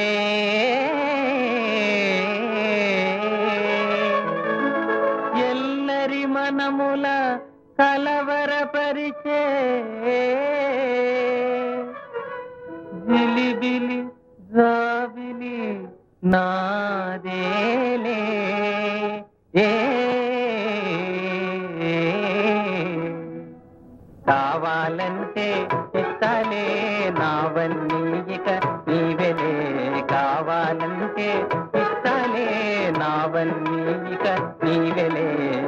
ఎల్లరి మనముల కలవరపరిచే జిలిబిలి జాబిలి నాదేలే ఏ కావాలంటే ఇస్తాలే నావన్నీ ఇక నీవెలే కావాలంటే ఇస్తాలే నావన్నీ ఇక నీవెలే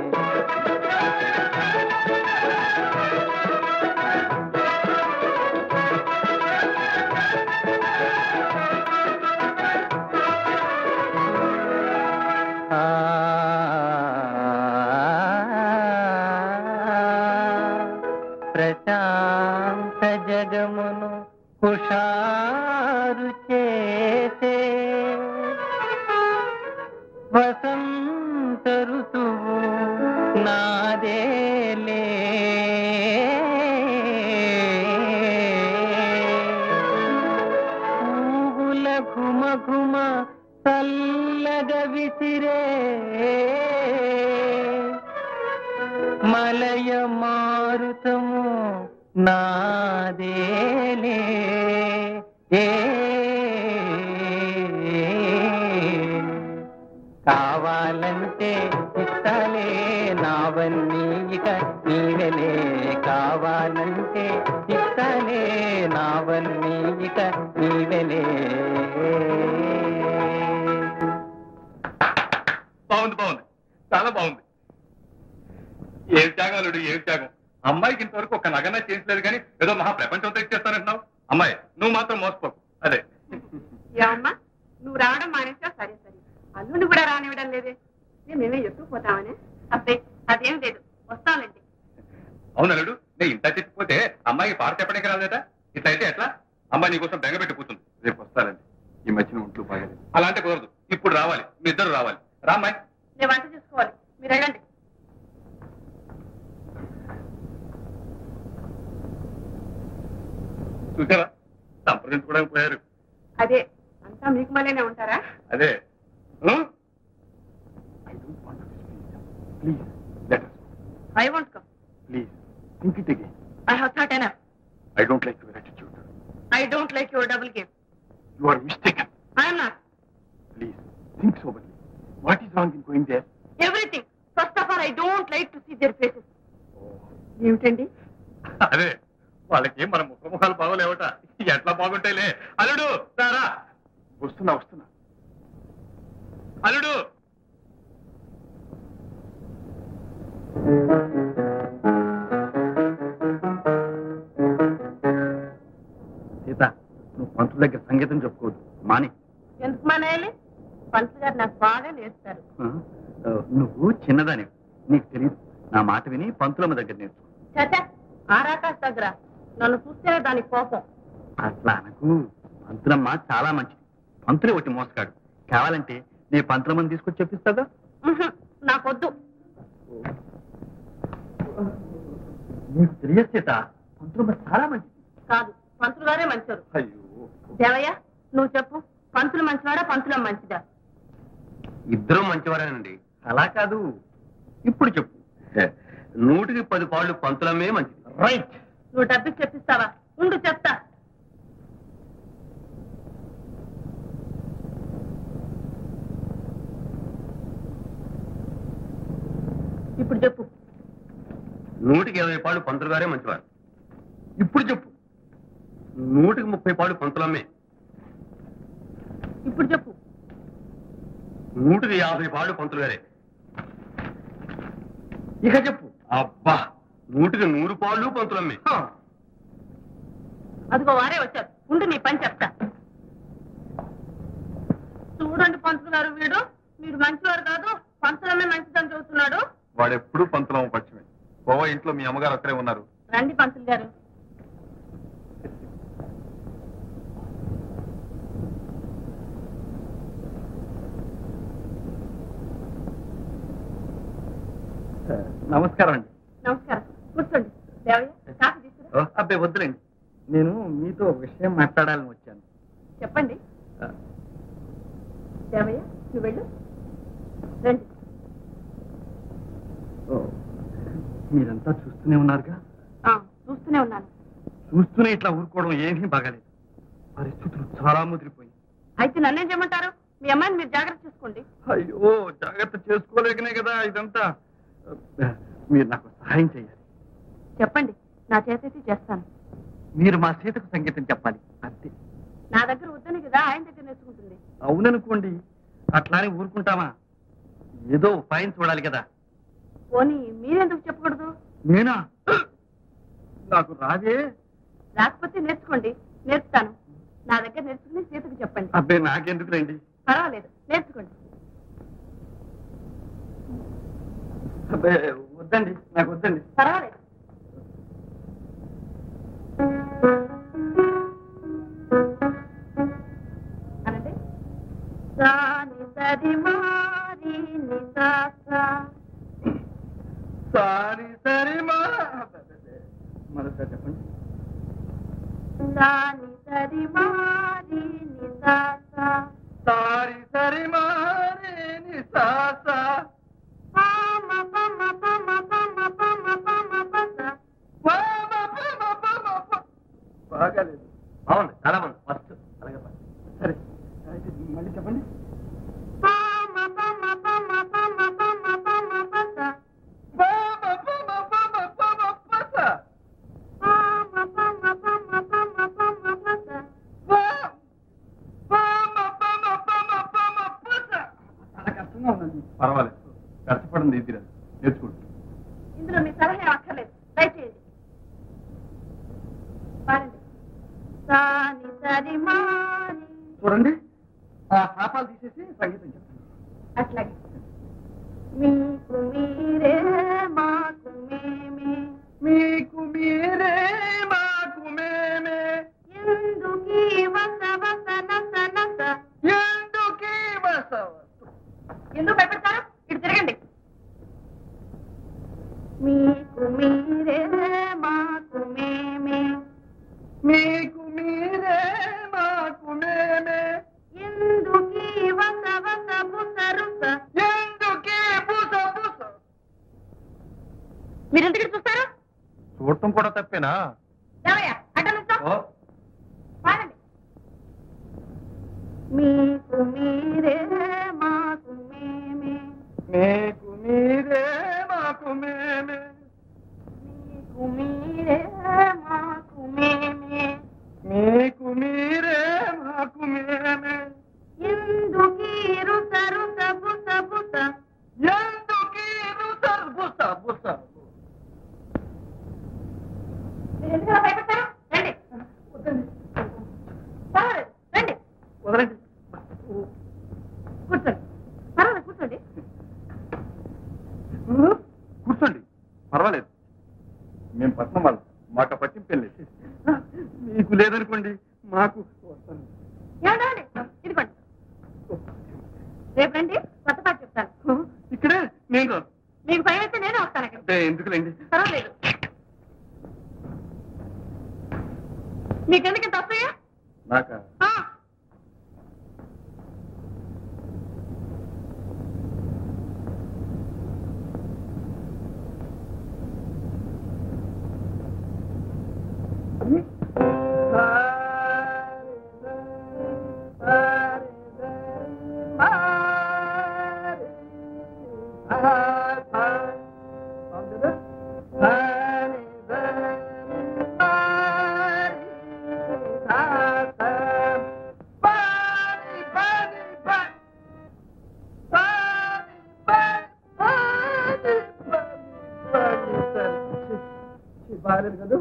ఆ ప్రశాంత జగమును హుషారు చేసే వసంత ఋతువు నాదేలే పూగుల ఘుమ ఘుమ చల్లగ విసిరే మలయ మారుతము నాదేలే ఏ కావాలంటే ఇస్తాలే నావన్నీ ఇక నీవెలే కావాలంటే ఇస్తాలే నావన్నీ ఇక నీవెలే బాగుంది బాగుంది చాలా బాగుంది ఏం త్యాగాలుడు ఏం త్యాగం అమ్మాయికి ఇంతవరకు ఒక నగన చేసలేదు కానీ ఏదో మహా ప్రపంచంతో ఇచ్చేస్తానంటున్నావు అమ్మాయి నువ్వు మాత్రం మోసపోకు అదే ఏమమ్మా నువ్వు రావడం మానేసా సరే సరే అల్లుని కూడా రానివ్వడం లేదే ఏ, మేమే ఎత్తుకుపోతామనే అబ్బే అదేం లేదు వస్తానండి అవును అల్లుడు నేను ఇంత చెప్పిపోతే అమ్మాయికి పాట చెప్పడానికి రాలేదా ఇట్లా అయితే ఎట్లా అమ్మాయి నీకోసం బెంగ పెట్టి కూర్చుంది రేపు వస్తానండి ఈ మధ్యన ఒంట్లో బాగాలేదు అలా అంటే కుదరదు ఇప్పుడు రావాలి మీ ఇద్దరు రావాలి రామ్మాయి నేను వంట చూసుకోవాలి మీరు వెళ్ళండి చూసారా సంప్రదించుకోవడానికి పోయారు అదే అంతా మీకు మళ్ళీనే ఉంటారా అదే ఉం? I don't want please let us I want come please think it again I have thought enough I don't like your attitude I don't like your double game you are mistaken I'm not please think soberly what is wrong in going there everything first of all I don't like to see their faces ఏమిటండి అదే వాళ్ళకి మన ముఖముఖాలు బాగోలేవట ఎట్లా బాగుంటాయిలే అల్లుడు సారా వస్తున్నా వస్తున్నా అల్లుడు సీత నువ్వు పంతుల దగ్గర సంగీతం చెప్పుకోవద్దు మాని ఎందుకు మానేయాలి పంతులు గారు నాకు బాగా నేర్పుతారు ఆ, ఆ, నువ్వు చిన్నదాని నీకు తెలియదు నా మాట విని పంతులమ్మ దగ్గర నేర్చుకో చచ్చా ఆరాకాశ్ దగ్గర నన్ను చూస్తేనే దానికి కోపం అట్లా అనకు పంతులమ్మ చాలా మంచిది పంతులే ఒకటి మోసగాడు కావాలంటే నేను పంతులమ్మని తీసుకొచ్చి చెప్పిస్తాగా ఉహుం, నాకొద్దు నీకు తెలియదు సీత పంతులమ్మ చాలా మంచిది కాదు పంతులు గారే మంచోరు అయ్యో దేవయ్య నువ్వు చెప్పు పంతులు మంచివాడా పంతులం మంచిదా ఇద్దరూ మంచివారేనండి అలా కాదు ఇప్పుడు చెప్పు నూటికి పది పాళ్ళు పంతులమే మంచిది రైట్ నువ్వు డబ్బికి చెప్పిస్తావా ఉండు చెప్తా ఇప్పుడు చెప్పు నూటికి ఇరవై పాళ్ళు పంతులు గారే మంచివారు ఇప్పుడు చెప్పు నూటికి ముప్పై పాళ్ళు పంతులమ్మే ఇప్పుడు చెప్పు నూటికి యాభై పాళ్ళు పంతులు గారే ఇక చెప్పు అబ్బా నూటికి నూరు పాళ్ళు పంతులమ్మే అదిగో వారే వచ్చారు ఉండు నీ పని చెప్తా చూడండి పంతులు గారు వీడు మీరు మంచివారు కాదు పంతులమే మంచిదని చెబుతున్నాడు వాడెప్పుడు పంతులమ్మ పక్షమే పోవా ఇంట్లో మీ అమ్మగారు అక్కడే ఉన్నారు రండి పంతులు గారు నమస్కారం అండి నమస్కారం కూర్చోండి దేవయ్య కాఫీ తీసుకురా అబ్బాయి వద్దులేండి నేను మీతో ఒక విషయం మాట్లాడాలని వచ్చాను చెప్పండి ఆ, దేవయ్య నువ్వు వెళ్ళు రండి ఓ, మీరంతా చూస్తూనే ఉన్నారుగా ఆ, చూస్తూనే ఉన్నాను చూస్తూనే ఇట్లా ఊరుకోవడం ఏమీ బాగాలేదు పరిస్థితులు చాలా ముదిరిపోయి అయితే నన్నేం చేయమంటారు మీ అమ్మాయిని మీరు జాగ్రత్త చూసుకోండి అయ్యో జాగ్రత్త చేసుకోలేకనే కదా ఇదంతా మీరు నాకు సహాయం చేయాలి చెప్పండి నా చేతైతే చేస్తాను మీరు మా సీతకు సంగీతం చెప్పాలి అంతే నా దగ్గర వద్దని కదా ఆయన దగ్గర నేర్చుకుంటుంది అవుననుకోండి అట్లానే ఊరుకుంటామా ఏదో ఉపాయం చూడాలి కదా పోనీ మీరెందుకు చెప్పకూడదు నేనా నాకు రాదే రాకపోతే నేర్చుకోండి నేర్పుతాను నా దగ్గర నేర్చుకుని సీతకు చెప్పండి అబ్బాయి నాకెందుకు రండి పర్వాలేదు నేర్చుకోండి అబ్బాయి వద్దండి నాకు వద్దండి పర్వాలేదు అనండి సాని సరి మారి ని సా సా. సారీ సరే మా మరోసారి చెప్పండి సాని సరి మారి ని సా సా. సారీ సరే మారే ని సా సా. పామ పమ పమ పమ పమ పమ పస. వా మా ప మా ప మా ప. బాగాలేదు బాగుంది చాలా బాగుంది ఫస్ట్ అలాగే పాడు. సరే అయితే మళ్ళీ చెప్పండి పామ పమ పమ పమ పమ పమ పస. వా మా ప మా ప మా ప మా ప సా. పామ పమ పమ పమ పమ పస. వా వా మా ప మా ప మా ప మా ప సా. చాలా కష్టంగా ఉందండి పర్వాలేదు కష్టపడింది ఇది నేర్చుకోండి ఇందులో మీ సలహా అక్కర్లేదు దయచేయండి పాడండి సాని సరి మాని చూడండి ఆ శాపాలు తీసేసి సంగీతం చెప్పండి అట్లాగే మీకు మీరే మాకు మేమే మీకు మీరే మాకు మేమే ఎందుకీ వస వస నస నస ఎందుకీ బసవస్తు ఎందుకు భయపెడతారు ఇటు తిరగండి మీకు మీరే మాకు మేమే మీకు మీరే మాకు మేమే ఎందుకీ వస వస బుస రుస ఎందుకీ బుస బుస మీరు ఎందుకు ఇటు చూస్తారు చూడటం కూడా తప్పేనా దేవయ్య అడ్డ నుంచో ఓ పాడండి మీకు మీరే మాకు మేమే మీకు మీరే మాకు మేమే మీకు మీరే మాకు మేమే మీకు మీరే మాకు మేమే ఎందుకీ రుస రుస బుస బుస ఎందుకీ బుస బుస బుస మీరు ఎందుకు అలా భయపడతారు రండి పర్వాలేదు రండి వదలండి కూర్చోండి పర్వాలేదు కూర్చోండి కూర్చోండి పర్వాలేదు మేము పట్నం వాళ్ళు మాకు పట్టింపు లేదు మీకు లేదనుకోండి మాకు వస్తాను ఏమండి ఇదిగోండి రేపు రండి కొత్త పాట చెప్తాను ఇక్కడే నేను రాను. మీకు భయం అయితే నేనే వస్తాను అక్కడ అంటే ఎందుకులేండి పర్వాలేదు మీకెందుకు ఇంత వస్తాయా నాక ఆ, బాగాలేదు కదా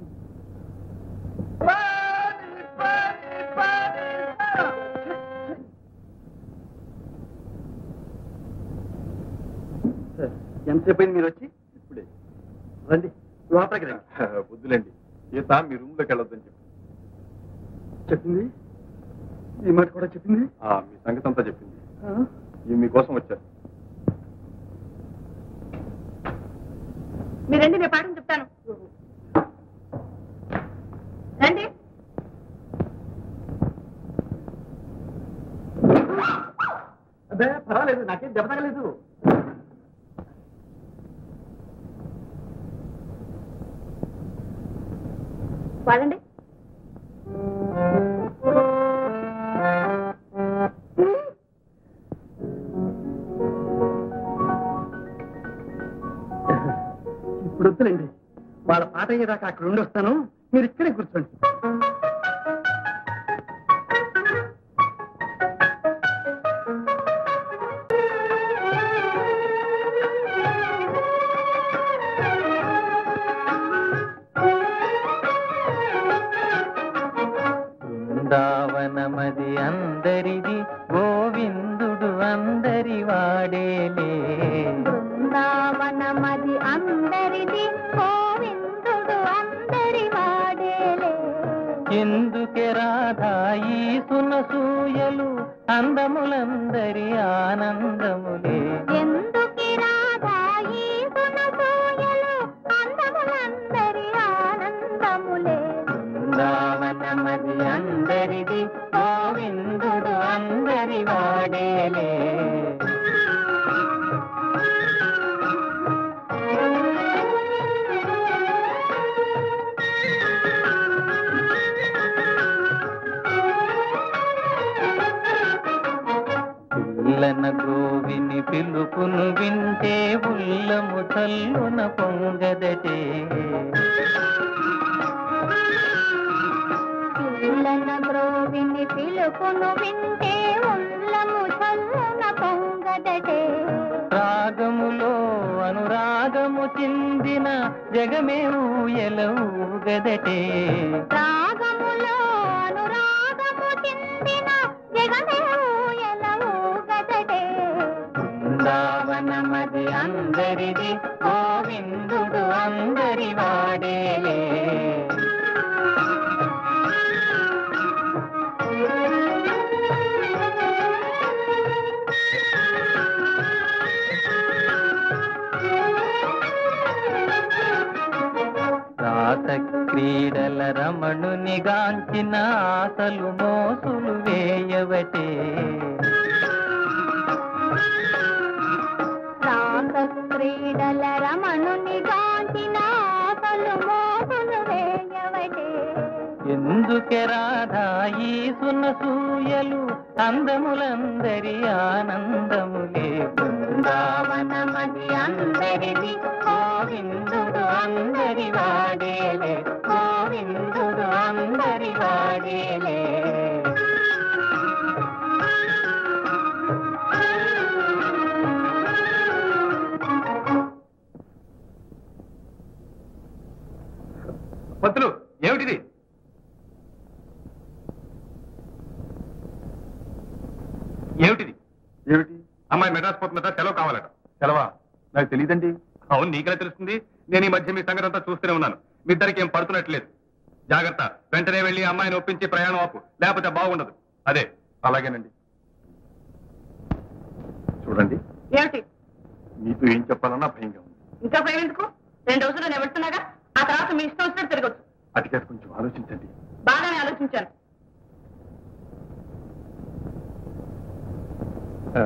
ఎంతసేపు అయింది మీరు వచ్చి ఇప్పుడే రండి లోపలికి రండి వద్దులేండి ఈత మీ రూమ్ లోకి వెళ్ళొద్దని చెప్పి చెప్పింది ఈ మాట కూడా చెప్పింది ఆ, మీ సంగతి అంతా చెప్పింది ఆ? ఇవి మీకోసం వచ్చారు మీరు రండి నేను పాఠం చెప్తాను రండి అదే పర్వాలేదు నాకేం దెబ్బ తగలేదు వాడండి ఇప్పుడు వద్దులేండి వాళ్ళ పాట అయ్యేదాకా అక్కడ ఉండి వస్తాను మీరు ఇక్కడే కూర్చోండి బృందావనమది అందరిది గోవిందుడు అందరి వాడేలే బృందావనమది అందరిది గోవిందుడు అందరి వాడేలే ఎందుకే రాధాయి సునసూయలు అందములందరి ఆనందములే ఎందుకి రాధాయి సునసూయలు అందములందరి ఆనందములే బృందావనమది అందరిది గోవిందుడు అందరి వాడేలే పిల్లన గోవిని పిలుపును వింటే ఉల్లము చల్లున పొంగదటే పిల్లల బ్రోవిని పిలుపును వింటే ఉల్లము చల్లున పొంగదటే రాగములో అనురాగము చెందిన జగమే ఊయలవుగదటే రాగములో అనురాగము చెందిన జగమే ఊయలవుగదటే బృందావనమది అందరిది గోవిందుడు అందరి వాడేలే రాత క్రీడల రమణుని గాంచిన ఆశలు మోసులు వేయవటే రాగ క్రీడల రమణుని గాంచిన ఆశలు మోసులు వేయవటే ఎందుకే రాధాయి సునసూయలు అందములందరి ఆనందములే బృందావనమది అందరిది గోవిందుడు అందరి వాడేలే గోవిందుడు అందరి వాడేలే పంతులు ఏమిటిది ఏమిటిది ఏమిటి అమ్మాయి మెడ్రాస్ పోతుందట సెలవు కావాలట సెలవా నాకు తెలియదండి అవును నీకెలా తెలుస్తుంది నేను ఈ మధ్య మీ సంగతి అంతా చూస్తూనే ఉన్నాను మీ ఇద్దరికి ఏం పడుతున్నట్లేదు జాగ్రత్త వెంటనే వెళ్ళి అమ్మాయిని ఒప్పించి ప్రయాణం ఆపు లేకపోతే బాగుండదు అదే అలాగేనండి చూడండి ఏమిటి మీతో ఏం చెప్పాలన్నా భయంగా ఉంది ఇంకా భయం ఎందుకు రెండు రోజులు నేను వెళ్తున్నాగా ఆ తర్వాత మీ ఇష్టం వచ్చినట్టు తిరగచ్చు అది కాదు కొంచెం ఆలోచించండి బాగానే ఆలోచించాను ఆ.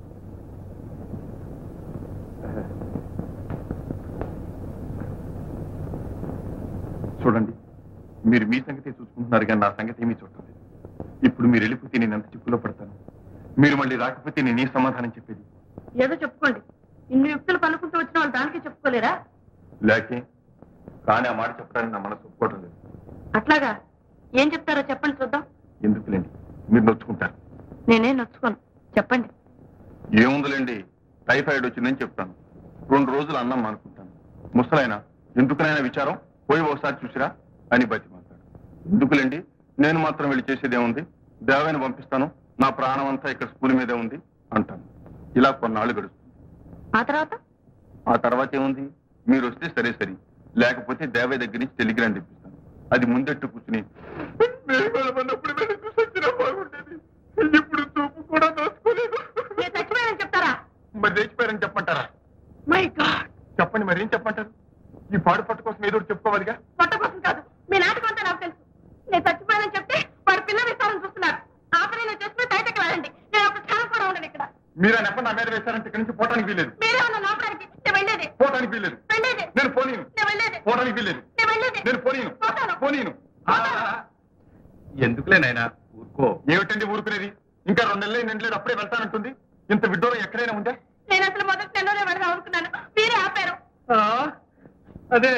చూడండి మీరు మీ సంగతి చూసుకుంటున్నారు కానీ నా సంగతి ఏమీ చూడలేదు ఇప్పుడు మీరు వెళ్ళిపోతే నేను ఎంత చిక్కులో పడతాను మీరు మళ్ళీ రాకపోతే నేను ఏ సమాధానం చెప్పేది ఏదో చెప్పుకోండి ఇన్ని యుక్తులు పనుకుంటూ వచ్చిన వాళ్ళు దానికే చెప్పుకోలేరా లేకే కానీ ఆ మాట చెప్పడానికి నా మనసు ఒప్పుకోవడం లేదు అట్లాగా ఏం చెప్తారో చెప్పండి చూద్దాం ఎందుకులేండి మీరు నొచ్చుకుంటారు నేనే నొచ్చుకోను చెప్పండి ఏముందిలేండి టైఫాయిడ్ వచ్చిందని చెప్తాను రెండు రోజులు అన్నం మానుకుంటాను ముసలైనా ఎందుకునైనా విచారం పోయి ఒకసారి చూసిరా అని బతి మాట్లాడు ఎందుకులేండి నేను మాత్రం వెళ్ళి చేసేది ఏముంది దేవైన పంపిస్తాను నా ప్రాణం అంతా ఇక్కడ స్కూల్ మీదే ఉంది అంటాను ఇలా కొన్నాళ్ళు గడుస్తుంది ఆ తర్వాత ఆ తర్వాత ఏముంది మీరు వస్తే సరే సరే లేకపోతే దేవయ్య దగ్గర నుంచి టెలిగ్రామ్ తెప్పిస్తాను అది ముందెట్టు కూర్చుని "నేను వెళ్ళమన్నప్పుడు వెళ్ళి చూసి వచ్చినా బాగుండేది ఇప్పుడు చూపు కూడా దోచుకోలేదు నేను చచ్చిపోయానని చెప్తారా మరి లేచిపోయారని చెప్పంటారా మై గాడ్ చెప్పండి మరి ఏం చెప్పంటారు ఈ పాడు పట్టు కోసం ఏదో ఒకటి చెప్పుకోవాలిగా పొట్ట కోసం కాదు మీ నాటకం అంతా నాకు తెలుసు నేను చచ్చిపోయానని చెప్తే వాడు పిల్ల విస్తారని చూస్తున్నారు ఆ పని నేను చేసుకుని బయటకు వెళ్ళండి నేను ఒక క్షణం కూడా ఉండను ఇక్కడ మీరు ఆ నెప్ప నా మీద వేశారంటే ఇక్కడి నుంచి పోవడానికి వీలేదు మీరే ఉన్న లోపడానికి నేను వెళ్ళేది పోవడానికి వీలేదు వెళ్ళేది నేను పోనీను నేను వెళ్ళేది పోవడానికి వీలేదు నేను వెళ్ళేది నేను పోనీను పోతాను. పోనీను ఎందుకులే నాయనా ఊరుకో ఏమిటండి ఊరుకునేది ఇంకా రెండు నెలలు నిండలేదు అప్పుడే వెళ్తానంటుంది ఇంత విడ్డూరం ఎక్కడైనా ఉందా నేను అసలు మొదటి నెలలోనే వెళదాం అనుకున్నాను మీరే ఆపారు అదే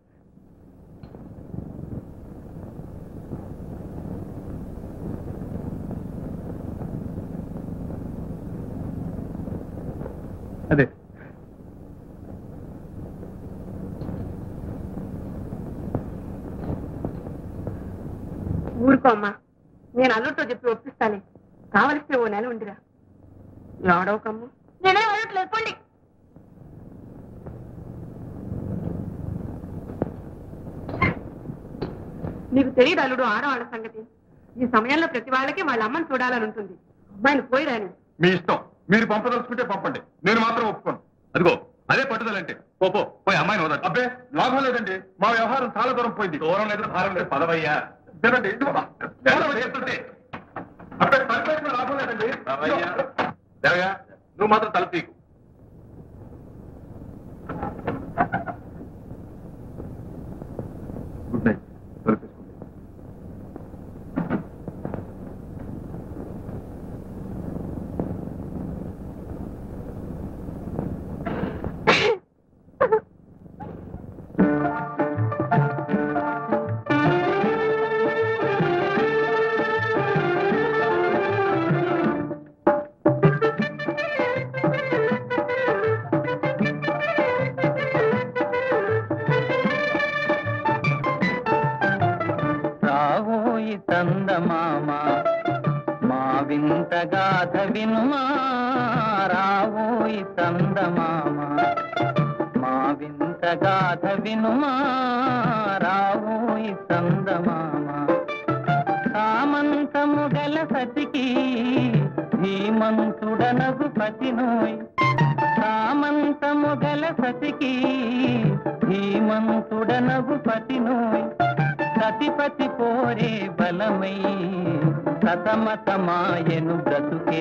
అదే ఊరుకో అమ్మా నేను అల్లుడితో చెప్పి ఒప్పిస్తానే కావలిస్తే ఓ నెల ఉందిరా ఏడవకమ్మ నేనే వెళ్ళట్లేదు పోండి నీకు తెలియదు అల్లుడు ఆడవాళ్ళ సంగతి ఈ సమయంలో ప్రతి వాళ్ళకి వాళ్ళ అమ్మని చూడాలని ఉంటుంది అమ్మాయిని పోయి రాని మీ ఇష్టం మీరు పంపదలుచుకుంటే పంపండి నేను మాత్రం ఒప్పుకోను అదిగో అదే పట్టుదలంటే పో పో పోయి అమ్మాయిని వదలు అబ్బే లాభం లేదండి మా వ్యవహారం చాలా దూరం పోయింది దూరం లేదు భారం లేదు పదవయ్యా తినండి ఇదిగో. పోదామని చెప్తుంటే. అబ్బే పనిచేసిన లాభం లేదండి దేవయ్య నువ్వు మాత్రం తలపీకు గుడ్ నైట్ తలుపేసుకోండి రావోయి చందమామ మా వింత గాథ వినుమా రావోయి చందమామ మా వింత గాథ వినుమా రావోయి చందమామ సామంతము గల సతికి ధీమంతుడనగు పతినోయ్ సామంతము గల సతికి ధీమంతుడనగు పతినోయ్ సతిపతి పోరే బలమై సతమతమాయను బ్రతుకే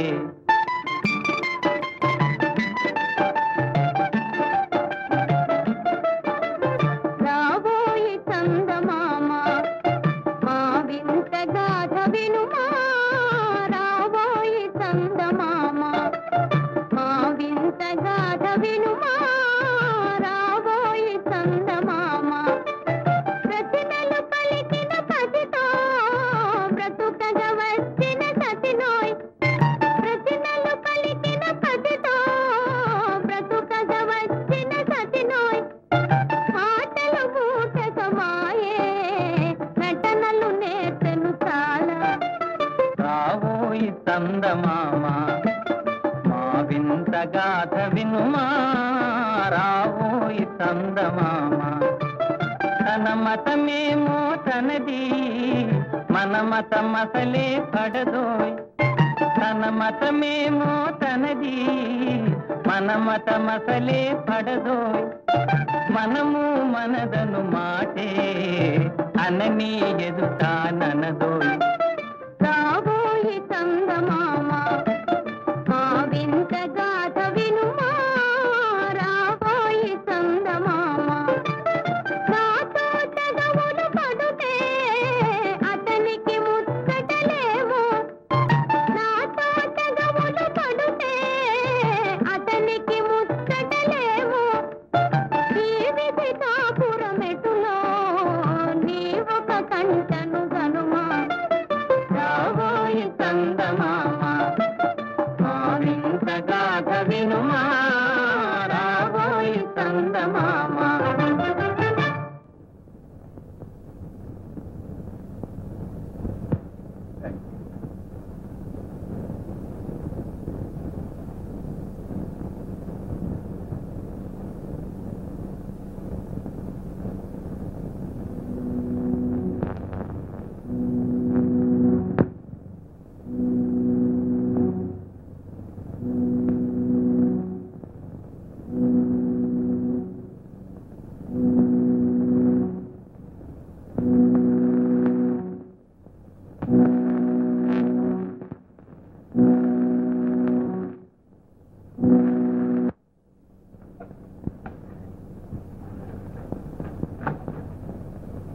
రాబోయి చందమామ మా వింత గాథ వినుమా రాబోయి చందమామ మా వింత గాథ వినుమా రాబోయి చందమామ ప్రతినలు పలికిన పతితో బ్రతుకగా వచ్చిన సతినోయ్ ప్రతినలు పలికిన పతితో బ్రతుకగా వచ్చిన సతినోయ్ మాటలు మూటకమాయే నటనలు నేర్చెను చాలా రావోయి చందమామ మా వింత గాథ వినుమా రావోయి చందమామ తన మతమేమో తనది మన మతమసలే పడదోయ్ తన మతమేమో తనది మన మతమసలే పడదోయ్ మనము మనదను మాటే అనని ఎదుటాననదోయ్ రాబోయి చందమామ మా వింత గాథ వినుమా రాబోయి చందమామ నాతో తెగవులు పడుతే అతనికి ముచ్చటలేమో నాతో తెగవులు పడుతే అతనికి ముచ్చటలేమో ఈ విధి కాపురమెటులో నీ ఒక కంటను గనుమా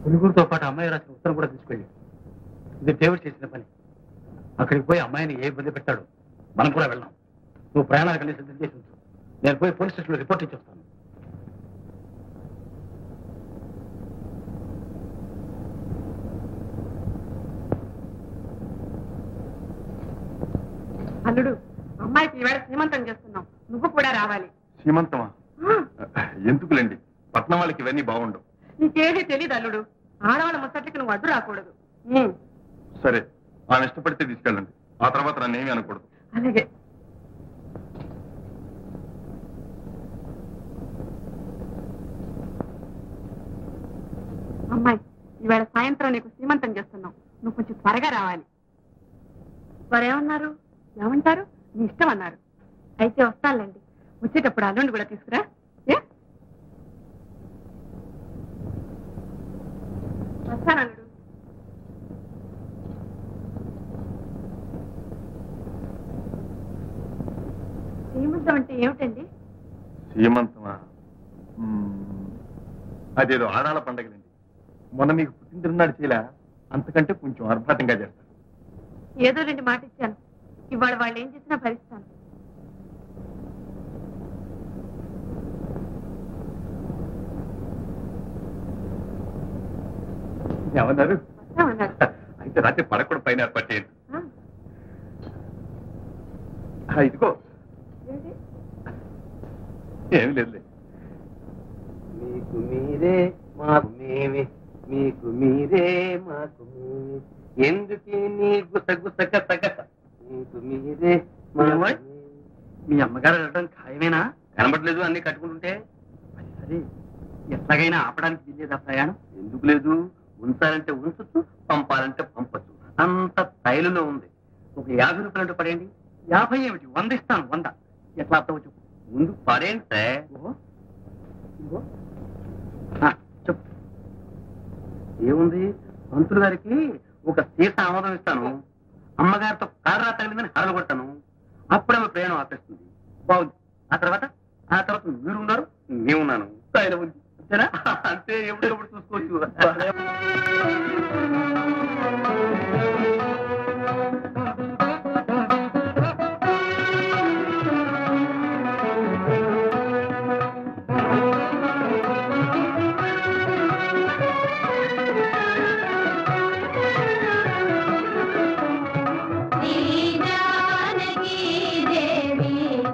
పులుగురితో పాటు అమ్మాయి రాసిన ఉత్తరం కూడా తీసుకెళ్ళాడు ఇది డేవిడ్ చేసిన పని అక్కడికి పోయి అమ్మాయిని ఏ ఇబ్బంది పెట్టాడు మనం కూడా వెళ్ళాం నువ్వు ప్రయాణాలు కలిసి సిద్ధం చేసి ఉంచు నేను పోయి పోలీస్ స్టేషన్లో రిపోర్ట్ ఇచ్చి వస్తాను అల్లుడు అమ్మాయికి ఈవేళ సీమంతం చేస్తున్నాం నువ్వు కూడా రావాలి సీమంతమా ఆ, ఎందుకులేండి పట్నం వాళ్ళకి ఇవన్నీ బాగుండవు నీకేమీ తెలియదు అల్లుడు ఆడవాళ్ళ ముచ్చట్లకి నువ్వు అడ్డు రాకూడదు ఉమ్, సరే ఆమె ఇష్టపడితే తీసుకెళ్ళండి ఆ తర్వాత నన్ను ఏమీ అనకూడదు అలాగే అమ్మాయి ఈవేళ సాయంత్రం నీకు సీమంతం చేస్తున్నాం నువ్వు కొంచెం త్వరగా రావాలి మరేమన్నారు ఏమంటారు నీ ఇష్టం అన్నారు అయితే వస్తానులేండి వచ్చేటప్పుడు అల్లుండి కూడా తీసుకురా ఏ వస్తాను అల్లుడు శ్రీమంతం అంటే ఏమిటండి సీమంతమా మ్మ్. అదేదో ఆడాల పండగలండి మొన్న మీకు పుట్టిననాడు చేయలే అంతకంటే కొంచెం ఆర్భాటంగా చేస్తారు ఏదో రెండు మాట ఇచ్చాను ఇవాళ వాళ్ళు ఏం చేసినా భరిస్తాను ఏమన్నారు వస్తామన్నారు అయితే రాత్రి పడకూడ పైన ఏర్పాటు చేయండి ఆ, ఆ, ఇదిగో ఏంటి? ఏమి లేదులే మీకు మీరే మాకు మేమే మీకు మీరే మాకు మేమే ఎందుకు నీ గుస గుస గస గస మీకు మీరే మాకు ఏమోయ్? మేమే. మీ అమ్మగారు వెళ్ళడం ఖాయమేనా కనబడలేదు అన్ని కట్టుకుంటుంటే అది సరే ఎట్లాగైనా ఆపడానికి వీల్లేదా ప్రయాణం ఎందుకు లేదు ఉంచాలంటే ఉంచొచ్చు పంపాలంటే పంపచ్చు అంత తైలులో ఉంది ఒక యాభై రూపాయలు పడేయండి యాభై ఏమిటి వంద ఇస్తాను వంద ఎట్లా అర్థం చెప్పు ముందు పడేయండి సార్ ఓహో. ఇదిగో. ఆ, చెప్పు ఏముంది పంతులు గారికి ఒక సీస ఆమోదం ఇస్తాను అమ్మగారితో కార్రా తగిలిందని హరలు కొట్టాను అప్పుడే ఆమె ప్రయాణం ఆపేస్తుంది బాగుంది ఆ తర్వాత ఆ తర్వాత మీరు ఉన్నారు నేనున్నాను తైలం ఉంది అంతేనా అంతే ఎప్పుడెప్పుడు చూసుకోవచ్చు శ్రీజానకీ దేవి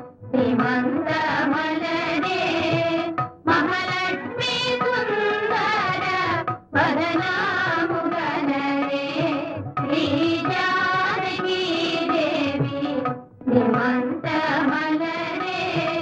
శ్రీమంతమలరే మహాలక్ష్మి సుందర వదనాముగనరే శ్రీజానకీ దేవి శ్రీమంతమలరే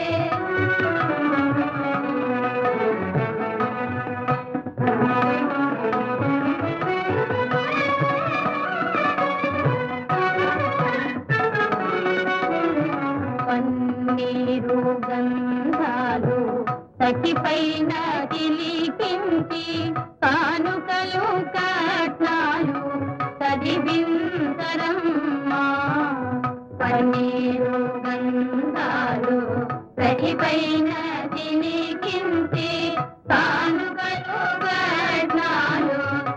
పన్నీరు గంధాలు సఖిపైన చిలికించి కానుకలు కట్నాలు చదివింతరమ్మా పన్నీరు గంధాలు సఖిపైన చిలికించి కానుకలు కట్నాలు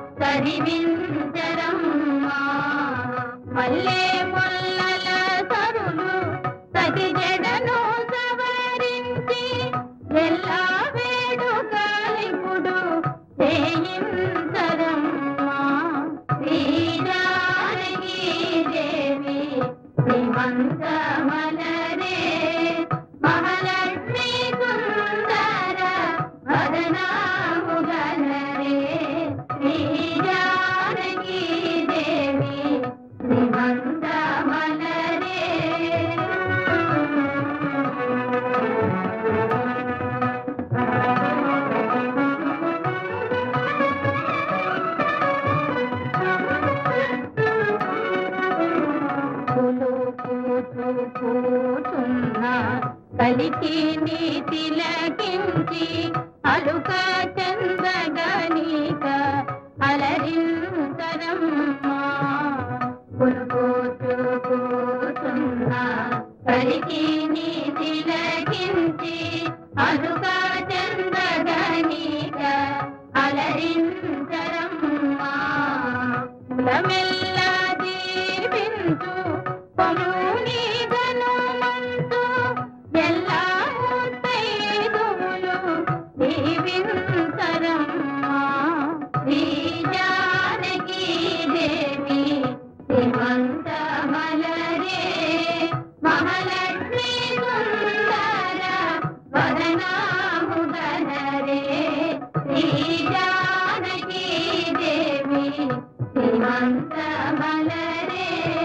చదివింతరమ్మా మల్లె ముల్లల సరులు సతి జడను సవరించి ఎల్లా వేడుకలిపుడు చేయించరమ్మా శ్రీజానకీ దేవి శ్రీమంతమలరే మహాలక్ష్మి సుందర వదనాముగనరే శ్రీజానకీ దేవి శ్రీమంతమలరే పూలు పూచు పూచున్న కలికి నీ తిలకించి అలుక చందగనిక అలరింతరమ్మా పూలు పూచు పూచున్న కలికి నీ తిలకించి అలుక చందగనిక అలరింతరమ్మా కులమెల్లా దీవించు కొలుని ధనుమంతు ఎల్లా ముత్తైదువులు దీవించరమ్మా శ్రీ జానకీ దేవి శ్రీమంత మలరే మహాలక్ష్మి సుందర వదనాముదనరే శ్రీ జానకీ దేవి శ్రీమంత మలరే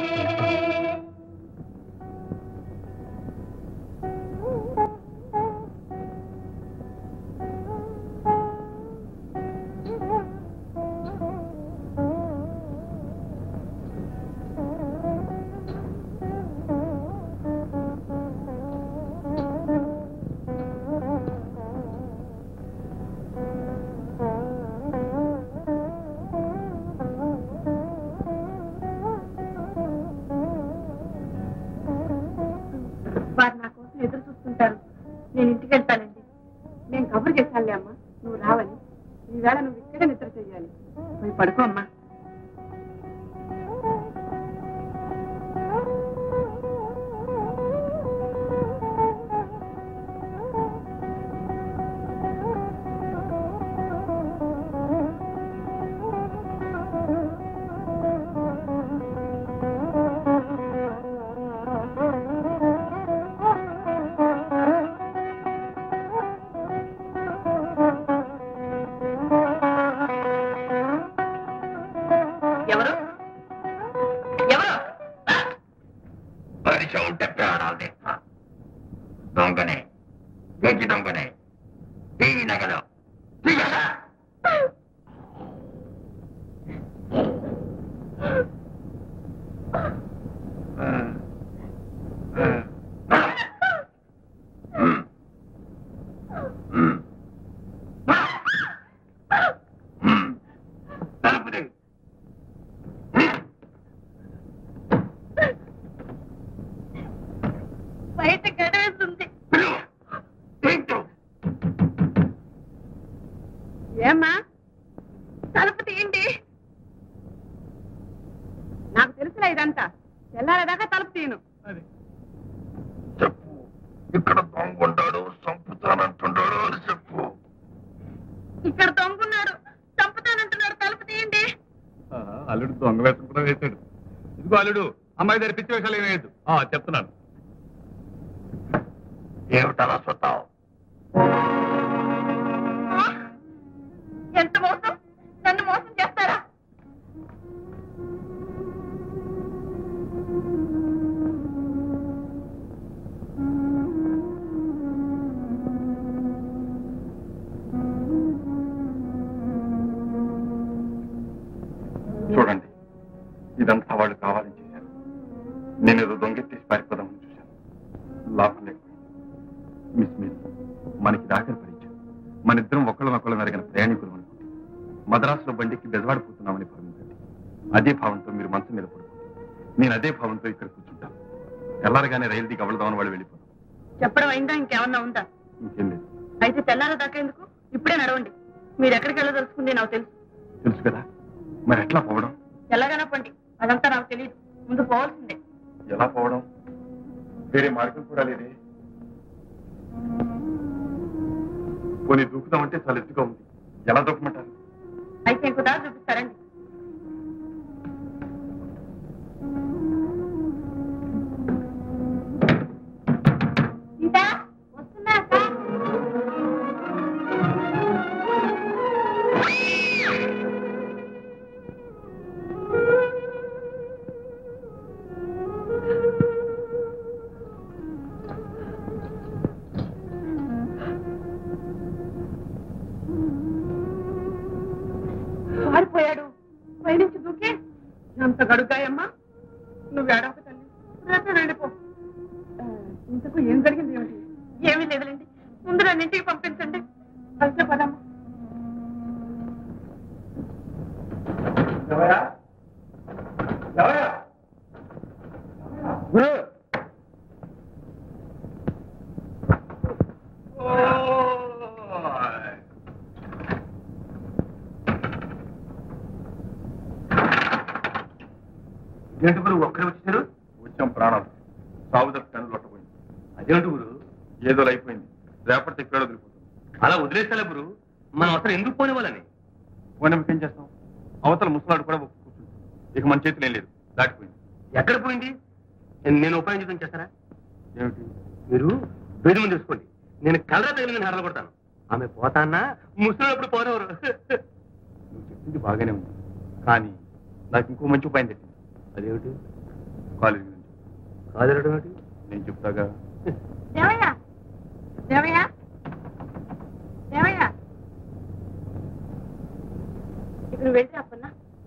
వారు నా కోసం ఎదురు చూస్తుంటారు నేను ఇంటికి వెళ్తానండి నేను కబురు చేశానులే అమ్మా నువ్వు రావని ఈవేళ నువ్వు ఇక్కడే నిద్ర చెయ్యాలి పోయి పడుకో అమ్మా ఎవరు ఎవరు పరిచ ఉంటే ప్రాణాలు తెస్తా దొంగనే గజ్జి దొంగనే ఈ నగలు దిగరా తలుపుది బయట గడవేస్తుంది ఏంటో ఏమ్మా తలుపు తీయండి నాకు తెలుసులే ఇదంతా తెల్లారేదాకా తలుపు తీయను చెప్పు ఇక్కడ దొంగ ఉంటాడు చంపుతానంటున్నాడు అని చెప్పు ఇక్కడ దొంగున్నాడు చంపుతానంటున్నాడు తలుపు తీయండి అల్లుడు దొంగ వేషం కూడా వేశాడు ఇదిగో అల్లుడు అమ్మాయి దగ్గర పిచ్చి వేషాలు ఏమీ వేయద్దు ఆ, చెప్తున్నాను ఏమిటలా చూస్తావు ఎంత మోసం నన్ను మోసం చేస్తారా చూడండి ఇదంతా వాళ్ళు కావాలని చేశారు నేను ఏదో దొంగెత్తేసి పారిపోదామని చూశాను లాభం లేకపోయింది మిస్ మీర్ మనకి దాఖలు పరిచయం మన ఇద్దరం ఒకళ్ళనొకళ్ళు మెరగిన ప్రయాణికులు అనుకుంటే మద్రాసులో బండికి బెజవాడిపోతున్నామని భావించండి అదే భావంతో మీరు మనసు మీద పడుకోండి నేను అదే భావంతో ఇక్కడ కూర్చుంటాను తెల్లారగానే రైలు దిగి అవలదామని వాళ్ళు వెళ్ళిపోతాం చెప్పడం అయిందా ఇంకేమన్నా ఉందా ఇంకేం లేదు అయితే తెల్లార దాకా ఎందుకు ఇప్పుడే నడవండి మీరు ఎక్కడికి వెళ్ళదలుచుకుంది నాకు తెలుసు తెలుసు కదా మరి ఎట్లా పోవడం ఎలాగైనా పండి అదంతా నాకు తెలియదు ముందు పోవాల్సిందే ఎలా పోవడం వేరే మార్గం కూడా లేదే పోనీ దూకుదామంటే చాలా ఎత్తుగా ఉంది ఎలా దూకమంటారు అయితే ఇంకో దారి చూపిస్తారండి సీతా వస్తున్నా అక్క పారిపోయాడు పైనుంచి దూకే ఎంత గడుగాయమ్మా నువ్వు ఏడవక తల్లి రేపే వెళ్ళిపో ఆ, ఇంతకు ఏం జరిగింది ఏమిటి ఏమీ లేదులేండి ముందు నన్ను ఇంటికి పంపించండి అయితే పదమ్మా గురు ఏంటి గురు ఒక్కడే వచ్చేసారు వచ్చాం ప్రాణాలు సాగు తప్పి కన్ను లొట్టపోయింది అదేంటి గురు ఏదో అయిపోయింది రేపటి ఇక్కడ వదిలిపోతుంది అలా వదిలేస్తాలే గురు మనం అసలు ఎందుకు పోని వాళ్ళని పోనీ ఏం చేస్తాం అవతల ముసలాడు కూడా ఒప్పు కూర్చుంది ఇక మన చేతిలో ఏం లేదు దాటిపోయింది ఎక్కడ పోయింది నేను ఉపాయం చూద్దాం చేస్తారా ఏమిటి మీరు వేడి ముందు తీసుకోండి నేను కలరా తగిలిందని హడలు కొడతాను ఆమె పోతాన్నా ముసలినప్పుడు పోనవరు నువ్వు చెప్పింది బాగానే ఉంది కానీ నాకు ఇంకో మంచి ఉపాయం తెలిసింది అదేమిటి కాలేజీ నుంచి కాదనడం ఏమిటి నేను చెప్తాగా దేవయ్య దేవయ్య దేవయ్య ఇప్పుడు నువ్వు వెళ్ళి అప్పన్నా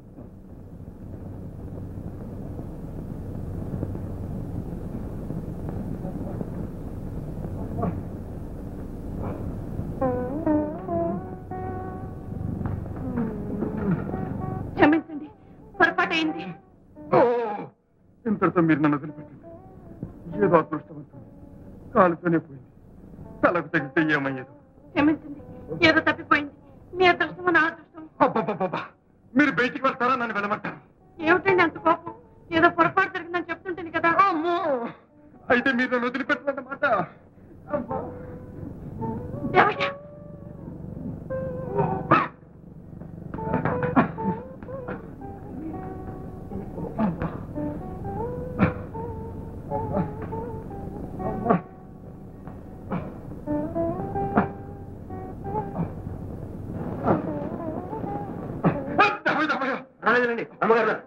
క్షమించండి పొరపాటు అయింది ఓ, ఇంతటితో మీరు నన్ను వదిలిపెట్టండి ఏదో అదృష్టవంతం కాలుతోనే పోయింది తలకు తగిలితే ఏమయ్యేది క్షమించండి ఏదో తప్పిపోయింది మీ అదృష్టమో నా అదృష్టం అబ్బబ్బబ్బబ్బా మీరు బయటికి వెళ్తారా నన్ను వెళ్ళమంటారు ఏమిటండి అంత కోపం ఏదో పొరపాటు జరిగిందని చెప్తుంటుంది కదా అమ్మో అయితే మీరు నన్ను వదిలిపెట్టదన్నమాట దేవయ్య రాలేదండి అమ్మగారు రా.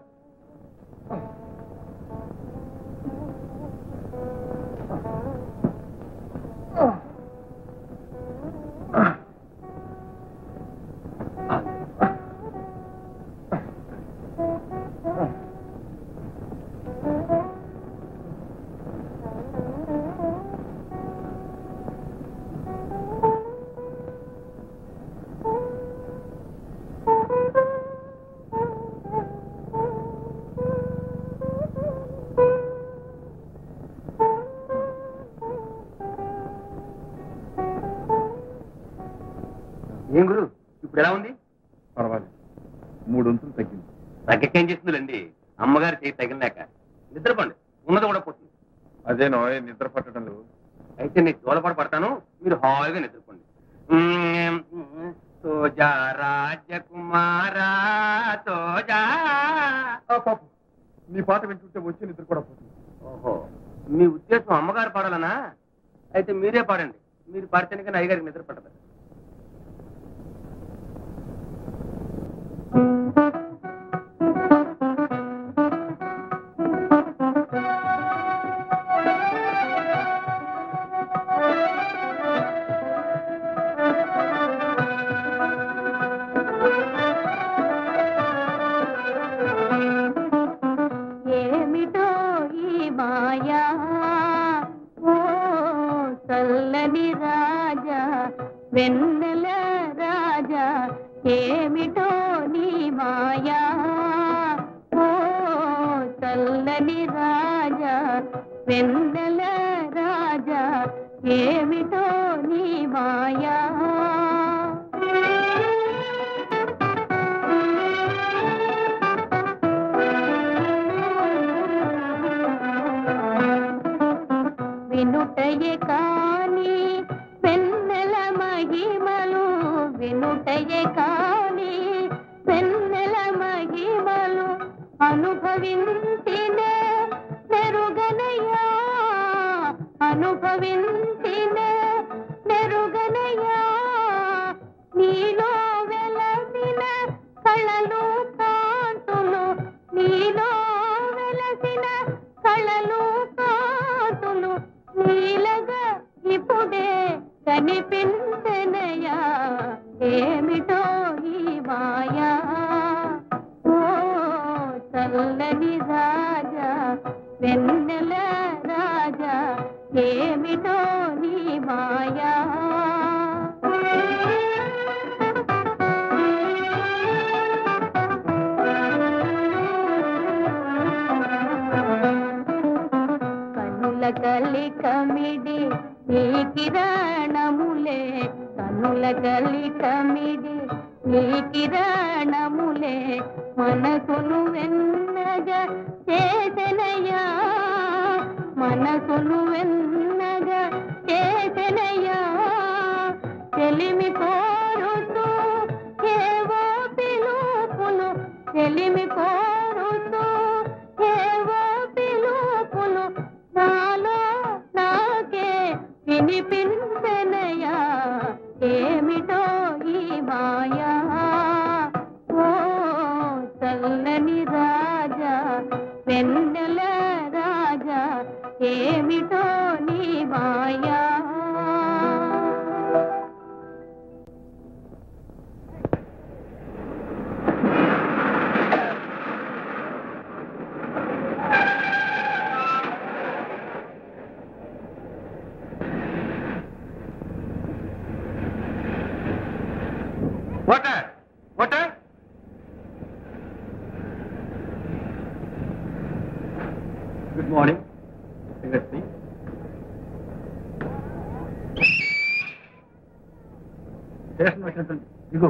ఏం గురు ఇప్పుడు ఎలా ఉంది పర్వాలేదు మూడు వంతులు తగ్గింది తగ్గకేం చేస్తుందండి అమ్మగారి చేయి తగిలినాక నిద్రపోండి ఉన్నది కూడా పోతుంది అదేనో నిద్ర పట్టడం లేదు అయితే నేను జోలపాటు పడతాను మీరు హాయిగా నిద్రపోండి మ్మ్. సోజా రాజకుమారా సోజా ఆ పాపం నీ పాట వింటుంటే వచ్చి నిద్ర కూడా పోతుంది ఓహో మీ ఉద్దేశం అమ్మగారు పాడాలనా అయితే మీరే పాడండి మీరు పాడితేనే కానీ అయ్యగారికి నిద్ర పట్టదు ఏమిటో ఈ మాయా ఓ చల్లని రాజా వెన్నెల రాజా ఏమిటో నీ మాయా ఓ చల్లని రాజా వెన్నెల రాజా ఏమిటో నీ మాయా వినుటయే కాని వెన్నెల మహిమలు వినుటయే కాని వెన్నెల మహిమలు అనుభవించినే నెరుగనయ్యా అనుభవించినే నెరుగనయ్యా నీలో వెలసిన కళలు కాంతులు నీలో వెలసిన కళలు కాంతులు నీలగా ఇప్పుడే కనిపించనయా ఏమిటో ఈ మాయా ఓ చల్లని రాజా వెన్నెల రాజా ఏమిటో నీ మాయా కనుల కలి కమిడి నీ కిరణములే కనుల కలి కమిడి నీ కిరణములే మనసును వెన్నగా చేతనయ్యా మనసును వెన్నగా చేతనయ్యా తెలిమి కోరుతూ ఏవో పిలుపులు తెలిమి కోరుతూ ఏవో పిలుపులు నాలో నాకే వినిపించనయా ఏమిటో ఈ మాయా ఓ చల్లని రాజా వెన్నెల రాజా ఏమిటో నీ మాయా water water good morning station వచ్చినట్టుంది దిగు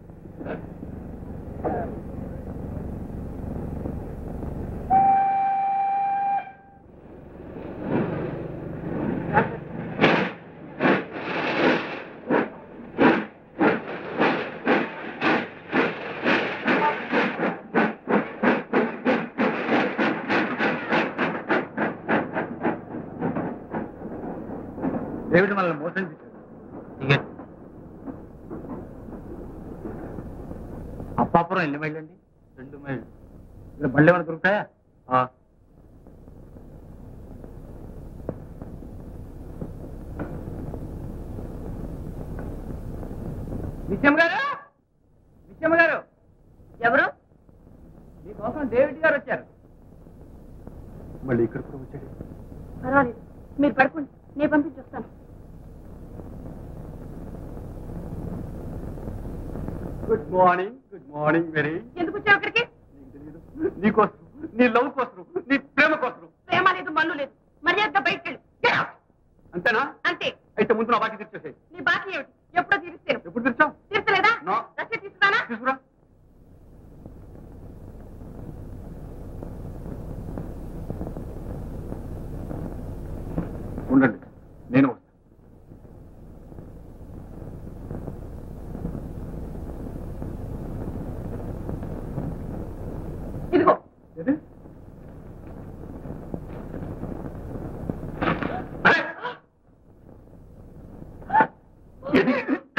దేవుడు మనల్ని మోసం చేశాడు అప్పాపురం ఎన్ని మైళ్ళు అండి రెండు మైళ్ళు ఇక్కడ బళ్ళు ఏమైనా దొరుకుతాయా నిత్యం గారు నిత్యం గారు ఎవరు మీకోసం డేవిడ్ గారు వచ్చారు మళ్ళీ ఇక్కడ కూడా వచ్చాడు పర్వాలేదు మీరు పడుకోండి నేను పంపించి వస్తాను good morning good morning very ఎందుకు వచ్చావు అక్కడికి నీకోసం నీ లవ్ కోసం నీ ప్రేమ కోసం ప్రేమ లేదు మన్ను లేదు మర్యాదగా బయటకు వెళ్ళు Get out. అంతేనా అంతే అయితే ముందు నా బాకీ తెచ్చేసాయి నీ బాకీ ఏమిటి ఎప్పుడో తీరుస్తాను ఎప్పుడు తెచ్చావు తీర్చలేదా No. రసీదు తీసుకురానా తీసుకురా ఉండండి నేను వస్తాను ఇదిగో ఏది? అరే! ఏది?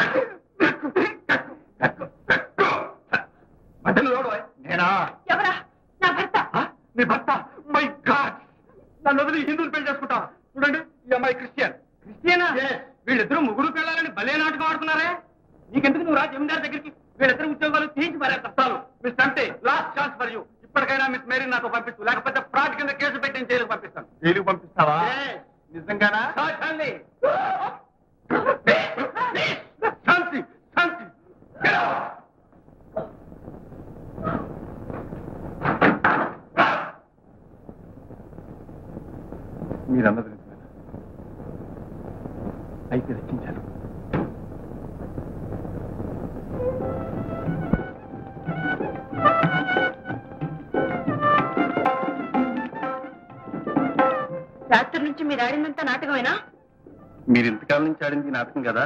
మధ్యలో ఎవడు? నేనా ఎవరా నా భర్త ఆ? నీ భర్త మై గాడ్ నన్ను వదిలి హిందువులు పెళ్లి చేసుకుంటా చూడండి ఈ అమ్మాయి క్రిస్టియన్ క్రిస్టియనా వీళ్ళిద్దరూ ముగ్గురు పిల్లలని భలే నాటకం ఆడుతున్నారే నీకెందుకు నువ్వు రా జమీందార్ దగ్గరికి వీళ్ళిద్దరు ఉద్యోగాలు తీయించి మరే చాలు మిస్ అంటే లాస్ట్ ఛాన్స్ ఫర్ యూ ఇప్పటికైనా మిస్ మేరీ నాతో పంపిస్తూ లేకపోతే ఫ్రాడ్ కింద కేసు పెట్టి నేను జైలుకు పంపిస్తాను జైలుకు పంపిస్తావా నిజంగానా శాంతి శాంతి Get out. మీరన్నది నిజమేనా అయితే రక్షించాను రాత్రి నుంచి మీరు ఆడిందంతా నాటకమేనా మీరు ఇంతకాలం నుంచి ఆడింది నాటకం కదా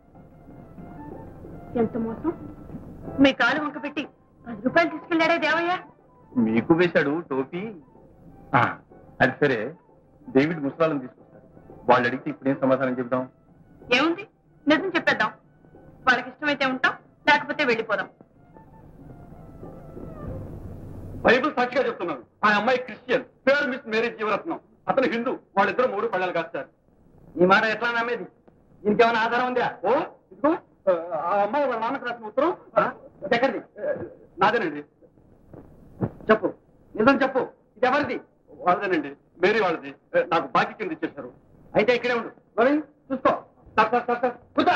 ఎంత మోసం మీ కాలు వంక పెట్టి పది రూపాయలు తీసుకెళ్ళాడే దేవయ్య మీకు వేశాడు టోపీ ఆ, అది సరే డేవిడ్ ముసలాలను తీసుకొస్తాడు వాళ్ళు అడిగితే ఇప్పుడేం సమాధానం చెబుదాం ఏముంది నిజం చెప్పేద్దాం వాళ్ళకి ఇష్టమైతే ఉంటాం లేకపోతే వెళ్ళిపోదాం బైబిల్ సాక్షిగా చెప్తున్నాను ఆ అమ్మాయి క్రిస్టియన్ పేరు మిస్ మేరీ జీవరత్నం అతను హిందూ వాళ్ళిద్దరు మూడు పళ్ళాలు కాస్తారు నీ మాట ఎట్లా నమ్మేది దీనికి ఏమైనా ఆధారం ఉందా ఓ ఇదిగో ఆ, ఆ అమ్మాయి వాళ్ళ నాన్నకు రాసిన ఉత్తరం ఆ, ఇది ఎక్కడిది ఆ, నాదేనండి చెప్పు నిజం చెప్పు ఇది ఎవరిది వాళ్ళదేనండి మేరీ వాళ్ళది ఆ, నాకు బాకీ కింద ఇచ్చేశారు అయితే ఇక్కడే ఉండు గోవింద్ చూసుకో సార్ సార్ సార్ సార్ కూర్చో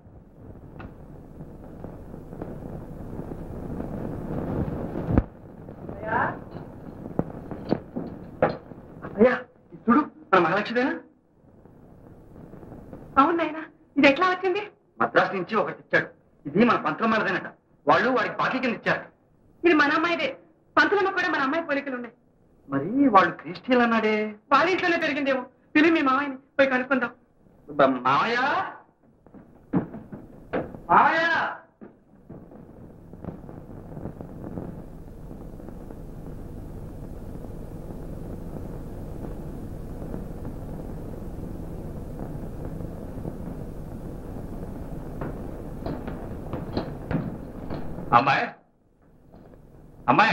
అయ్యా ఇది చూడు మన మహాలక్ష్మిదేనా అవునాయనా ఇది ఎట్లా వచ్చింది మద్రాసు నుంచి ఒకటి ఇచ్చాడు ఇది మన పంతొమ్మిదిదనట వాళ్ళు వాడికి బాకీ కింద ఇచ్చారు ఇది మన అమ్మాయిదే పంతులమ్మ కూడా మన అమ్మాయి పోలికలు ఉన్నాయి మరి వాళ్ళు క్రిస్టియన్ అన్నాడే వాళ్ళ ఇంట్లోనే పెరిగిందేమో పిలిచి మీ మామయ్యని పోయి కనుక్కుందాం బ- మావయ్య మావయ్య అమ్మాయి అమ్మాయి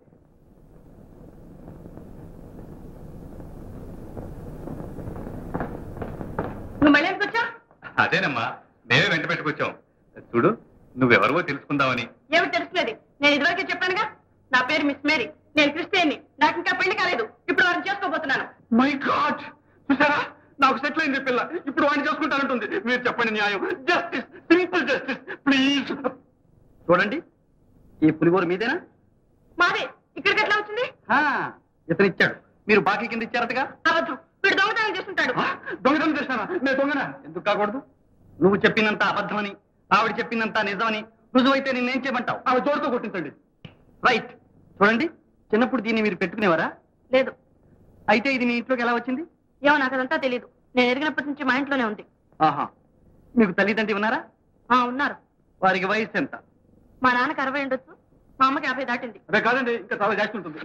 నువ్వు మళ్ళీ ఎందుకు వచ్చా అదేనమ్మా మేమే వెంట పెట్టుకొచ్చాం చూడు నువ్వెవరవో తెలుసుకుందామని ఏమిటి తెలుసులేదు నేను ఇదివరకే చెప్పానుగా నా పేరు మిస్ మేరీ నేను క్రిస్టియన్ని నాకు ఇంకా పెళ్లి కాలేదు ఇప్పుడు వారిని చేసుకోబోతున్నాను మై గాడ్ చూసారా నాకు సెటిల్ అయింది పిల్ల ఇప్పుడు వాడిని చేసుకుంటానంటుంది మీరు చెప్పండి న్యాయం జస్టిస్ సింపుల్ జస్టిస్ ప్లీజ్ చూడండి ఈ పులిగోరు మీదేనా మాదే ఇక్కడికి ఎట్లా వచ్చింది ఆ, ఇతను ఇచ్చాడు మీరు బాకీ కింద ఇచ్చారటగా అబద్ధం వీడు దొంగతనం చేస్తుంటాడు దొంగతనం చేశానా నేను దొంగనా ఎందుకు కాకూడదు నువ్వు చెప్పినంత అబద్ధమని ఆవిడ చెప్పినంత నిజమని రుజువైతే నిన్నేం చేయమంటావు ఆమె జోడుతో కొట్టించండి రైట్ చూడండి చిన్నప్పుడు దీన్ని మీరు పెట్టుకునేవారా లేదు అయితే ఇది మీ ఇంట్లోకి ఎలా వచ్చింది ఏమో నాకు అదంతా తెలియదు నేను ఎరిగినప్పటి నుంచి మా ఇంట్లోనే ఉంది ఆహా మీకు తల్లిదండ్రి ఉన్నారా ఆ ఉన్నారు వారికి వయసు ఎంత మా నాన్నకి అరవై ఉండొచ్చు మా అమ్మకి యాభై దాటింది అదే కాదండి ఇంకా చాలా జాస్తి ఉంటుంది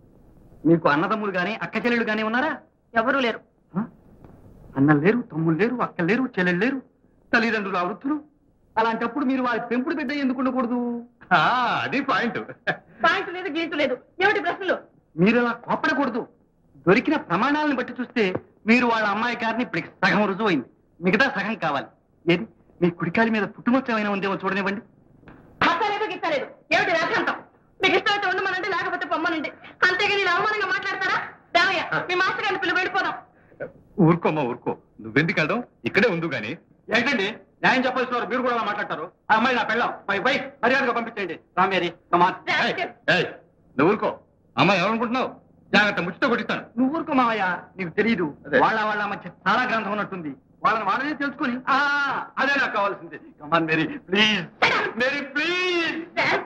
మీకు అన్నదమ్ములు గాని అక్క చెల్లెళ్ళు గాని ఉన్నారా ఎవరూ లేరు ఆ? అన్నలు లేరు తమ్ముళ్ళు లేరు అక్కలు లేరు చెల్లెళ్ళు లేరు తల్లిదండ్రులు వృద్ధులు అలాంటప్పుడు మీరు వారి పెంపుడు బిడ్డ ఎందుకు ఉండకూడదు ఆ, అది పాయింట్ పాయింట్ లేదు గీటు లేదు ఏమిటి ప్రశ్నలు మీరు అలా కోపడకూడదు దొరికిన ప్రమాణాలను బట్టి చూస్తే మీరు వాళ్ళ అమ్మాయి గారిని ఇప్పటికి సగం రుజువైంది మిగతా సగం కావాలి ఏది మీ కుడికాలి మీద పుట్టుమొచ్చ ఏమైనా ఉందేమో చూడనివ్వండి మసాలేదు గిస్తలేదు ఏమిటి రాజాంతం మీకు ఇష్టమైతే ఉండమనండి లేకపోతే పొమ్మనండి అంతేగాని ఇలా అవమానంగా మాట్లాడతారా దేవయ్య మీ మాస్టర్ గారిని పిల్లలు వెళ్ళిపోదాం ఊరుకోమ్మా ఊరుకో నువ్వెందుకు వెళ్దాం ఇక్కడే ఉండు గాని ఏంటండి న్యాయం చెప్పాల్సిన వారు మీరు కూడా అలా మాట్లాడతారు ఆ అమ్మాయి నా పెళ్ళం మై వైఫ్ మర్యాదగా పంపించండి రామేరి కమాన్ ఏయ్, ఏయ్, నువ్వు ఊరుకో అమ్మా ఎవరనుకుంటున్నావు జాగ్రత్త ముచ్చితో కొట్టిస్తాను నువ్వు ఊరుకో మావయ్య నీకు తెలియదు అదే. వాళ్ళ వాళ్ళ మధ్య చాలా గ్రంథం ఉన్నట్టుంది వాళ్ళని వాళ్ళనే తెలుసుకొని ఆ, అదే నాకు కావాల్సింది come on Mary please Mary please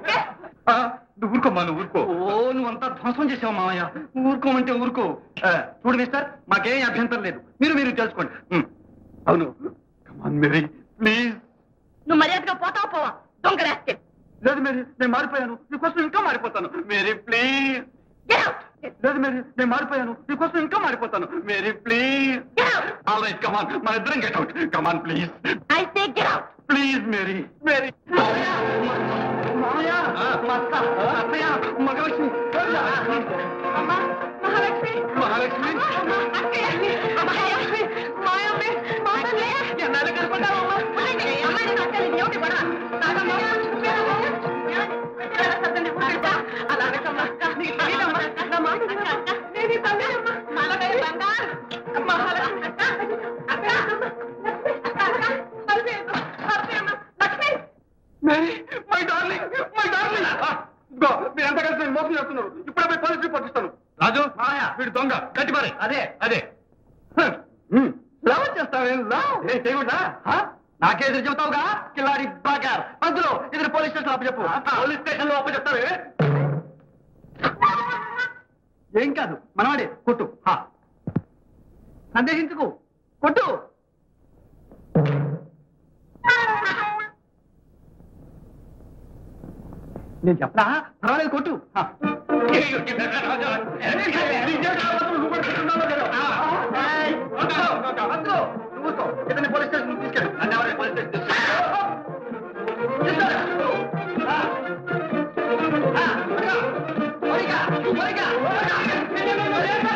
ఆ, నువ్వు ఊరుకోమ్మా నువ్వు ఊరుకో ఓ నువ్వంతా ధ్వంసం చేసావు మావయ్య ఊరుకోమంటే ఊరుకో ఆ, చూడు మిస్టర్ మాకేం అభ్యంతరం లేదు మీరు మీరు తెలుసుకోండి ఉమ్. అవును కమాన్ మేరీ ప్లీజ్ నువ్వు మర్యాదగా పోతావా పోవా దొంగ రాస్కెల్ లేదు మేరీ నేను మారిపోయాను నీకోసం ఇంకా మారిపోతాను మేరీ ప్లీజ్ Get out! లేదు మేరీ నేను మారిపోయాను నీకోసం ఇంకా మారిపోతాను Mary please Get out! All right come on మన ఇద్దరం get out come on please I say get out! Please Mary Mary మావయ్య మా అక్క, అత్తయ్య మగలక్ష్మి అమ్మా, మహాలక్ష్మి మహాలక్ష్మి అక్కయ్య, మహాలక్ష్మి మాయమ్మ మా తల్లి ఎన్నాళ్ళు కనుకుంటావమ్మా అమ్మాయి నేను అక్కలు ఏమిటి కూడా నాకమ్మా అలాగమ్మా నీకు తెలియదమ్మా నా మాట వినమ్మా. నేను ఈ తల్లినమ్మా నలభై బంగారు మహాలక్ష్మి అక్క అక్క అక్క అక్క సరిపోయింది సరిపోయమ్మా Lakshmi Mary my darling my darling ఇదిగో మీరు ఎంత కలిసి నన్ను మోసం చేస్తున్నారు ఇప్పుడే పోయి పోలీస్ రిపోర్ట్ ఇస్తాను రాజు మావయ్య వీడు దొంగ గట్టి మరి అదే అదే లవ్ చేస్తావేం లవ్ ఏ చేయకుండా ఆ? నాకే ఎదురు చెబుతావుగా కిల్లాడి బాగార్ అందులో ఇద్దరు పోలీస్ స్టేషన్ అప్పచెప్పు పోలీస్ స్టేషన్ లో అప్పచెప్తావే ఏం కాదు మనవాడే కొట్టు హా. సందేహించుకు కొట్టు నేను చెప్పనా పర్వాలేదు కొట్టు హా. ఏయ్, అందులో, అందులో, నువ్వు ఊరుకో. ఇతన్ని పోలీస్ స్టేషన్ తీసుకెళ్ళు నన్ను ఎవరైనా పోలీస్ స్టేషన్ తీసుకెళ్ళు. తీసుకెళ్ళు. ఆ. ఆ, త్వరగా, త్వరగా, త్వరగా, త్వరగా.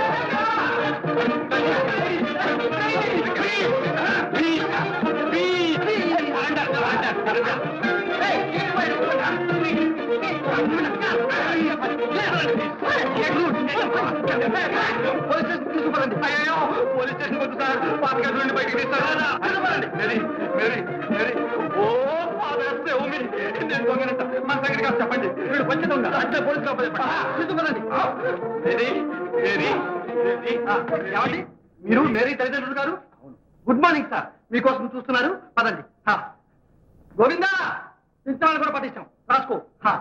అయ్యో పోలీస్ స్టేషన్ వద్దు సార్ పాతకాల నుండి బయటికి తీస్తారు Mary Mary Mary oh father save me నేను దొంగనంట మన దగ్గర కాదు చెప్పండి వీడు వచ్చి దొంగ అంటే పోలీస్ లోపల తీసుకురండి మేరీ మేరీ మేరీ ఏమండి మీరు మేరీ తల్లిదండ్రులు గారు గుడ్ మార్నింగ్ సార్ మీకోసం చూస్తున్నారు పదండి హా. గోవిందా విత్తనాలు కూడా పట్టించాం రాసుకో హా.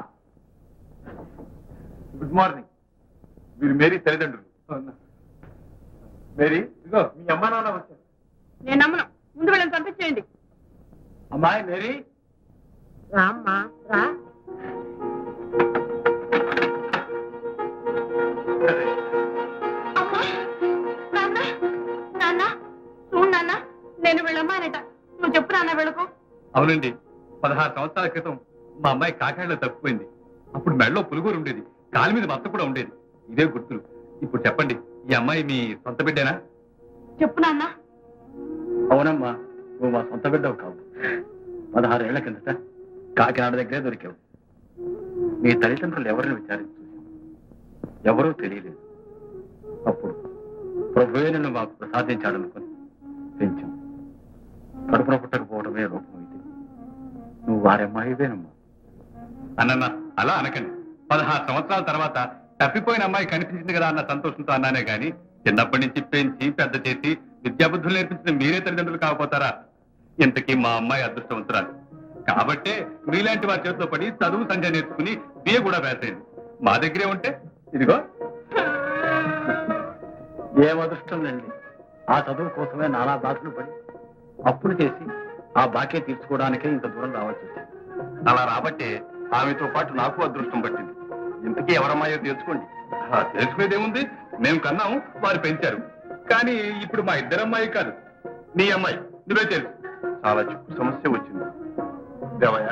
గుడ్ మార్నింగ్ మీరు మేరీ తల్లిదండ్రులు మేరీ ఇదిగో మీ అమ్మా నాన్న వచ్చారు నేను నమ్మను ముందు వెళ్ళని పంపించేయండి అమ్మాయి మేరీ రామ్మా రా అమ్మా నాన్న నాన్న చూడు నాన్న నేను వెళ్ళమ్మానట నువ్వు చెప్పు నాన్న వెళ్ళకు అవునండి పదహారు సంవత్సరాల క్రితం మా అమ్మాయి కాకినాడలో తప్పిపోయింది అప్పుడు మెడలో పులుగూరు ఉండేది కాలు మీద మత్త కూడా ఉండేది ఇదే గుర్తులు ఇప్పుడు చెప్పండి ఈ అమ్మాయి మీ సొంత బిడ్డేనా చెప్పు నాన్న అవునమ్మా నువ్వు మా సొంత బిడ్డవు కావు పదహారేళ్ల కిందట కాకినాడ దగ్గరే దొరికావు నీ తల్లిదండ్రులు ఎవరిని విచారించి చూశావు ఎవరూ తెలియలేదు అప్పుడు ప్రభువే నిన్ను మాకు ప్రసాదించాడనుకుని పెంచాం కడుపున పుట్టకపోవడమే రూపం ఇది నువ్వు వారమ్మాయివేనమ్మా అన్నన్న అలా అనకండి పదహారు సంవత్సరాల తర్వాత తప్పిపోయిన అమ్మాయి కనిపించింది కదా అన్న సంతోషంతో అన్నానే గాని చిన్నప్పటి నుంచి పెంచి పెద్ద చేసి విద్యాబుద్ధులు నేర్పించిన మీరే తల్లిదండ్రులు కాకపోతారా ఇంతకీ మా అమ్మాయి అదృష్టవంతురాలు కాబట్టే మీలాంటి వారి చేతితో పడి చదువు సంఖ్య నేర్చుకుని బిఏ కూడా వేసేయండి మా దగ్గరే ఉంటే ఇదిగో ఏం అదృష్టం లేండి ఆ చదువు కోసమే నానా బాధలు పడి అప్పులు చేసి ఆ బాకీ తీర్చుకోవడానికే ఇంత దూరం రావాల్సి వచ్చింది అలా రాబట్టే ఆమెతో పాటు నాకు అదృష్టం పట్టింది ఇంతకీ ఎవరమ్మాయో తెలుసుకోండి ఆ, తెలుసుకునేదేముంది మేము కన్నాం వారు పెంచారు కానీ ఇప్పుడు మా ఇద్దరు అమ్మాయి కాదు నీ అమ్మాయి నువ్వే తెలుసు చాలా చిక్కు సమస్య వచ్చింది దేవయ్య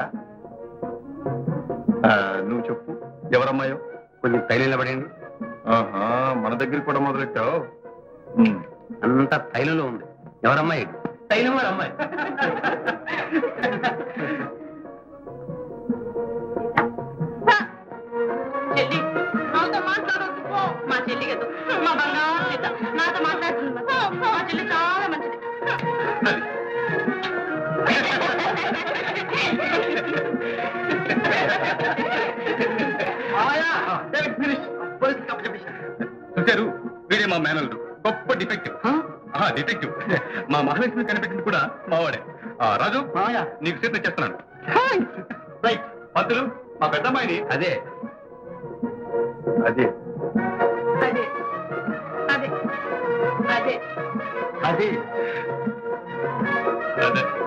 ఆ, నువ్వు చెప్పు ఎవరమ్మాయో కొంచెం తైలం నిలబడండి ఆహా మన దగ్గర కూడా మొదలెట్టావు అంతా తైలంలో ఉంది ఎవరమ్మాయి తైలం వారి అమ్మాయి చెల్లి నాతో మాట్లాడొద్దు పో. మా చెల్లి కదా మా బంగారు సీత నాతో మాట్లాడుతుంది మా చెల్లి చాలా మంచిది చూశారు వీడే మా మేనల్డు గొప్ప డిటెక్టివ్ డిటెక్టివ్ మా మహాలక్ష్మి కనిపెట్టింది కూడా మావాడే ఆ, రాజు నీకు సీత చేస్తున్నాను రైట్ పంతులు మా పెద్దమ్మాయిని అదే అదే అదే అదే అదే అది అదే